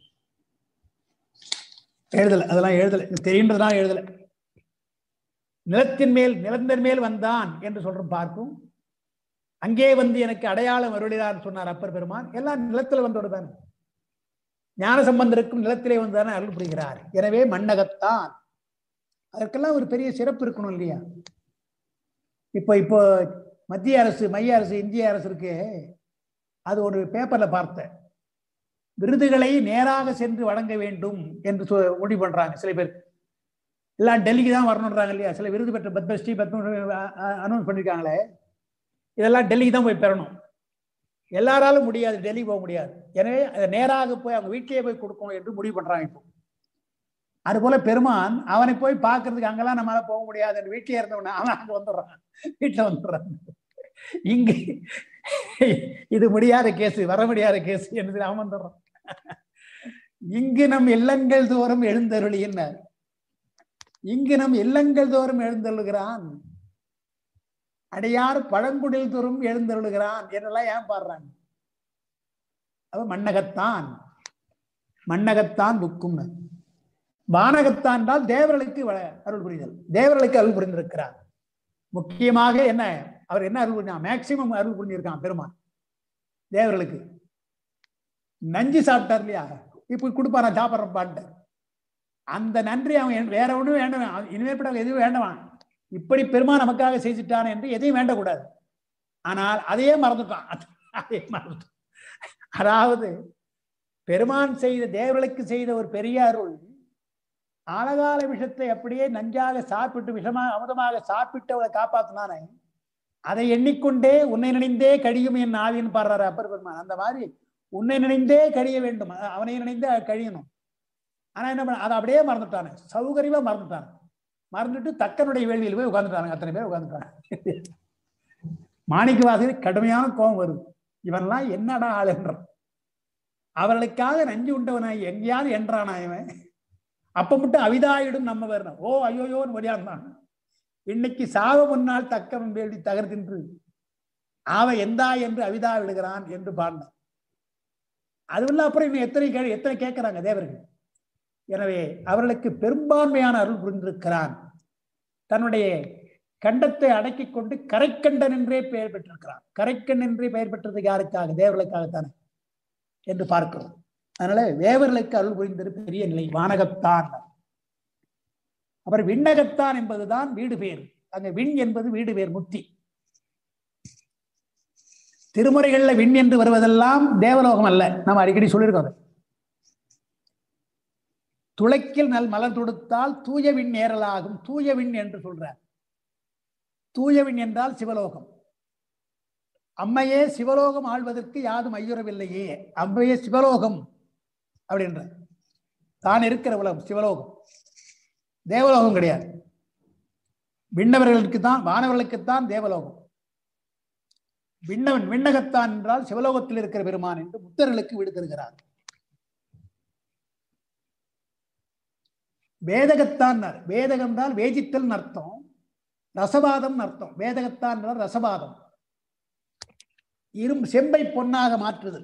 எழுதல அதெல்லாம் எழுதல தெரியுன்றதுனால எழுதல நிலத்தின் மேல் நிலந்தன் மேல் வந்தான் என்று சொல்றோம் பார்க்கும் அங்கே வந்து எனக்கு அடையாளம் அருளினார் சொன்னார் அப்பர் பெருமான் எல்லாம் நிலத்தில் வந்தோடு தானே ஞான சம்பந்தருக்கும் நிலத்திலே வந்துதானே அருள் புரிகிறார் எனவே மண்ணகத்தான் அதற்கெல்லாம் ஒரு பெரிய சிறப்பு இருக்கணும் இல்லையா இப்போ இப்போ மத்திய அரசு மைய அரசு இந்திய அரசு இருக்கு அது ஒரு பேப்பர்ல பார்த்தேன் விருதுகளை நேராக சென்று வழங்க வேண்டும் என்று சொ- முடிவு பண்றாங்க சில பேர் எல்லாம் டெல்லிக்கு தான் வரணுன்றாங்க இல்லையா சில விருது பெற்ற பத்மஸ்ரீ பத்ம அனௌன்ஸ் பண்ணிருக்காங்களே இதெல்லாம் டெல்லிக்கு தான் போய் பெறணும் எல்லாராலும் முடியாது டெல்லி போக முடியாது எனவே அதை நேராக போய் அவங்க வீட்டிலேயே போய் கொடுக்கணும் என்று முடிவு பண்றாங்க இப்போ அதுபோல பெருமான் அவனை போய் பார்க்கறதுக்கு அங்கெல்லாம் நம்மளால போக முடியாது என்று வீட்டிலே இருந்தவன அவன் அங்க வந்துடுறான் வீட்டுல வந்துடுறான் இங்கு இது முடியாத கேஸ் வர முடியாத கேஸ் என்று அவன் வந்துடுறான் இங்கு நம் இல்லங்கள் தோறும் எழுந்தருளினார் இங்கு நம் இல்லங்கள் தோறும் எழுந்தருளுகிறான் அடையார் பழங்குடில் தோறும் எழுந்தருளுகிறான் என்றெல்லாம் ஏன் பாடுறாங்க அவ மண்ணகத்தான் மண்ணகத்தான் புக்கும் வானகத்தான் என்றால் தேவர்களுக்கு வ- அருள் புரிதல் தேவர்களுக்கு அருள் புரிந்திருக்கிறார் முக்கியமாக என்ன அவர் என்ன அருள் புரிஞ்சான் மேக்சிமம் அருள் புரிஞ்சிருக்கான் பெருமான் தேவர்களுக்கு நஞ்சு சாப்பிட்டார் இல்லையா இப்ப கொடுப்பாரா சாப்பிட்றேன் பாட்டு அந்த நன்றி அவன் என்- வேற ஒண்ணும் வேண்டாம் இனிமேற்பட்ட எதுவும் வேண்டாம் இப்படி பெருமான் நமக்காக செய்துட்டான் என்று எதையும் வேண்டக்கூடாது ஆனால் அதையே மறந்துட்டான் அதையே மறந்துட்டான் அதாவது பெருமான் செய்த தேவர்களுக்கு செய்த ஒரு பெரிய அருள் ஆழகால விஷத்தை அப்படியே நஞ்சாக சாப்பிட்டு விஷமாக அமுதமாக சாப்பிட்டு அவளை காப்பாத்தினானே அதை எண்ணிக்கொண்டே உன்னை நினைந்தே கழியும் என் ஆவின்னு பாடுறாரு அப்பர் பெருமான் அந்த மாதிரி உன்னை நினைந்தே கழிய வேண்டும் அ- அவனை நினைந்தே கழியணும் ஆனா என்ன பண்ண அதை அப்படியே மறந்துட்டானே சௌகரியமா மறந்துட்டானே மறந்துட்டு தக்கனுடைய வேள்வியில் போய் உட்கார்ந்துட்டானுங்க அத்தனை பேர் உட்கார்ந்துட்டாங்க மாணிக்கவாசகர் கடுமையான கோபம் வருது இவன்லாம் என்னடா ஆள் என்றான் அவர்களுக்காக நஞ்சு உண்டவனாய் எங்கேயாவது என்றானா இவன் அப்ப மட்டும் அவிதாயிடும் நம்ம வரணும் ஓ ஐயோயோன்னு ஒடியாந்தான் இன்னைக்கு சாவ முன்னால் தக்கவன் வேள்வி தகர்கின்று ஆவ எந்தா என்று அவிதா விடுகிறான் என்று பாடினான் அதுவும் அப்புறம் இன்னும் எத்தனை கே எத்தனை கேட்கிறாங்க தேவர்கள் எனவே அவர்களுக்கு பெரும்பான்மையான அருள் புரிந்திருக்கிறான் தன்னுடைய கண்டத்தை அடக்கிக் கொண்டு கரைக்கண்டன் என்றே பெயர் பெற்றிருக்கிறான் கரைக்கண் என்றே பெயர் பெற்றது யாருக்காக தேவர்களுக்காகத்தானே என்று பார்க்கிறோம் அதனால தேவர்களுக்கு அருள் புரிந்தது பெரிய நிலை வானகத்தான் அப்புறம் விண்ணகத்தான் என்பதுதான் வீடு பேர் அங்க விண் என்பது வீடு பேர் முத்தி திருமுறைகள்ல விண் என்று வருவதெல்லாம் தேவலோகம் அல்ல நம்ம அடிக்கடி சொல்லியிருக்கோம் அதை. துளைக்கில் நல் மலர் தொடுத்தால் தூய விண் நேரலாகும் தூய விண் என்று சொல்றார் தூய விண் என்றால் சிவலோகம் அம்மையே சிவலோகம் ஆள்வதற்கு யாதும் ஐயுறவில்லையே அம்மையே சிவலோகம் அப்படின்ற தான் இருக்கிற உலகம் சிவலோகம் தேவலோகம் கிடையாது விண்ணவர்களுக்கு தான் வானவர்களுக்குத்தான் தேவலோகம் விண்ணவன் விண்ணகத்தான் என்றால் சிவலோகத்தில் இருக்கிற பெருமான் என்று புத்தர்களுக்கு வீடு தருகிறார் வேதகத்தான் வேதகம் என்றால் வேதித்தல் அர்த்தம் ரசவாதம் அர்த்தம் வேதகத்தான் என்றால் ரசவாதம் இரும் செம்பை பொன்னாக மாற்றுதல்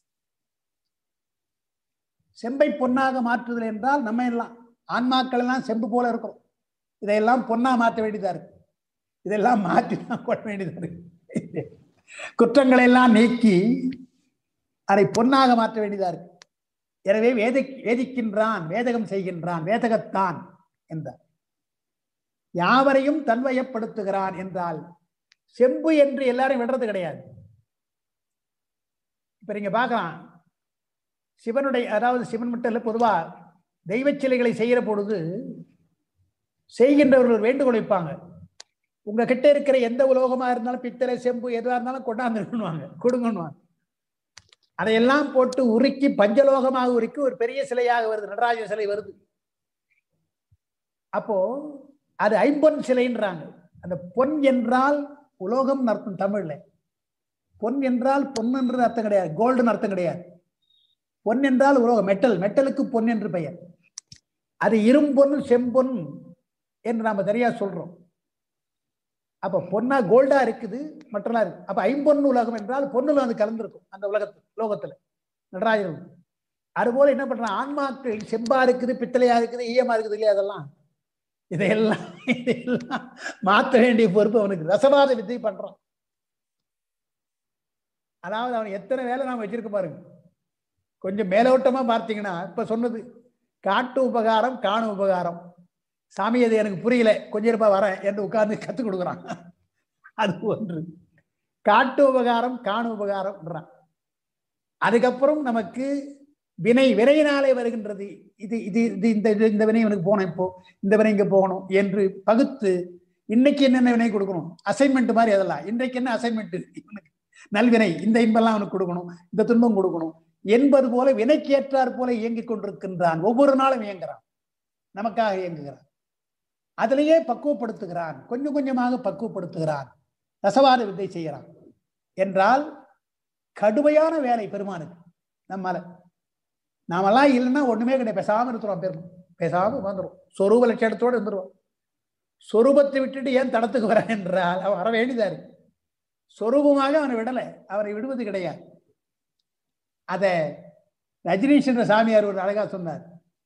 செம்பை பொன்னாக மாற்றுதல் என்றால் நம்ம எல்லாம் ஆன்மாக்கள் எல்லாம் செம்பு போல இருக்கிறோம் இதையெல்லாம் பொன்னா மாற்ற வேண்டியதா இருக்கு இதெல்லாம் மாற்றி தான் கொள்ள வேண்டியதா இருக்கு குற்றங்களை எல்லாம் நீக்கி அதை பொன்னாக மாற்ற வேண்டியதா இருக்கு எனவே வேதி வேதிக்கின்றான் வேதகம் செய்கின்றான் வேதகத்தான் என்றார் யாவரையும் தன்வயப்படுத்துகிறான் என்றால் செம்பு என்று எல்லாரும் விடுறது கிடையாது இப்ப நீங்க பார்க்கலாம் சிவனுடைய அதாவது சிவன் மட்டும் இல்ல பொதுவா தெய்வ சிலைகளை செய்கிற பொழுது செய்கின்றவர்கள் வேண்டுகோள் வைப்பாங்க உங்க கிட்ட இருக்கிற எந்த உலோகமா இருந்தாலும் பித்தளை செம்பு எதுவா இருந்தாலும் கொண்டாந்துருவாங்க கொடுங்கன்னுவாங்க அதையெல்லாம் போட்டு உருக்கி பஞ்சலோகமாக உருக்கி ஒரு பெரிய சிலையாக வருது நடராஜ சிலை வருது அப்போ அது ஐம்பொன் சிலைன்றாங்க அந்த பொன் என்றால் உலோகம் அர்த்தம் தமிழ்ல பொன் என்றால் பொன்னுன்றது அர்த்தம் கிடையாது கோல்டுன்னு அர்த்தம் கிடையாது பொன் என்றால் உலோகம் மெட்டல் மெட்டலுக்கு பொன் என்று பெயர் அது இரும்பொன் செம்பொன் என்று நாம சரியா சொல்றோம் அப்ப பொன்னா கோல்டா இருக்குது மற்றெல்லாம் இருக்கு அப்ப ஐம்பொன் உலகம் என்றால் பொண்ணுல அது கலந்துருக்கும் அந்த உலகத்து லோகத்துல நடராஜன் அதுபோல என்ன பண்றான் ஆன்மாக்கள் செம்பா இருக்குது பித்தளையா இருக்குது ஈயமா இருக்குது இல்லையா அதெல்லாம் இதையெல்லாம் இதையெல்லாம் மாற்ற வேண்டிய பொறுப்பு அவனுக்கு ரசவாத வித்தை பண்றான் அதாவது அவன் எத்தனை வேலை நாம வச்சிருக்க பாருங்க கொஞ்சம் மேலோட்டமா பார்த்தீங்கன்னா இப்ப சொன்னது காட்டு உபகாரம் காண உபகாரம் சாமி அது எனக்கு புரியல கொஞ்சம் இருப்பா வரேன் என்று உட்கார்ந்து கத்துக் கொடுக்குறான் அது ஒன்று காட்டு உபகாரம் காண உபகாரம்ன்றான் அதுக்கப்புறம் நமக்கு வினை வினையினாலே வருகின்றது இது இது இது இந்த இது- இந்த வினை இவனுக்கு போகணும் இப்போ இந்த வினை இங்க போகணும் என்று பகுத்து இன்னைக்கு என்னென்ன வினை கொடுக்கணும் அசைன்மெண்ட் மாதிரி அதெல்லாம் இன்றைக்கு என்ன அசைன்மெண்ட் இவனுக்கு நல்வினை இந்த இன்பெல்லாம் அவனுக்கு கொடுக்கணும் இந்த துன்பம் கொடுக்கணும் என்பது போல வினைக்கு ஏற்றாற் போல இயங்கிக் கொண்டிருக்கின்றான் ஒவ்வொரு நாளும் இயங்குறான் நமக்காக இயங்குகிறான் அதிலேயே பக்குவப்படுத்துகிறான் கொஞ்சம் கொஞ்சமாக பக்குவப்படுத்துகிறான் ரசவாத வித்தை செய்கிறான் என்றால் கடுமையான வேலை பெருமானுக்கு நம்மால நாமெல்லாம் இல்லைன்னா ஒண்ணுமே கிடையாது பேசாம இருக்கிறோம் பெருமான் பேசாம வந்துடும் சொரூப லட்சணத்தோடு இருந்துருவோம் சொரூபத்தை விட்டுட்டு ஏன் தடத்துக்கு வர என்றால் அவன் வர வேண்டியதா இருக்கு சொரூபமாக அவனை விடலை அவனை விடுவது கிடையாது அத ரஜினீஷ் என்ற சாமியார் ஒரு அழகா சொன்னார்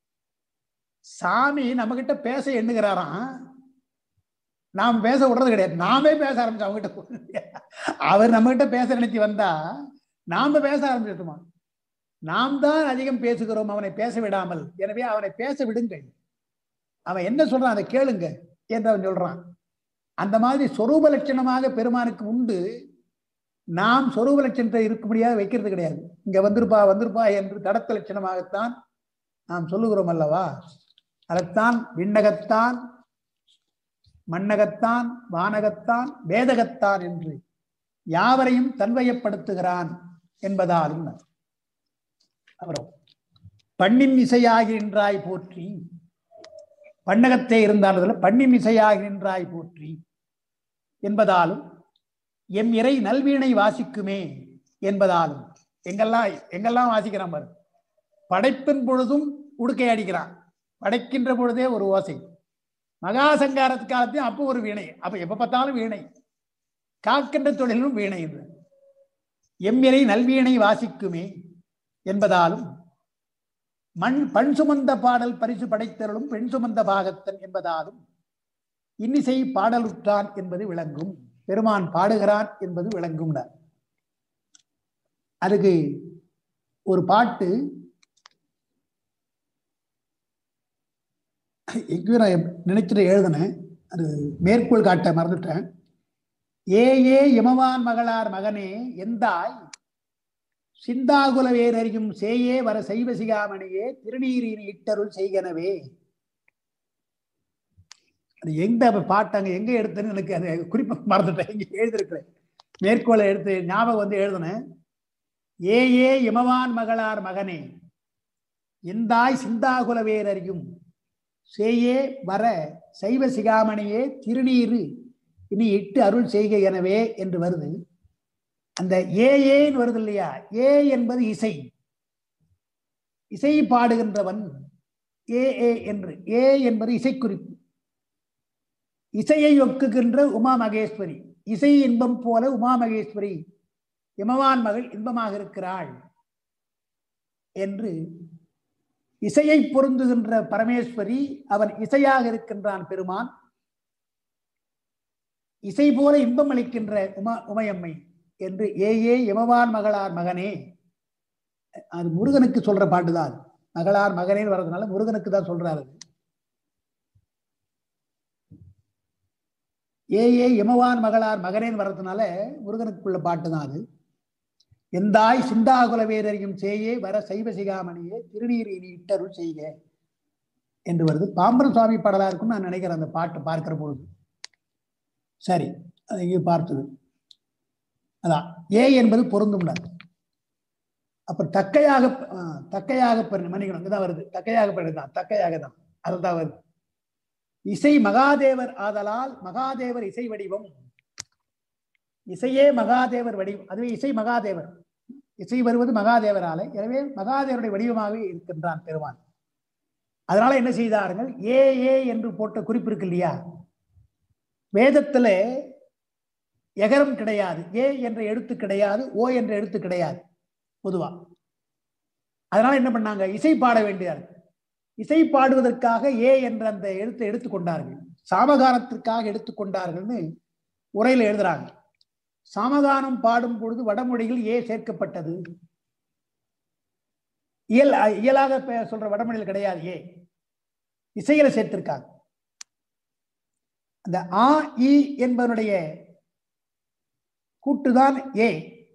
சாமி நம்ம கிட்ட பேச எண்ணுகிறாராம் நாம் பேச விடுறது கிடையாது நாமே பேச ஆரம்பிச்சோம் அவங்ககிட்ட அவர் நம்ம கிட்ட பேச நினைச்சு வந்தா நாம பேச ஆரம்பிச்சிட்டோமா நாம் தான் அதிகம் பேசுகிறோம் அவனை பேச விடாமல் எனவே அவனை பேச விடுங்கள் அவன் என்ன சொல்றான் அதை கேளுங்க என்று அவன் சொல்றான் அந்த மாதிரி சொரூப லட்சணமாக பெருமானுக்கு உண்டு நாம் சொரூப லட்சணத்தை இருக்கும்படியாக வைக்கிறது கிடையாது இங்க வந்திருப்பா வந்திருப்பா என்று தடத்த லட்சணமாகத்தான் நாம் சொல்லுகிறோம் அல்லவா அதைத்தான் விண்ணகத்தான் மண்ணகத்தான் வானகத்தான் வேதகத்தான் என்று யாவரையும் தன்வயப்படுத்துகிறான் என்பதாலும் அப்புறம் பண்ணின் இசையாகின்றாய் போற்றி பன்னகத்தே இருந்தால் பண்ணின் இசையாகின்றாய் போற்றி என்பதாலும் எம் இறை நல்வீணை வாசிக்குமே என்பதாலும் எங்கெல்லாம் எங்கெல்லாம் வாசிக்கிறான் பாரு படைப்பின் பொழுதும் உடுக்கை அடிக்கிறான் படைக்கின்ற பொழுதே ஒரு ஓசை மகா சங்காரத்து காலத்தையும் அப்போ ஒரு வீணை அப்ப எப்ப பார்த்தாலும் வீணை காக்கின்ற தொழிலும் வீணை என்று எம்மிரை நல்வீணை வாசிக்குமே என்பதாலும் மண் பண் சுமந்த பாடல் பரிசு படைத்தருளும் பெண் சுமந்த பாகத்தன் என்பதாலும் இன்னிசை பாடலுற்றான் என்பது விளங்கும் பெருமான் பாடுகிறான் என்பது விளங்கும் அதுக்கு ஒரு பாட்டு எங்கேயோ நான் நினைச்சிட்டு எழுதினேன் அது மேற்கோள் காட்ட மறந்துட்டேன் ஏ ஏ இமவான் மகளார் மகனே எந்தாய் சிந்தாகுல வேரறியும் சேயே வர செய்வ சிகாமணியே திருநீரின் இட்டருள் செய்கனவே அது எங்க பாட்டாங்க எங்க எடுத்தேன்னு எனக்கு அது குறிப்பா மறந்துட்டேன் இங்க எழுதிருக்கிறேன் மேற்கோளை எடுத்து ஞாபகம் வந்து எழுதினேன் ஏ ஏ இமவான் மகளார் மகனே எந்தாய் சிந்தாகுல வேரறியும் சேயே வர சைவ சிகாமணியே திருநீரு இனி இட்டு அருள் செய்க எனவே என்று வருது அந்த ஏ ஏன்னு வருது இல்லையா ஏ என்பது இசை இசை பாடுகின்றவன் ஏ ஏ என்று ஏ என்பது இசைக்குறிப்பு இசையை ஒக்குகின்ற உமா மகேஸ்வரி இசை இன்பம் போல உமா மகேஸ்வரி இமவான் மகள் இன்பமாக இருக்கிறாள் என்று இசையை பொருந்துகின்ற பரமேஸ்வரி அவன் இசையாக இருக்கின்றான் பெருமான் இசை போல இன்பம் அளிக்கின்ற உமா உமையம்மை என்று ஏ ஏ இமவான் மகளார் மகனே அது முருகனுக்கு சொல்ற பாட்டுதான் மகளார் மகனேன்னு வர்றதுனால முருகனுக்கு தான் சொல்றாரு ஏ ஏ இமவான் மகளார் மகனேன்னு வர்றதுனால முருகனுக்குள்ள பாட்டு தான் அது எந்தாய் சிந்தாகுல வேதறியும் செய்யே வர சைவ சிகாமணியே திருநீர் இனி இட்டருள் செய்க என்று வருது பாம்பரம் சுவாமி பாடலா இருக்கும்னு நான் நினைக்கிறேன் அந்த பாட்டு பார்க்கிற பொழுது சரி அது இங்கே பார்த்தது அதான் ஏ என்பது பொருந்தும்ல அப்புறம் தக்கையாக தக்கையாக பெரு மன்னிக்கணும் இங்கதான் வருது தக்கையாக பெரு தான் தக்கையாக தான் அதுதான் வருது இசை மகாதேவர் ஆதலால் மகாதேவர் இசை வடிவம் இசையே மகாதேவர் வடிவம் அதுவே இசை மகாதேவர் இசை வருவது மகாதேவராலே எனவே மகாதேவருடைய வடிவமாகவே இருக்கின்றான் பெருமான் அதனால என்ன செய்தார்கள் ஏ ஏ என்று போட்ட குறிப்பு இருக்கு இல்லையா வேதத்துல எகரம் கிடையாது ஏ என்ற எழுத்து கிடையாது ஓ என்ற எழுத்து கிடையாது பொதுவா அதனால என்ன பண்ணாங்க இசை பாட வேண்டியது இசை பாடுவதற்காக ஏ என்ற அந்த எழுத்தை எடுத்துக்கொண்டார்கள் சாமகானத்திற்காக எடுத்துக்கொண்டார்கள்னு உரையில எழுதுறாங்க சாமகானம் பாடும் பொழுது வடமொழியில் ஏ சேர்க்கப்பட்டது இயல் இயலாக சொல்ற வடமொழியில் கிடையாது ஏ இசையில சேர்த்திருக்காங்க அந்த ஆ இ என்பதனுடைய கூட்டுதான் ஏ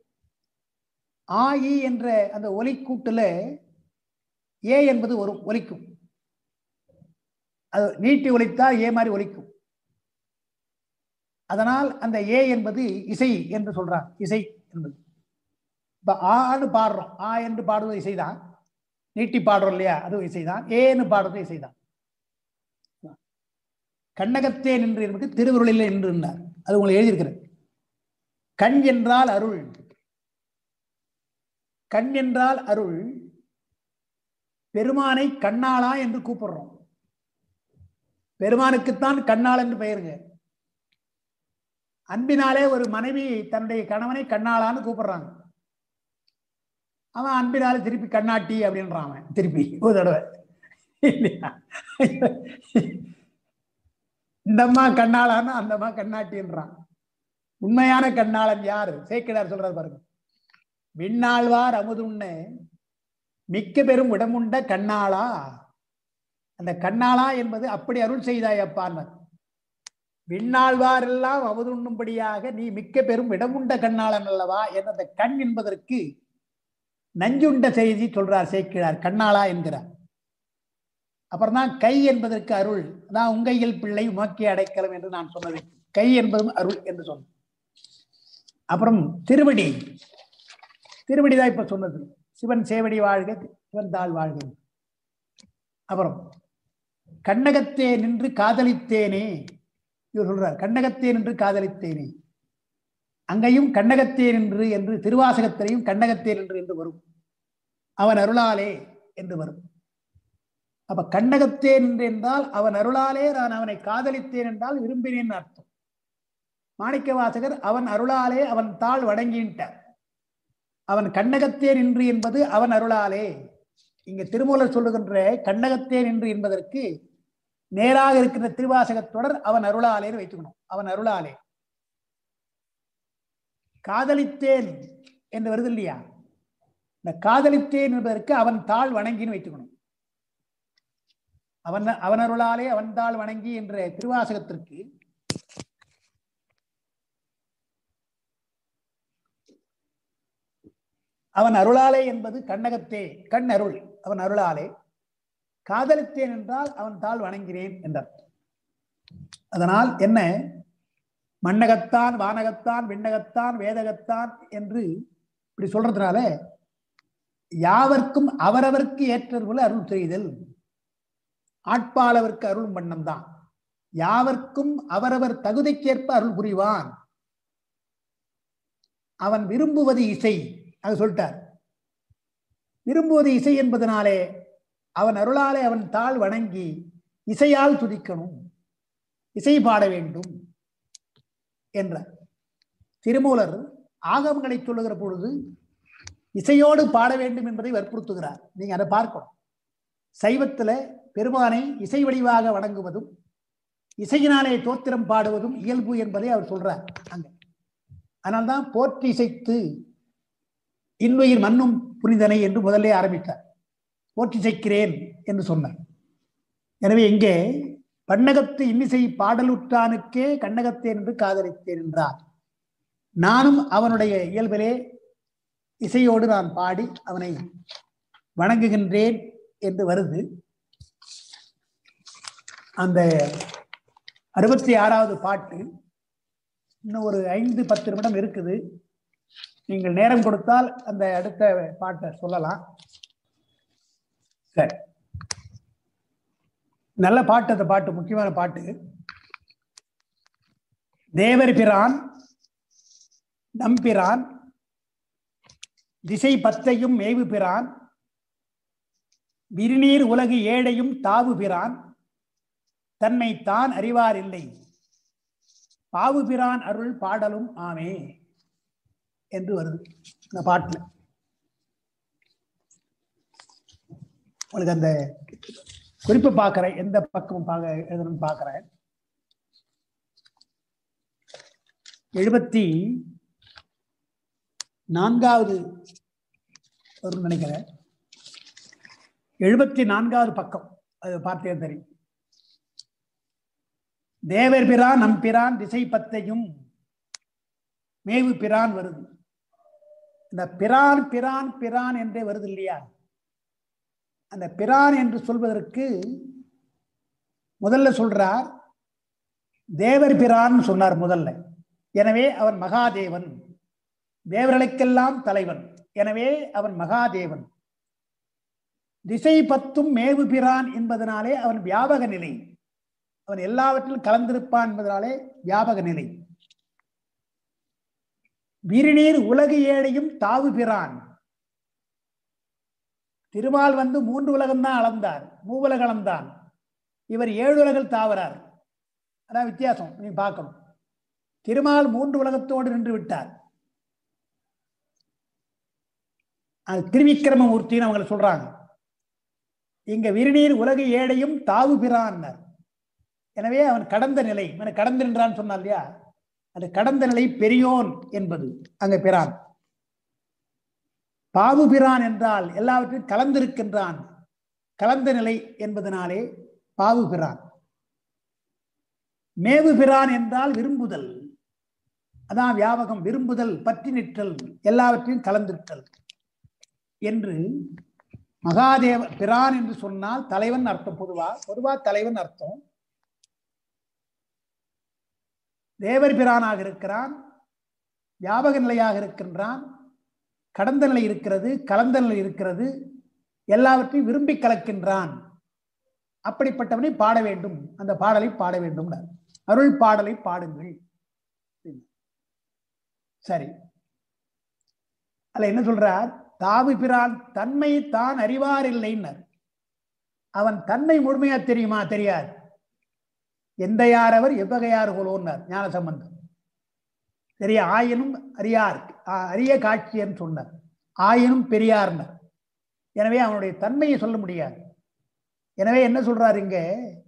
ஆ இ என்ற அந்த ஒலி கூட்டுல ஏ என்பது ஒரு ஒலிக்கும் அது நீட்டி ஒலித்தா ஏ மாதிரி ஒலிக்கும் அதனால் அந்த ஏ என்பது இசை என்று சொல்றாங்க இசை என்பது இப்ப ஆன்னு பாடுறோம் ஆ என்று பாடுவது இசைதான் நீட்டி பாடுறோம் இல்லையா அதுவும் இசைதான் ஏன்னு பாடுறது இசைதான் கண்ணகத்தே நின்று என்பது திருவுருளில் நின்று இருந்தார் அது உங்களை எழுதியிருக்கிறேன் கண் என்றால் அருள் கண் என்றால் அருள் பெருமானை கண்ணாளா என்று கூப்பிடுறோம் பெருமானுக்குத்தான் கண்ணாள் என்று பெயருங்க அன்பினாலே ஒரு மனைவி தன்னுடைய கணவனை கண்ணாளான்னு கூப்பிடுறாங்க அவன் அன்பினால திருப்பி கண்ணாட்டி அப்படின்றான் அவன் திருப்பி ஒரு தடவை இல்லையா? இந்த அம்மா கண்ணாளான்னா அந்த அம்மா கண்ணாட்டின்றான் உண்மையான கண்ணாளன் யாரு சேக்கிடார் சொல்றாரு பாருங்க விண்ணாழ்வார் அமுதுண்ண மிக்க பெரும் விடமுண்ட கண்ணாளா அந்த கண்ணாளா என்பது அப்படி அருள் செய்தாய் அப்பான்னர் விண்ணாழ்வார் எல்லாம் அமுதுண்ணும்படியாக நீ மிக்க பெரும் விடமுண்ட கண்ணாளன் அல்லவா என்ற அந்த கண் என்பதற்கு நஞ்சுண்ட செய்தி சொல்றார் சேக்கிழார் கண்ணாளா என்கிறார் அப்புறம் தான் கை என்பதற்கு அருள் அதான் உங்கையில் பிள்ளை உமக்கே அடைக்கலம் என்று நான் சொன்னது கை என்பதும் அருள் என்று சொன்னேன் அப்புறம் திருவடி திருவடி தான் இப்ப சொன்னது சிவன் சேவடி வாழ்க சிவன் தாழ் வாழ்க அப்புறம் கண்ணகத்தே நின்று காதலித்தேனே இவர் சொல்றார் கண்ணகத்தே நின்று காதலித்தேனே அங்கேயும் கண்ணகத்தே நின்று என்று திருவாசகத்திலையும் கண்ணகத்தே நின்று என்று வரும் அவன் அருளாலே என்று வரும் அப்ப கண்ணகத்தேன் என்று என்றால் அவன் அருளாலே நான் அவனை காதலித்தேன் என்றால் விரும்பினேன் அர்த்தம் மாணிக்க வாசகர் அவன் அருளாலே அவன் தாழ் வணங்கின்ட்டார் அவன் கண்ணகத்தே நின்று என்பது அவன் அருளாலே இங்க திருமூலர் சொல்லுகின்ற கண்ணகத்தே நின்று என்பதற்கு நேராக இருக்கின்ற திருவாசகத் தொடர் அவன் அருளாலேன்னு வைத்துக்கணும் அவன் அருளாலே காதலித்தேன் என்று வருது இல்லையா இந்த காதலித்தேன் என்பதற்கு அவன் தாழ் வணங்கின்னு வைத்துக்கணும் அவன் அவன் அருளாலே அவன் தாழ் வணங்கி என்ற திருவாசகத்திற்கு அவன் அருளாலே என்பது கண்ணகத்தே கண் அருள் அவன் அருளாலே காதலித்தேன் என்றால் அவன் தாழ் வணங்கினேன் என்றார் அதனால் என்ன மண்ணகத்தான் வானகத்தான் விண்ணகத்தான் வேதகத்தான் என்று இப்படி சொல்றதுனால யாவர்க்கும் அவரவர்க்கு ஏற்றது போல அருள் செய்தல் ஆட்பாளவர்க்கு அருள் வண்ணம் தான் யாவர்க்கும் அவரவர் தகுதிக்கேற்ப அருள் புரிவான் அவன் விரும்புவது இசை அது சொல்லிட்டார் விரும்புவது இசை என்பதனாலே அவன் அருளாலே அவன் தாழ் வணங்கி இசையால் துதிக்கணும் இசை பாட வேண்டும் என்றார் திருமூலர் ஆகமங்களை சொல்லுகிற பொழுது இசையோடு பாட வேண்டும் என்பதை வற்புறுத்துகிறார் நீங்க அதை பார்க்கணும் சைவத்துல பெருமானை இசை வடிவாக வணங்குவதும் இசையினாலே தோத்திரம் பாடுவதும் இயல்பு என்பதை அவர் சொல்றார் அங்க அதனால்தான் போற்றி இசைத்து இன்னுயிர் மண்ணும் புனிதனை என்று முதல்ல ஆரம்பித்தார் போற்றி இசைக்கிறேன் என்று சொன்னார் எனவே இங்கே பன்னகத்து இன்னிசை பாடலுற்றானுக்கே கண்ணகத்தேன் என்று காதலித்தேன் என்றார் நானும் அவனுடைய இயல்பிலே இசையோடு நான் பாடி அவனை வணங்குகின்றேன் என்று வருது அந்த அறுபத்தி ஆறாவது பாட்டு இன்னும் ஒரு ஐந்து பத்து நிமிடம் இருக்குது நீங்கள் நேரம் கொடுத்தால் அந்த அடுத்த பாட்டை சொல்லலாம் சரி நல்ல பாட்டு அந்த பாட்டு முக்கியமான பாட்டு தேவர் பிரான் நம்பிரான் திசை பத்தையும் மேவு பிரான் விரிநீர் உலகு ஏழையும் தாவு பிரான் தன்னை தான் அறிவார் இல்லை பாவு பிரான் அருள் பாடலும் ஆமே என்று வருது இந்த பாட்டுல உங்களுக்கு அந்த குறிப்பு பார்க்கிறேன் எந்த பக்கம் பார்க்க எழுதணும்னு பார்க்கிறேன் எழுபத்தி நான்காவது வரும்னு நினைக்கிறேன் எழுபத்தி நான்காவது பக்கம் அது பார்த்தே தெரியும் தேவர் பிரான் நம் பிரான் திசை பத்தையும் மேவு பிரான் வருது இந்த பிரான் பிரான் பிரான் என்றே வருது இல்லையா அந்த பிரான் என்று சொல்வதற்கு முதல்ல சொல்றார் தேவர் பிரான் சொன்னார் முதல்ல எனவே அவன் மகாதேவன் தேவர்களுக்கெல்லாம் தலைவன் எனவே அவன் மகாதேவன் திசை பத்தும் மேவு பிரான் என்பதனாலே அவன் வியாபக நிலை அவன் எல்லாவற்றிலும் கலந்திருப்பான் என்பதனாலே வியாபக நிலை விரிநீர் உலகு ஏழையும் தாவு பிரான் திருமால் வந்து மூன்று உலகம்தான் அளந்தார் மூவுலக அளந்தான் இவர் ஏழு உலகில் தாவறார் அதான் வித்தியாசம் நீ பார்க்கணும் திருமால் மூன்று உலகத்தோடு நின்று விட்டார் அது திருவிக்கிரமமூர்த்தின்னு அவங்கள சொல்றாங்க இங்க விருநீர் உலக ஏடையும் தாவு பிறான்னார் எனவே அவன் கடந்த நிலை அவன் கடந்து நின்றான்னு சொன்னான் இல்லையா அந்த கடந்த நிலை பெரியோன் என்பது அங்க பிறான் பாவு பிரான் என்றால் எல்லாவற்றையும் கலந்திருக்கின்றான் கலந்த நிலை என்பதனாலே பாவு பிரான் மேவு பிரான் என்றால் விரும்புதல் அதான் வியாபகம் விரும்புதல் பற்றி நிற்றல் எல்லாவற்றையும் கலந்திருத்தல் என்று மகாதேவ பிரான் என்று சொன்னால் தலைவன் அர்த்தம் பொதுவா பொதுவா தலைவன் அர்த்தம் தேவர் பிரானாக இருக்கிறான் வியாபக நிலையாக இருக்கின்றான் கடந்த நிலை இருக்கிறது கலந்த நிலை இருக்கிறது எல்லாவற்றையும் விரும்பி கலக்கின்றான் அப்படிப்பட்டவனை பாட வேண்டும் அந்த பாடலை பாட வேண்டும் அருள் பாடலை பாடுங்கள் சரி அல்ல என்ன சொல்றார் தாவு பிரான் தன்மை தான் அறிவார் இல்லைன்னர் அவன் தன்னை முழுமையா தெரியுமா தெரியாது எந்த யாரவர் எவ்வகையார் போலோன்னார் ஞான சம்பந்தம் தெரிய ஆயினும் அறியார் ஆ- அரிய காட்சியன்னு சொன்னார் ஆயினும் பெரியார்னர் எனவே அவனுடைய தன்மையை சொல்ல முடியாது எனவே என்ன சொல்றார் இங்க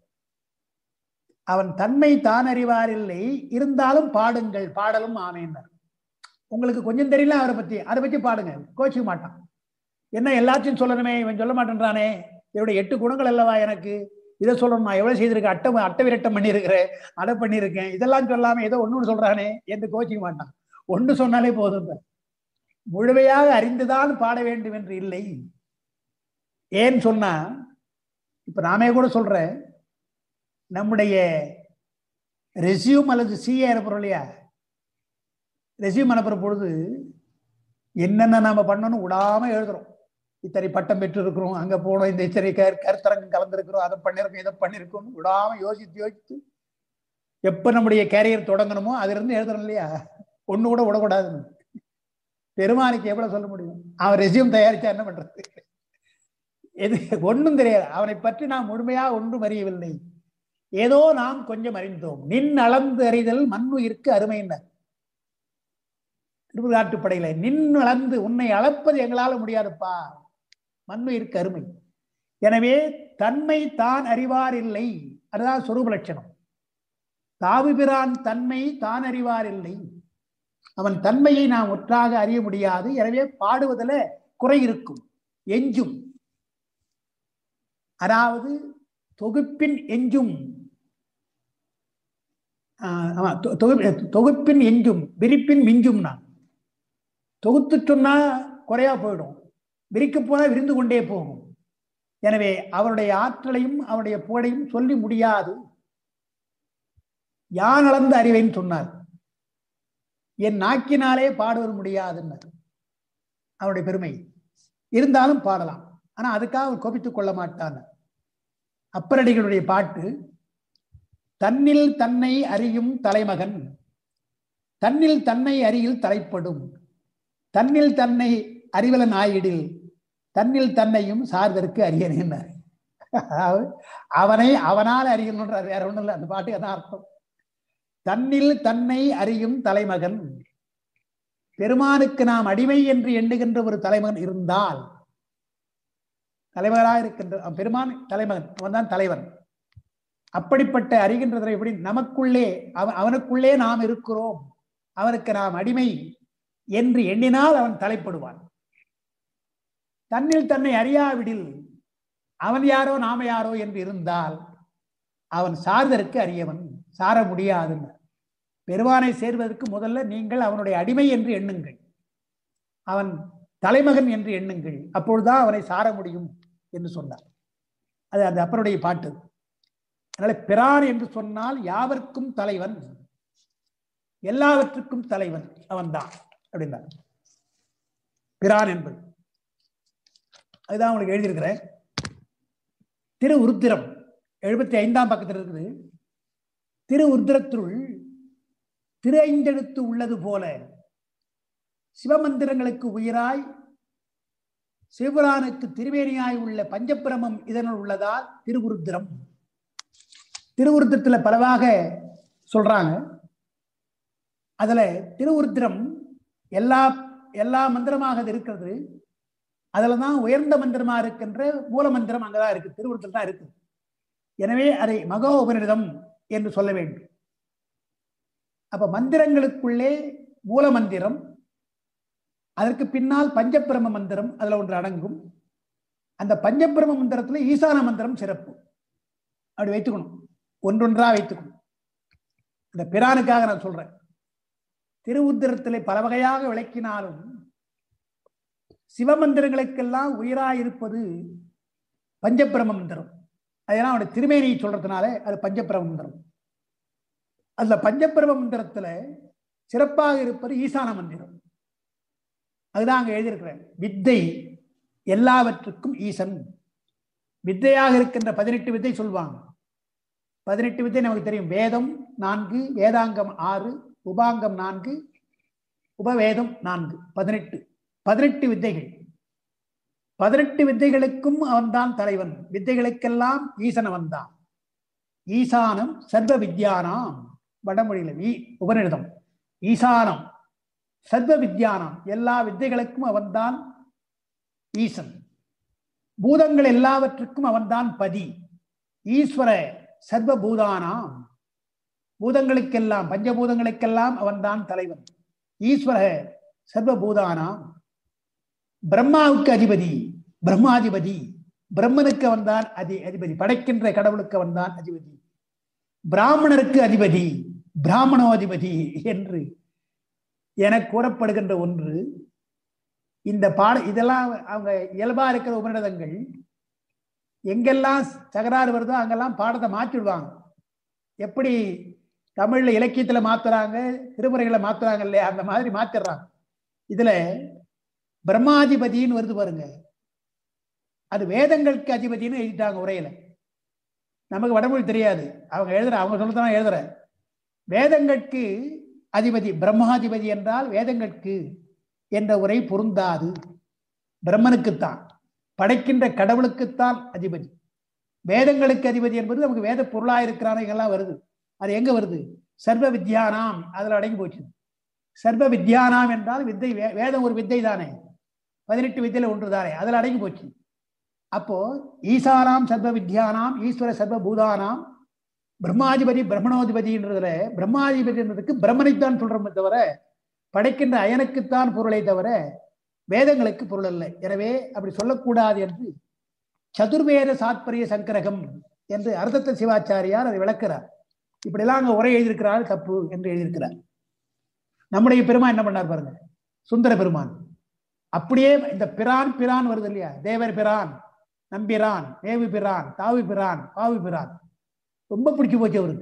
அவன் தன்மை தான் அறிவார் இல்லை இருந்தாலும் பாடுங்கள் பாடலும் ஆமேன்னர் உங்களுக்கு கொஞ்சம் தெரியல அவரை பத்தி அதை பத்தி பாடுங்க கோச்சிக்க மாட்டான் என்ன எல்லாத்தையும் சொல்லணுமே இவன் சொல்ல மாட்டேன்றானே இவருடைய எட்டு குணங்கள் அல்லவா எனக்கு இதை சொல்லணும் நான் எவ்வளவு செய்திருக்கேன் அட்டை அட்டை விரட்டம் பண்ணியிருக்கிறேன் அதை பண்ணியிருக்கேன் இதெல்லாம் சொல்லாம ஏதோ ஒண்ணு சொல்றானே என்று கோச்சிக்க மாட்டான் ஒன்று சொன்னாலே போதும் தான். முழுமையாக அறிந்துதான் பாட வேண்டும் என்று இல்லை ஏன் சொன்னா இப்ப நாமே கூட சொல்றேன் நம்முடைய ரெசியூம் அல்லது சிஏ அனுப்புறோம் இல்லையா ரெசியூம் அனுப்புற பொழுது என்னென்ன நாம பண்ணணும் விடாம எழுதுறோம் இத்தனை பட்டம் பெற்று இருக்கிறோம் அங்க போனோம் இந்த இத்தனை கரு கருத்தரங்கம் கலந்துருக்கிறோம் அதை பண்ணிருக்கோம் இதை பண்ணிருக்கோம் விடாம யோசித்து யோசித்து எப்ப நம்முடைய கேரியர் தொடங்கணுமோ அதுல இருந்து எழுதுறோம் இல்லையா ஒண்ணு கூட விடக்கூடாதுன்னு பெருமானுக்கு எவ்வளவு சொல்ல முடியும் அவன் ரெசியூம் தயாரிச்சா என்ன பண்றது எது ஒண்ணும் தெரியாது அவனை பற்றி நாம் முழுமையா ஒன்றும் அறியவில்லை ஏதோ நாம் கொஞ்சம் அறிந்தோம் நின் அளந்து அறிதல் மண்ணுயிருக்கு அருமையினர் திருவிழாட்டுப்படையில நின் அளந்து உன்னை அளப்பது எங்களால முடியாதுப்பா மண்ணுயிருக்கு அருமை எனவே தன்மை தான் அறிவார் இல்லை அதுதான் சொரூப லட்சணம் தாவுபிரான் தன்மை தான் அறிவார் இல்லை அவன் தன்மையை நாம் ஒற்றாக அறிய முடியாது எனவே பாடுவதில் குறை இருக்கும் எஞ்சும் அதாவது தொகுப்பின் எஞ்சும் ஆஹ் ஆமா, தொ- தொகு- தொகுப்பின் எஞ்சும் விரிப்பின் மிஞ்சும் நான் தொகுத்து சொன்னா குறையா போயிடும் விரிக்க போனா விரிந்து கொண்டே போகும் எனவே அவருடைய ஆற்றலையும் அவருடைய புகழையும் சொல்லி முடியாது யான் அளந்த அறிவைன்னு சொன்னார் என் நாக்கினாலே பாடுவது முடியாதுன்னார் அவருடைய பெருமை இருந்தாலும் பாடலாம் ஆனா அதுக்காக அவர் கோபித்துக் கொள்ள மாட்டான் அப்பரடிகளுடைய பாட்டு தன்னில் தன்னை அறியும் தலைமகன் தன்னில் தன்னை அறியில் தலைப்படும் தன்னில் தன்னை அறிவலன் ஆயிடில் தன்னில் தன்னையும் சார்தற்கு அறியனேன்னார் அதாவது அவனை அவனால் அறியணுன்றார் வேற ஒண்ணும் இல்லை அந்த பாட்டுக்கு அதான் அர்த்தம் தன்னில் தன்னை அறியும் தலைமகன் பெருமானுக்கு நாம் அடிமை என்று எண்ணுகின்ற ஒரு தலைமகன் இருந்தால் தலைவராக இருக்கின்ற அவன் பெருமான் தலைமகன் அவன் தான் தலைவன் அப்படிப்பட்ட அறிகின்றதை எப்படி நமக்குள்ளே அவன் அவனுக்குள்ளே நாம் இருக்கிறோம் அவனுக்கு நாம் அடிமை என்று எண்ணினால் அவன் தலைப்படுவான் தன்னில் தன்னை அறியாவிடில் அவன் யாரோ நாம யாரோ என்று இருந்தால் அவன் சார்தற்கு அறியவன் சார முடியாதுன்னு பெருமானை சேர்வதற்கு முதல்ல நீங்கள் அவனுடைய அடிமை என்று எண்ணுங்கள் அவன் தலைமகன் என்று எண்ணுங்கள் அப்பொழுதுதான் அவனை சார முடியும் என்று சொன்னார் அது அந்த அப்பருடைய பாட்டு அதனால பிரான் என்று சொன்னால் யாவர்க்கும் தலைவன் எல்லாவற்றுக்கும் தலைவன் அவன்தான் அப்படின்னார் பிரான் என்பது அதுதான் உங்களுக்கு எழுதியிருக்கிறேன் திரு உருத்திரம் எழுபத்தி ஐந்தாம் பக்கத்தில் இருக்குது திரு உருத்திரத்துள் திரு ஐந்தெழுத்து உள்ளது போல சிவமந்திரங்களுக்கு உயிராய் சிவபுரானுக்கு திருவேணியாய் உள்ள பஞ்சபிரமம் இதனுள் உள்ளதால் திருவுருத்திரம் திருவுருத்திரத்துல பலவாக சொல்றாங்க அதுல திருவுருத்திரம் எல்லா எல்லா மந்திரமாக அது இருக்கிறது அதுல தான் உயர்ந்த மந்திரமா இருக்கின்ற மூல மந்திரம் அங்கதான் இருக்கு திருவுருத்தில் தான் இருக்கு எனவே அதை மகா உபநிடதம் என்று சொல்ல வேண்டும் அப்ப மந்திரங்களுக்குள்ளே மூல மந்திரம் அதற்கு பின்னால் பஞ்சபிரம மந்திரம் அதுல ஒன்று அடங்கும் அந்த பஞ்சபிரம மந்திரத்துல ஈசான மந்திரம் சிறப்பு அப்படி வைத்துக்கணும் ஒன்றொன்றா வைத்துக்கணும் இந்த பிரானுக்காக நான் சொல்றேன் திருவுத்திரத்திலே பல வகையாக விளக்கினாலும் சிவமந்திரங்களுக்கெல்லாம் உயிராயிருப்பது பஞ்சபிரம மந்திரம் அதெல்லாம் அவனுடைய திருமேனியை சொல்றதுனால அது பஞ்சபிரம மந்திரம் அதுல பஞ்சபிரம மந்திரத்துல சிறப்பாக இருப்பது ஈசான மந்திரம் அதுதான் அங்க எழுதியிருக்கிறேன் வித்தை எல்லாவற்றுக்கும் ஈசன் வித்தையாக இருக்கின்ற பதினெட்டு வித்தை சொல்வாங்க பதினெட்டு வித்தை நமக்கு தெரியும் வேதம் நான்கு வேதாங்கம் ஆறு உபாங்கம் நான்கு உபவேதம் நான்கு பதினெட்டு பதினெட்டு வித்தைகள் பதினெட்டு வித்தைகளுக்கும் அவன்தான் தலைவன் வித்தைகளுக்கெல்லாம் ஈசன் அவன்தான் ஈசானம் சர்வ வித்யானாம் வடமொழியில வி உபநிடதம் ஈசானம் சர்வ வித்யானம் எல்லா வித்தைகளுக்கும் அவன்தான் ஈசன் பூதங்கள் எல்லாவற்றுக்கும் அவன்தான் பதி ஈஸ்வர சர்வ பூதானாம் பூதங்களுக்கெல்லாம் பஞ்சபூதங்களுக்கெல்லாம் அவன்தான் தலைவன் ஈஸ்வர சர்வ பூதானாம் பிரம்மாவுக்கு அதிபதி பிரம்மாதிபதி பிரம்மனுக்கு அவன்தான் அதி அதிபதி படைக்கின்ற கடவுளுக்கு அவன்தான் அதிபதி பிராமணருக்கு அதிபதி பிராமணோதிபதி என்று என கூறப்படுகின்ற ஒன்று இந்த பாட இதெல்லாம் அவங்க இயல்பா இருக்கிற உபநிடதங்கள் எங்கெல்லாம் தகராறு வருதோ அங்கெல்லாம் பாடத்தை மாற்றிடுவாங்க எப்படி தமிழ்ல இலக்கியத்துல மாத்துறாங்க திருமுறைகளை மாத்துறாங்க இல்லையா அந்த மாதிரி மாத்திடுறாங்க இதுல பிரம்மாதிபதின்னு வருது பாருங்க அது வேதங்களுக்கு அதிபதினு எழுதிட்டாங்க உரையில நமக்கு வடமொழி தெரியாது அவங்க எழுதுற அவங்க சொல்லத்தான் எழுதுற வேதங்களுக்கு அதிபதி பிரம்மாதிபதி என்றால் வேதங்களுக்கு என்ற உரை பொருந்தாது பிரம்மனுக்குத்தான் படைக்கின்ற கடவுளுக்குத்தான் அதிபதி வேதங்களுக்கு அதிபதி என்பது நமக்கு வேத பொருளாக இருக்கிறானெல்லாம் வருது அது எங்க வருது சர்வ வித்யானாம் அதுல அடங்கி போச்சு சர்வ வித்யானாம் என்றால் வித்தை வே- வேதம் ஒரு வித்தை தானே பதினெட்டு வித்தையில ஒன்று தானே அதுல அடங்கி போச்சு அப்போ ஈசானாம் சர்வ வித்யானாம் ஈஸ்வர சர்வ பூதானாம் பிரம்மாதிபதி பிரம்மணோதிபதின்றதுல பிரம்மாதிபதின்றதுக்கு பிரம்மனைத்தான் சொல்றோமே தவிர படைக்கின்ற அயனுக்குத்தான் பொருளை தவிர வேதங்களுக்கு பொருள் அல்ல எனவே அப்படி சொல்லக்கூடாது என்று சதுர்வேத சாத்பரிய சங்கரகம் என்று அர்த்தத்த சிவாச்சாரியார் அதை விளக்குறார் இப்படிலாம் அங்க உரை எழுதியிருக்கிறார் தப்பு என்று எழுதியிருக்கிறார் நம்முடைய பெருமான் என்ன பண்ணார் பாருங்க சுந்தர பெருமான் அப்படியே இந்த பிரான் பிரான் வருது இல்லையா தேவர் பிரான் நம்பிரான் மேவு பிரான் தாவி பிரான் பாவி பிரான் ரொம்ப பிடிச்சு போச்சு அவருக்கு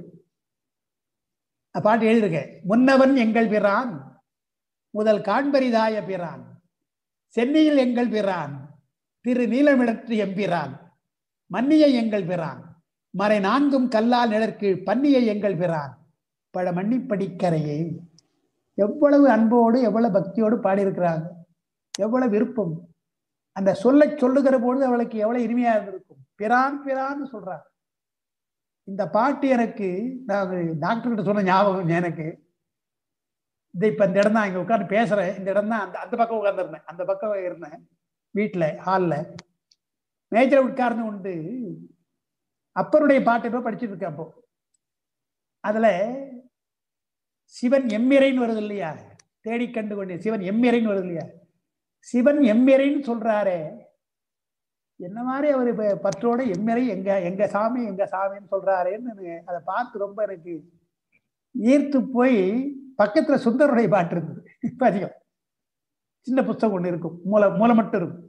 அந்த பாட்டு எழுதியிருக்கேன் முன்னவன் எங்கள் பிரான் முதல் காண்பரிதாய பிரான் சென்னையில் எங்கள் பிரான் திரு நீலமிடற்று எம்பிரான் மன்னிய எங்கள் பிரான் மறை நான்கும் கல்லால் நிழற்கு பன்னிய எங்கள் பிரான் பல மன்னிப்படிக்கரையே எவ்வளவு அன்போடு எவ்வளவு பக்தியோடு பாடியிருக்கிறாங்க எவ்வளவு விருப்பம் அந்த சொல்லை சொல்லுகிற பொழுது அவளுக்கு எவ்வளவு இனிமையா இருந்திருக்கும் பிரான் பிரான்னு சொல்றார் இந்த பாட்டு எனக்கு நான் டாக்டர் கிட்ட சொன்ன ஞாபகம் எனக்கு இந்த இப்ப இந்த இடம் தான் இங்க உட்கார்ந்து பேசுறேன் இந்த இடம் தான் அந்த அந்த பக்கம் உட்கார்ந்துருந்தேன் அந்த பக்கம் இருந்தேன் வீட்டுல ஹால்ல மேஜர் உட்கார்ந்து உண்டு அப்பருடைய பாட்டு இப்ப படிச்சுட்டு இருக்கேன் அப்போ அதுல சிவன் எம்மிரைன்னு வருது இல்லையா தேடி கண்டு கொண்டே சிவன் எம்மிரைன்னு வருது இல்லையா சிவன் எம்மிரைன்னு சொல்றாரே என்ன மாதிரி அவர் இப்ப பற்றோட எம்மிரை எங்க எங்க சாமி எங்க சாமின்னு சொல்றாரேன்னு எனக்கு அதை பார்த்து ரொம்ப எனக்கு ஈர்த்து போய் பக்கத்துல சுந்தருடைய பாட்டு இருந்தது இப்ப அதிகம் சின்ன புஸ்தகம் ஒண்ணு இருக்கும் மூல மூல மட்டும் இருக்கும்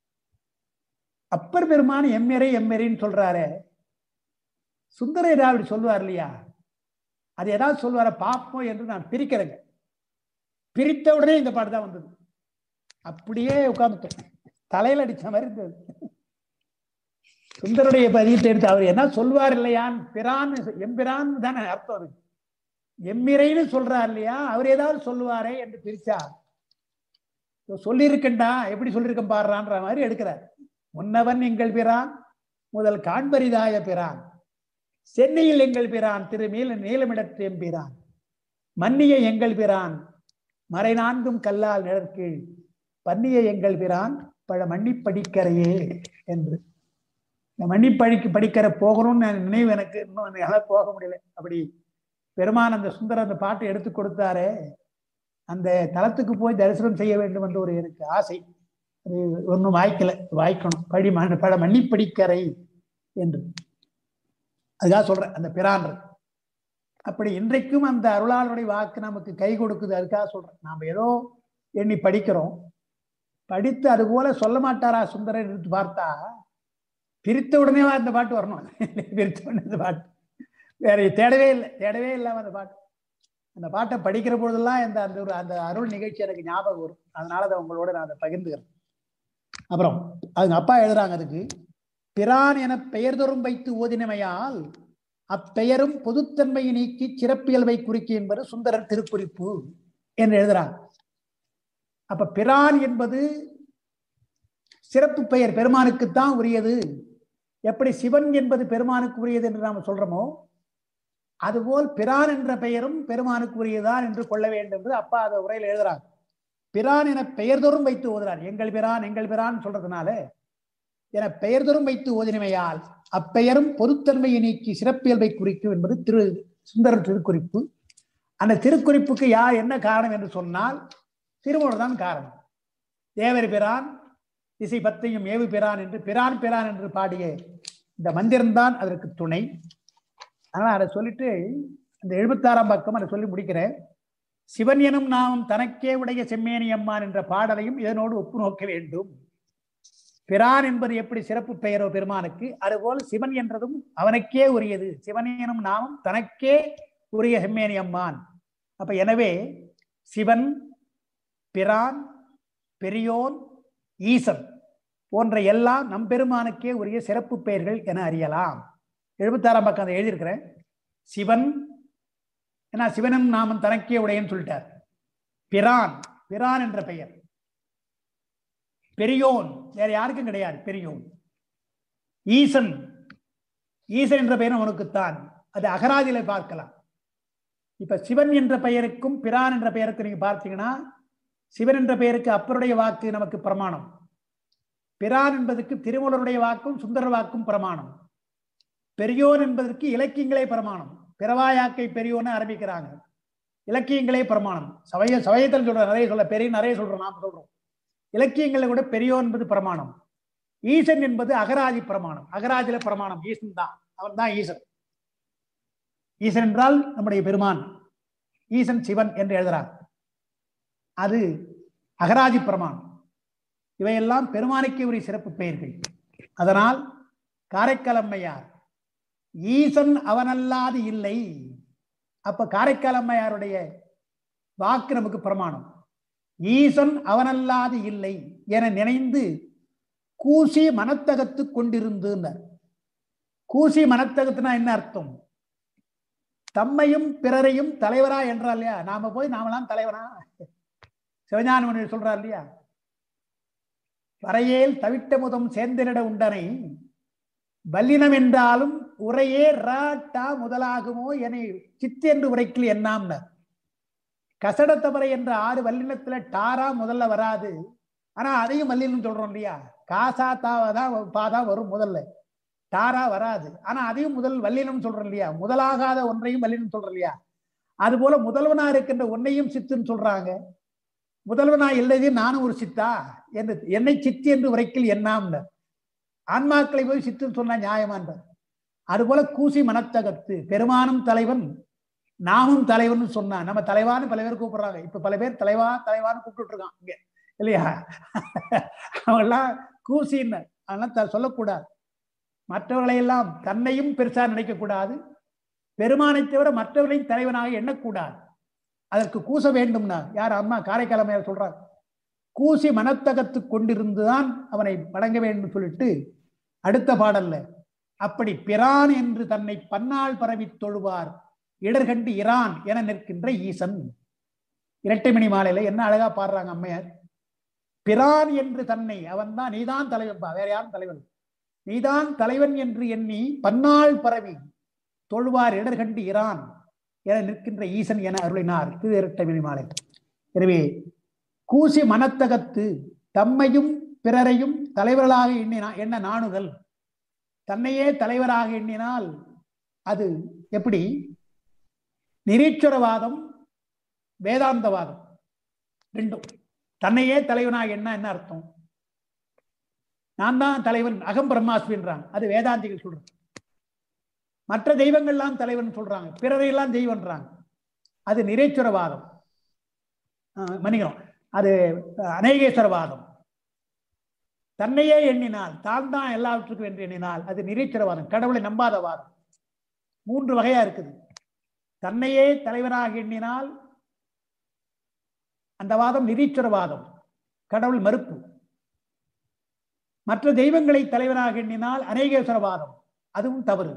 அப்பர் பெருமான் எம்மிரை எம்மிரைன்னு சொல்றாரே சுந்தரர் அப்படி சொல்லுவார் இல்லையா அது ஏதாவது சொல்லுவார பார்ப்போம் என்று நான் பிரிக்கிறேங்க பிரித்த உடனே இந்த பாட்டு தான் வந்தது அப்படியே உட்கார்ந்துட்டேன் தலையில அடிச்ச மாதிரி இருந்தது சுந்தருடைய பதியத்தை எடுத்து அவர் என்ன சொல்வார் இல்லையான் பிரான் எம்பிரான் தானே அர்த்தம் அது எம்மிரைன்னு சொல்றார் இல்லையா அவர் ஏதாவது சொல்லுவாரே என்று பிரிச்சா சொல்லியிருக்கண்டா எப்படி சொல்லியிருக்கேன் பாடுறான்ற மாதிரி எடுக்கிறார் முன்னவன் எங்கள் பிரான் முதல் காண்பரிதாய பிரான் சென்னையில் எங்கள் பிரான் திரு நீல நீலமிடத்து எம்பிரான் மன்னிய எங்கள் பிரான் மறை நான்கும் கல்லால் நிழற்கீழ் பன்னிய எங்கள் பிரான் பழ மண்ணி படிக்கரையே என்று இந்த மண்ணி படிக்க படிக்கிற போகணும்னு நான் நினைவு எனக்கு இன்னும் என்னால போக முடியல அப்படி பெருமான் அந்த சுந்தர அந்த பாட்டை எடுத்து கொடுத்தாரே அந்த தலத்துக்கு போய் தரிசனம் செய்ய வேண்டும் என்ற ஒரு எனக்கு ஆசை அது ஒன்றும் வாய்க்கல வாய்க்கணும் படி மண் பழ மண்ணி படிக்கரை என்று அதுக்காக சொல்றேன் அந்த பிரான் அப்படி இன்றைக்கும் அந்த அருளாளருடைய வாக்கு நமக்கு கை கொடுக்குது அதுக்காக சொல்றேன் நாம ஏதோ எண்ணி படிக்கிறோம் படித்து அது போல சொல்ல மாட்டாரா சுந்தரர் எடுத்து பார்த்தா பிரித்த உடனே அந்த பாட்டு வரணும் பிரித்த உடனே அந்த பாட்டு வேற தேடவே இல்லை தேடவே இல்லாம அந்த பாட்டு அந்த பாட்டை படிக்கிற பொழுதெல்லாம் இந்த அந்த ஒரு அந்த அருள் நிகழ்ச்சி எனக்கு ஞாபகம் வரும் அதனால அதை உங்களோட நான் அதை பகிர்ந்துக்கிறேன் அப்புறம் அவங்க அப்பா எழுதுறாங்க அதுக்கு பிரான் என பெயர் தோறும் வைத்து ஓதினமையால் அப்பெயரும் பொதுத்தன்மையை நீக்கி சிறப்பியல்பை குறிக்கு என்பது சுந்தரர் திருக்குறிப்பு என்று எழுதுறாங்க அப்ப பிரான் என்பது சிறப்பு பெயர் பெருமானுக்குத்தான் உரியது எப்படி சிவன் என்பது பெருமானுக்கு உரியது என்று நாம் சொல்றோமோ அதுபோல் பிரான் என்ற பெயரும் பெருமானுக்கு உரியதான் என்று கொள்ள வேண்டும் என்று அப்பா அதை உரையில் எழுதுறாங்க பிரான் என பெயர் தோறும் வைத்து ஓதுறார் எங்கள் பிரான் எங்கள் பிரான் சொல்றதுனால என பெயர் தோறும் வைத்து ஓதினமையால் அப்பெயரும் பொதுத்தன்மையை நீக்கி சிறப்பியல்பை குறிக்கும் என்பது திரு சுந்தர திருக்குறிப்பு அந்த திருக்குறிப்புக்கு யார் என்ன காரணம் என்று சொன்னால் திருமூலர் தான் காரணம் தேவர் பிரான் இசை பத்தையும் ஏவு பிரான் என்று பிரான் பிரான் என்று பாடிய இந்த மந்திரம்தான் அதற்கு துணை ஆனால் அதை சொல்லிட்டு அந்த எழுபத்தாறாம் பக்கம் அதை சொல்லி முடிக்கிறேன் சிவன் எனும் நாமம் தனக்கே உடைய செம்மேனி அம்மான் என்ற பாடலையும் இதனோடு ஒப்பு நோக்க வேண்டும் பிரான் என்பது எப்படி சிறப்பு பெயரோ பெருமானுக்கு அதுபோல் சிவன் என்றதும் அவனுக்கே உரியது சிவன் எனும் நாமம் தனக்கே உரிய செம்மேனி அம்மான் அப்ப எனவே சிவன் பிரான் பெரியோன் ஈசன் போன்ற எல்லாம் நம் பெருமானுக்கே உரிய சிறப்பு பெயர்கள் என அறியலாம் எழுபத்தாறாம் பக்கம் அதை எழுதியிருக்கிறேன் சிவன் ஏன்னா சிவனும் நாமம் தனக்கே உடையன்னு சொல்லிட்டார் பிரான் பிரான் என்ற பெயர் பெரியோன் வேற யாருக்கும் கிடையாது பெரியோன் ஈசன் ஈசன் என்ற பெயர் அவனுக்குத்தான் அது அகராதியில பார்க்கலாம் இப்ப சிவன் என்ற பெயருக்கும் பிரான் என்ற பெயருக்கு நீங்க பார்த்தீங்கன்னா சிவன் என்ற பெயருக்கு அப்பருடைய வாக்கு நமக்கு பிரமாணம் பிரான் என்பதற்கு திருமூலருடைய வாக்கும் சுந்தர வாக்கும் பிரமாணம் பெரியோன் என்பதற்கு இலக்கியங்களே பிரமாணம் பிறவாயாக்கை பெரியோன்னு ஆரம்பிக்கிறாங்க இலக்கியங்களே பிரமாணம் சமய சமயத்தில் சொல்ற நிறைய சொல்ல பெரிய நிறைய சொல்றோம் நாம் சொல்றோம் இலக்கியங்களை விட பெரியோன் என்பது பிரமாணம் ஈசன் என்பது அகராதி பிரமாணம் அகராதில பிரமாணம் ஈசன் தான் அவன் தான் ஈசன் ஈசன் என்றால் நம்முடைய பெருமான் ஈசன் சிவன் என்று எழுதுறார் அது அகராதி பிரமாணம் இவையெல்லாம் பெருமானுக்கே உரிய சிறப்பு பெயர்கள் அதனால் காரைக்கால் அம்மையார் ஈசன் அவனல்லாது இல்லை அப்ப காரைக்கால் அம்மையாருடைய வாக்கு நமக்கு பிரமாணம் ஈசன் அவனல்லாது இல்லை என நினைந்து கூசி மனத்தகத்து கொண்டிருந்து கூசி மனத்தகத்துனா என்ன அர்த்தம் தம்மையும் பிறரையும் தலைவரா என்றா இல்லையா நாம போய் நாமெல்லாம் தலைவனா சிவஞான சொல்றார் இல்லையா வரையேல் தவிட்ட முதம் சேர்ந்திட உண்டனை வல்லினம் என்றாலும் உரையே ராட்டா முதலாகுமோ என சித்து என்று உரைக்கில் என்னாம்ன கசடத்தவரை என்ற ஆறு வல்லினத்துல டாரா முதல்ல வராது ஆனா அதையும் வல்லினம் சொல்றோம் இல்லையா காசா தாவதான் பாதா வரும் முதல்ல தாரா வராது ஆனா அதையும் முதல் வல்லினம் சொல்றோம் இல்லையா முதலாகாத ஒன்றையும் வல்லினம் சொல்றோம் இல்லையா அது போல முதல்வனா இருக்கின்ற ஒன்னையும் சித்துன்னு சொல்றாங்க முதல்வனா இல்லதே நானும் ஒரு சித்தா என்று என்னை சித்து என்று உரைக்கில் என்னாம்ன ஆன்மாக்களை போய் சித்துன்னு சொன்னா நியாயமான்றார் அதுபோல கூசி மனத்தகத்து பெருமானும் தலைவன் நாமும் தலைவன் சொன்னா நம்ம தலைவான்னு பல பேர் கூப்பிடுறாங்க இப்ப பல பேர் தலைவா தலைவான்னு கூப்பிட்டு இருக்கான் இங்க இல்லையா அவங்கெல்லாம் கூசின்னு அதெல்லாம் சொல்லக்கூடாது மற்றவர்களை எல்லாம் தன்னையும் பெருசா நினைக்க கூடாது பெருமானை தவிர மற்றவர்களையும் தலைவனாக எண்ணக்கூடாது அதற்கு கூச வேண்டும்னா யார் அம்மா காரைக்காலமையார் சொல்றார் கூசி மனத்தகத்து கொண்டிருந்துதான் அவனை வணங்க வேண்டும் சொல்லிட்டு அடுத்த பாடல்ல அப்படி பிரான் என்று தன்னை பன்னால் பரவி தொழுவார் இடர்கண்டு இரான் என நிற்கின்ற ஈசன் இரட்டை மணி மாலையில என்ன அழகா பாடுறாங்க அம்மையார் பிரான் என்று தன்னை அவன் தான் நீதான் தலைவன்பா வேற யாரும் தலைவன் நீதான் தலைவன் என்று எண்ணி பன்னால் பரவி தொழுவார் இடர்கண்டு இரான் என நிற்கின்ற ஈசன் என அருளினார் திரு இரட்டை மணி மாலை எனவே கூசி மனத்தகத்து தம்மையும் பிறரையும் தலைவர்களாக எண்ணினா என்ன நாணுதல் தன்னையே தலைவராக எண்ணினால் அது எப்படி நிரீஸ்வரவாதம் வேதாந்தவாதம் ரெண்டும் தன்னையே தலைவனாக என்ன என்ன அர்த்தம் நான் தான் தலைவன் அகம் பிரம்மாஸ்மின்றாங்க அது வேதாந்திகள் சொல்றாங்க மற்ற தெய்வங்கள்லாம் தலைவன் சொல்றாங்க பிறரையெல்லாம் தெய்வன்றாங்க அது நிரேஸ்வரவாதம் ஆஹ் மன்னிக்கிறோம் அது அநேகேஸ்வரவாதம் தன்னையே எண்ணினால் தான் தான் எல்லாவற்றுக்கும் என்று எண்ணினால் அது நிரீச்சரவாதம் கடவுளை நம்பாத வாதம் மூன்று வகையா இருக்குது தன்னையே தலைவனாக எண்ணினால் அந்த வாதம் நிரீச்சரவாதம் கடவுள் மறுப்பு மற்ற தெய்வங்களை தலைவனாக எண்ணினால் அநேகேஸ்வரவாதம் அதுவும் தவறு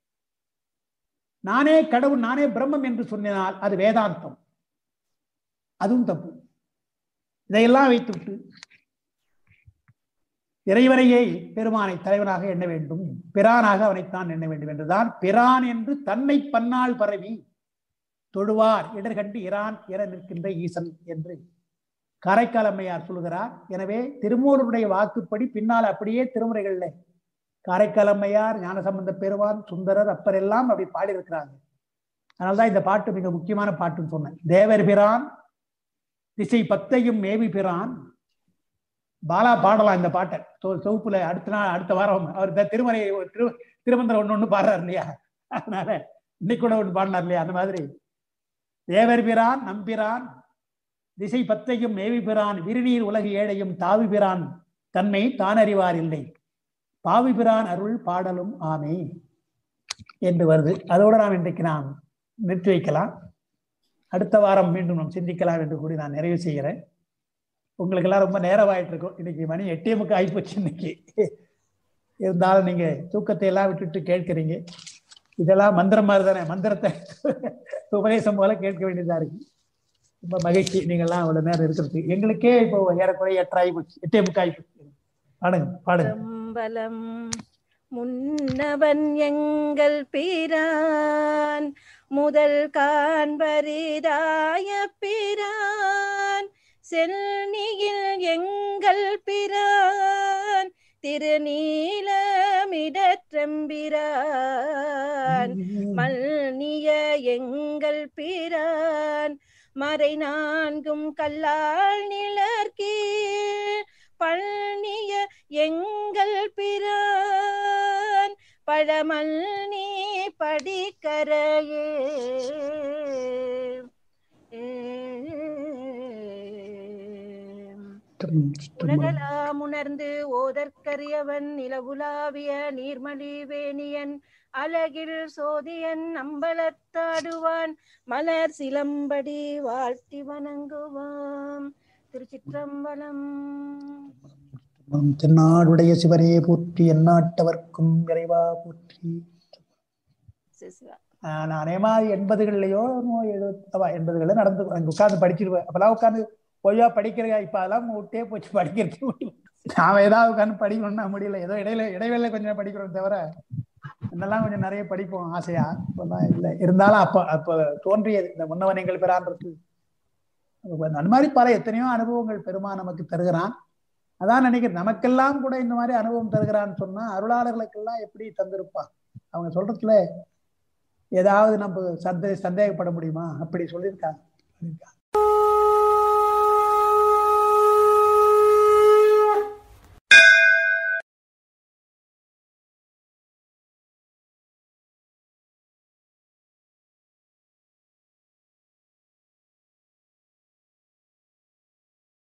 நானே கடவுள் நானே பிரம்மம் என்று சொன்னால் அது வேதாந்தம் அதுவும் தப்பு இதையெல்லாம் வைத்துவிட்டு இறைவனையே பெருமானை தலைவனாக எண்ண வேண்டும் பிரானாக அவனைத்தான் எண்ண வேண்டும் என்றுதான் பிரான் என்று தன்னை பன்னால் பரவி தொழுவார் இடர்கண்டு இரான் என நிற்கின்ற ஈசன் என்று காரைக்கால் அம்மையார் சொல்கிறார் எனவே திருமூலருடைய வாக்குப்படி பின்னால் அப்படியே திருமுறைகள்ல காரைக்கால் அம்மையார் ஞானசம்பந்த பெருவான் சுந்தரர் அப்பர் எல்லாம் அப்படி பாடியிருக்கிறாங்க அதனால்தான் இந்த பாட்டு மிக முக்கியமான பாட்டுன்னு சொன்னேன் தேவர் பிரான் திசை பத்தையும் மேவி பிரான் பாலா பாடலாம் இந்த பாட்டை தொ- தொகுப்புல அடுத்த நாள் அடுத்த வாரம் அவர் இந்த திருமறை திரு திருமந்திரம் ஒண்ணு ஒண்ணு பாடுறாரு இல்லையா அதனால இன்னைக்கு கூட ஒண்ணு பாடினார் இல்லையா அந்த மாதிரி தேவர் பிரான் நம்பிரான் திசை பத்தையும் மேவி பிரான் விருநீர் உலகு ஏழையும் தாவி பிரான் தன்மை தானறிவார் இல்லை பாவி பிரான் அருள் பாடலும் ஆமே என்று வருது அதோடு நாம் இன்றைக்கு நாம் நிறுத்தி வைக்கலாம் அடுத்த வாரம் மீண்டும் நாம் சிந்திக்கலாம் என்று கூடி நான் நிறைவு செய்கிறேன் உங்களுக்கு எல்லாம் ரொம்ப நேரமாயிட்டு இருக்கும் இன்னைக்கு மணி எட்டே முக்கு ஆயிப்போச்சு இன்னைக்கு இருந்தாலும் நீங்க தூக்கத்தை எல்லாம் விட்டுட்டு கேட்கிறீங்க இதெல்லாம் மந்திரம் மாதிரி தானே மந்திரத்தை உபதேசம் போல கேட்க வேண்டியதா இருக்கு ரொம்ப மகிழ்ச்சி நீங்கள்லாம் அவ்வளவு நேரம் இருக்கிறது எங்களுக்கே இப்போ ஏறக்குறைய எட்டாயி போச்சு எட்டே முக்கு ஆகி போச்சு பாடுங்க பாடுங்க சம்பலம் முன்னவன் எங்கள் பிரான் முதல் காண்பரிதாய பிரான் செல்னியில் எங்கள் பிரான் திருநீலமிடற்றம்பிரான் மல்னிய எங்கள் பிரான் மறை நான்கும் கல்லால் நிழற்கீழ் பழனிய எங்கள் பிரான் பழமல் நீ படிக்கரையே உலகலாம் உணர்ந்து ஓதற்கரியவன் நிலவுலாவிய நீர்மலி வேணியன் அழகில் சோதியன் அம்பலத்தாடுவான் மலர் சிலம்படி வாழ்த்தி வணங்குவான் திருச்சிற்றம்பலம் தென்னாடுடைய சிவனே போற்றி எந்நாட்டவர்க்கும் இறைவா போற்றி சிசுவா. ஆஹ் நான் அநேகமா எண்பதுகள்லயோ எழுபத்தவா எண்பதுகள்ல நடந்து அங்க உட்கார்ந்து படிச்சிருவேன் அப்பெல்லாம் உட்கார்ந்து பொய்யா படிக்கிறதா இப்ப அதெல்லாம் விட்டே போச்சு படிக்கிறதுக்கு முடியல நாம ஏதாவது உட்கார்ந்து படிக்கணும்னா முடியல ஏதோ இடையில இடைவேளை கொஞ்சம் படிக்கிறோம் தவிர இன்னெல்லாம் கொஞ்சம் நிறைய படிப்போம் ஆசையா இப்பெல்லாம் இல்லை இருந்தாலும் அப்ப அப்ப தோன்றியது இந்த முன்னவனைகள் பெறான்றது அந்த மாதிரி பல எத்தனையோ அனுபவங்கள் பெருமா நமக்கு தருகிறான் அதான் நினைக்கிறேன் நமக்கெல்லாம் கூட இந்த மாதிரி அனுபவம் தருகிறான்னு சொன்னா அருளாளர்களுக்கெல்லாம் எப்படி தந்திருப்பான் அவங்க சொல்றதுல ஏதாவது நம்ம சந்தே சந்தேகப்பட முடியுமா அப்படி சொல்லியிருக்காங்க சொல்லியிருக்காங்க.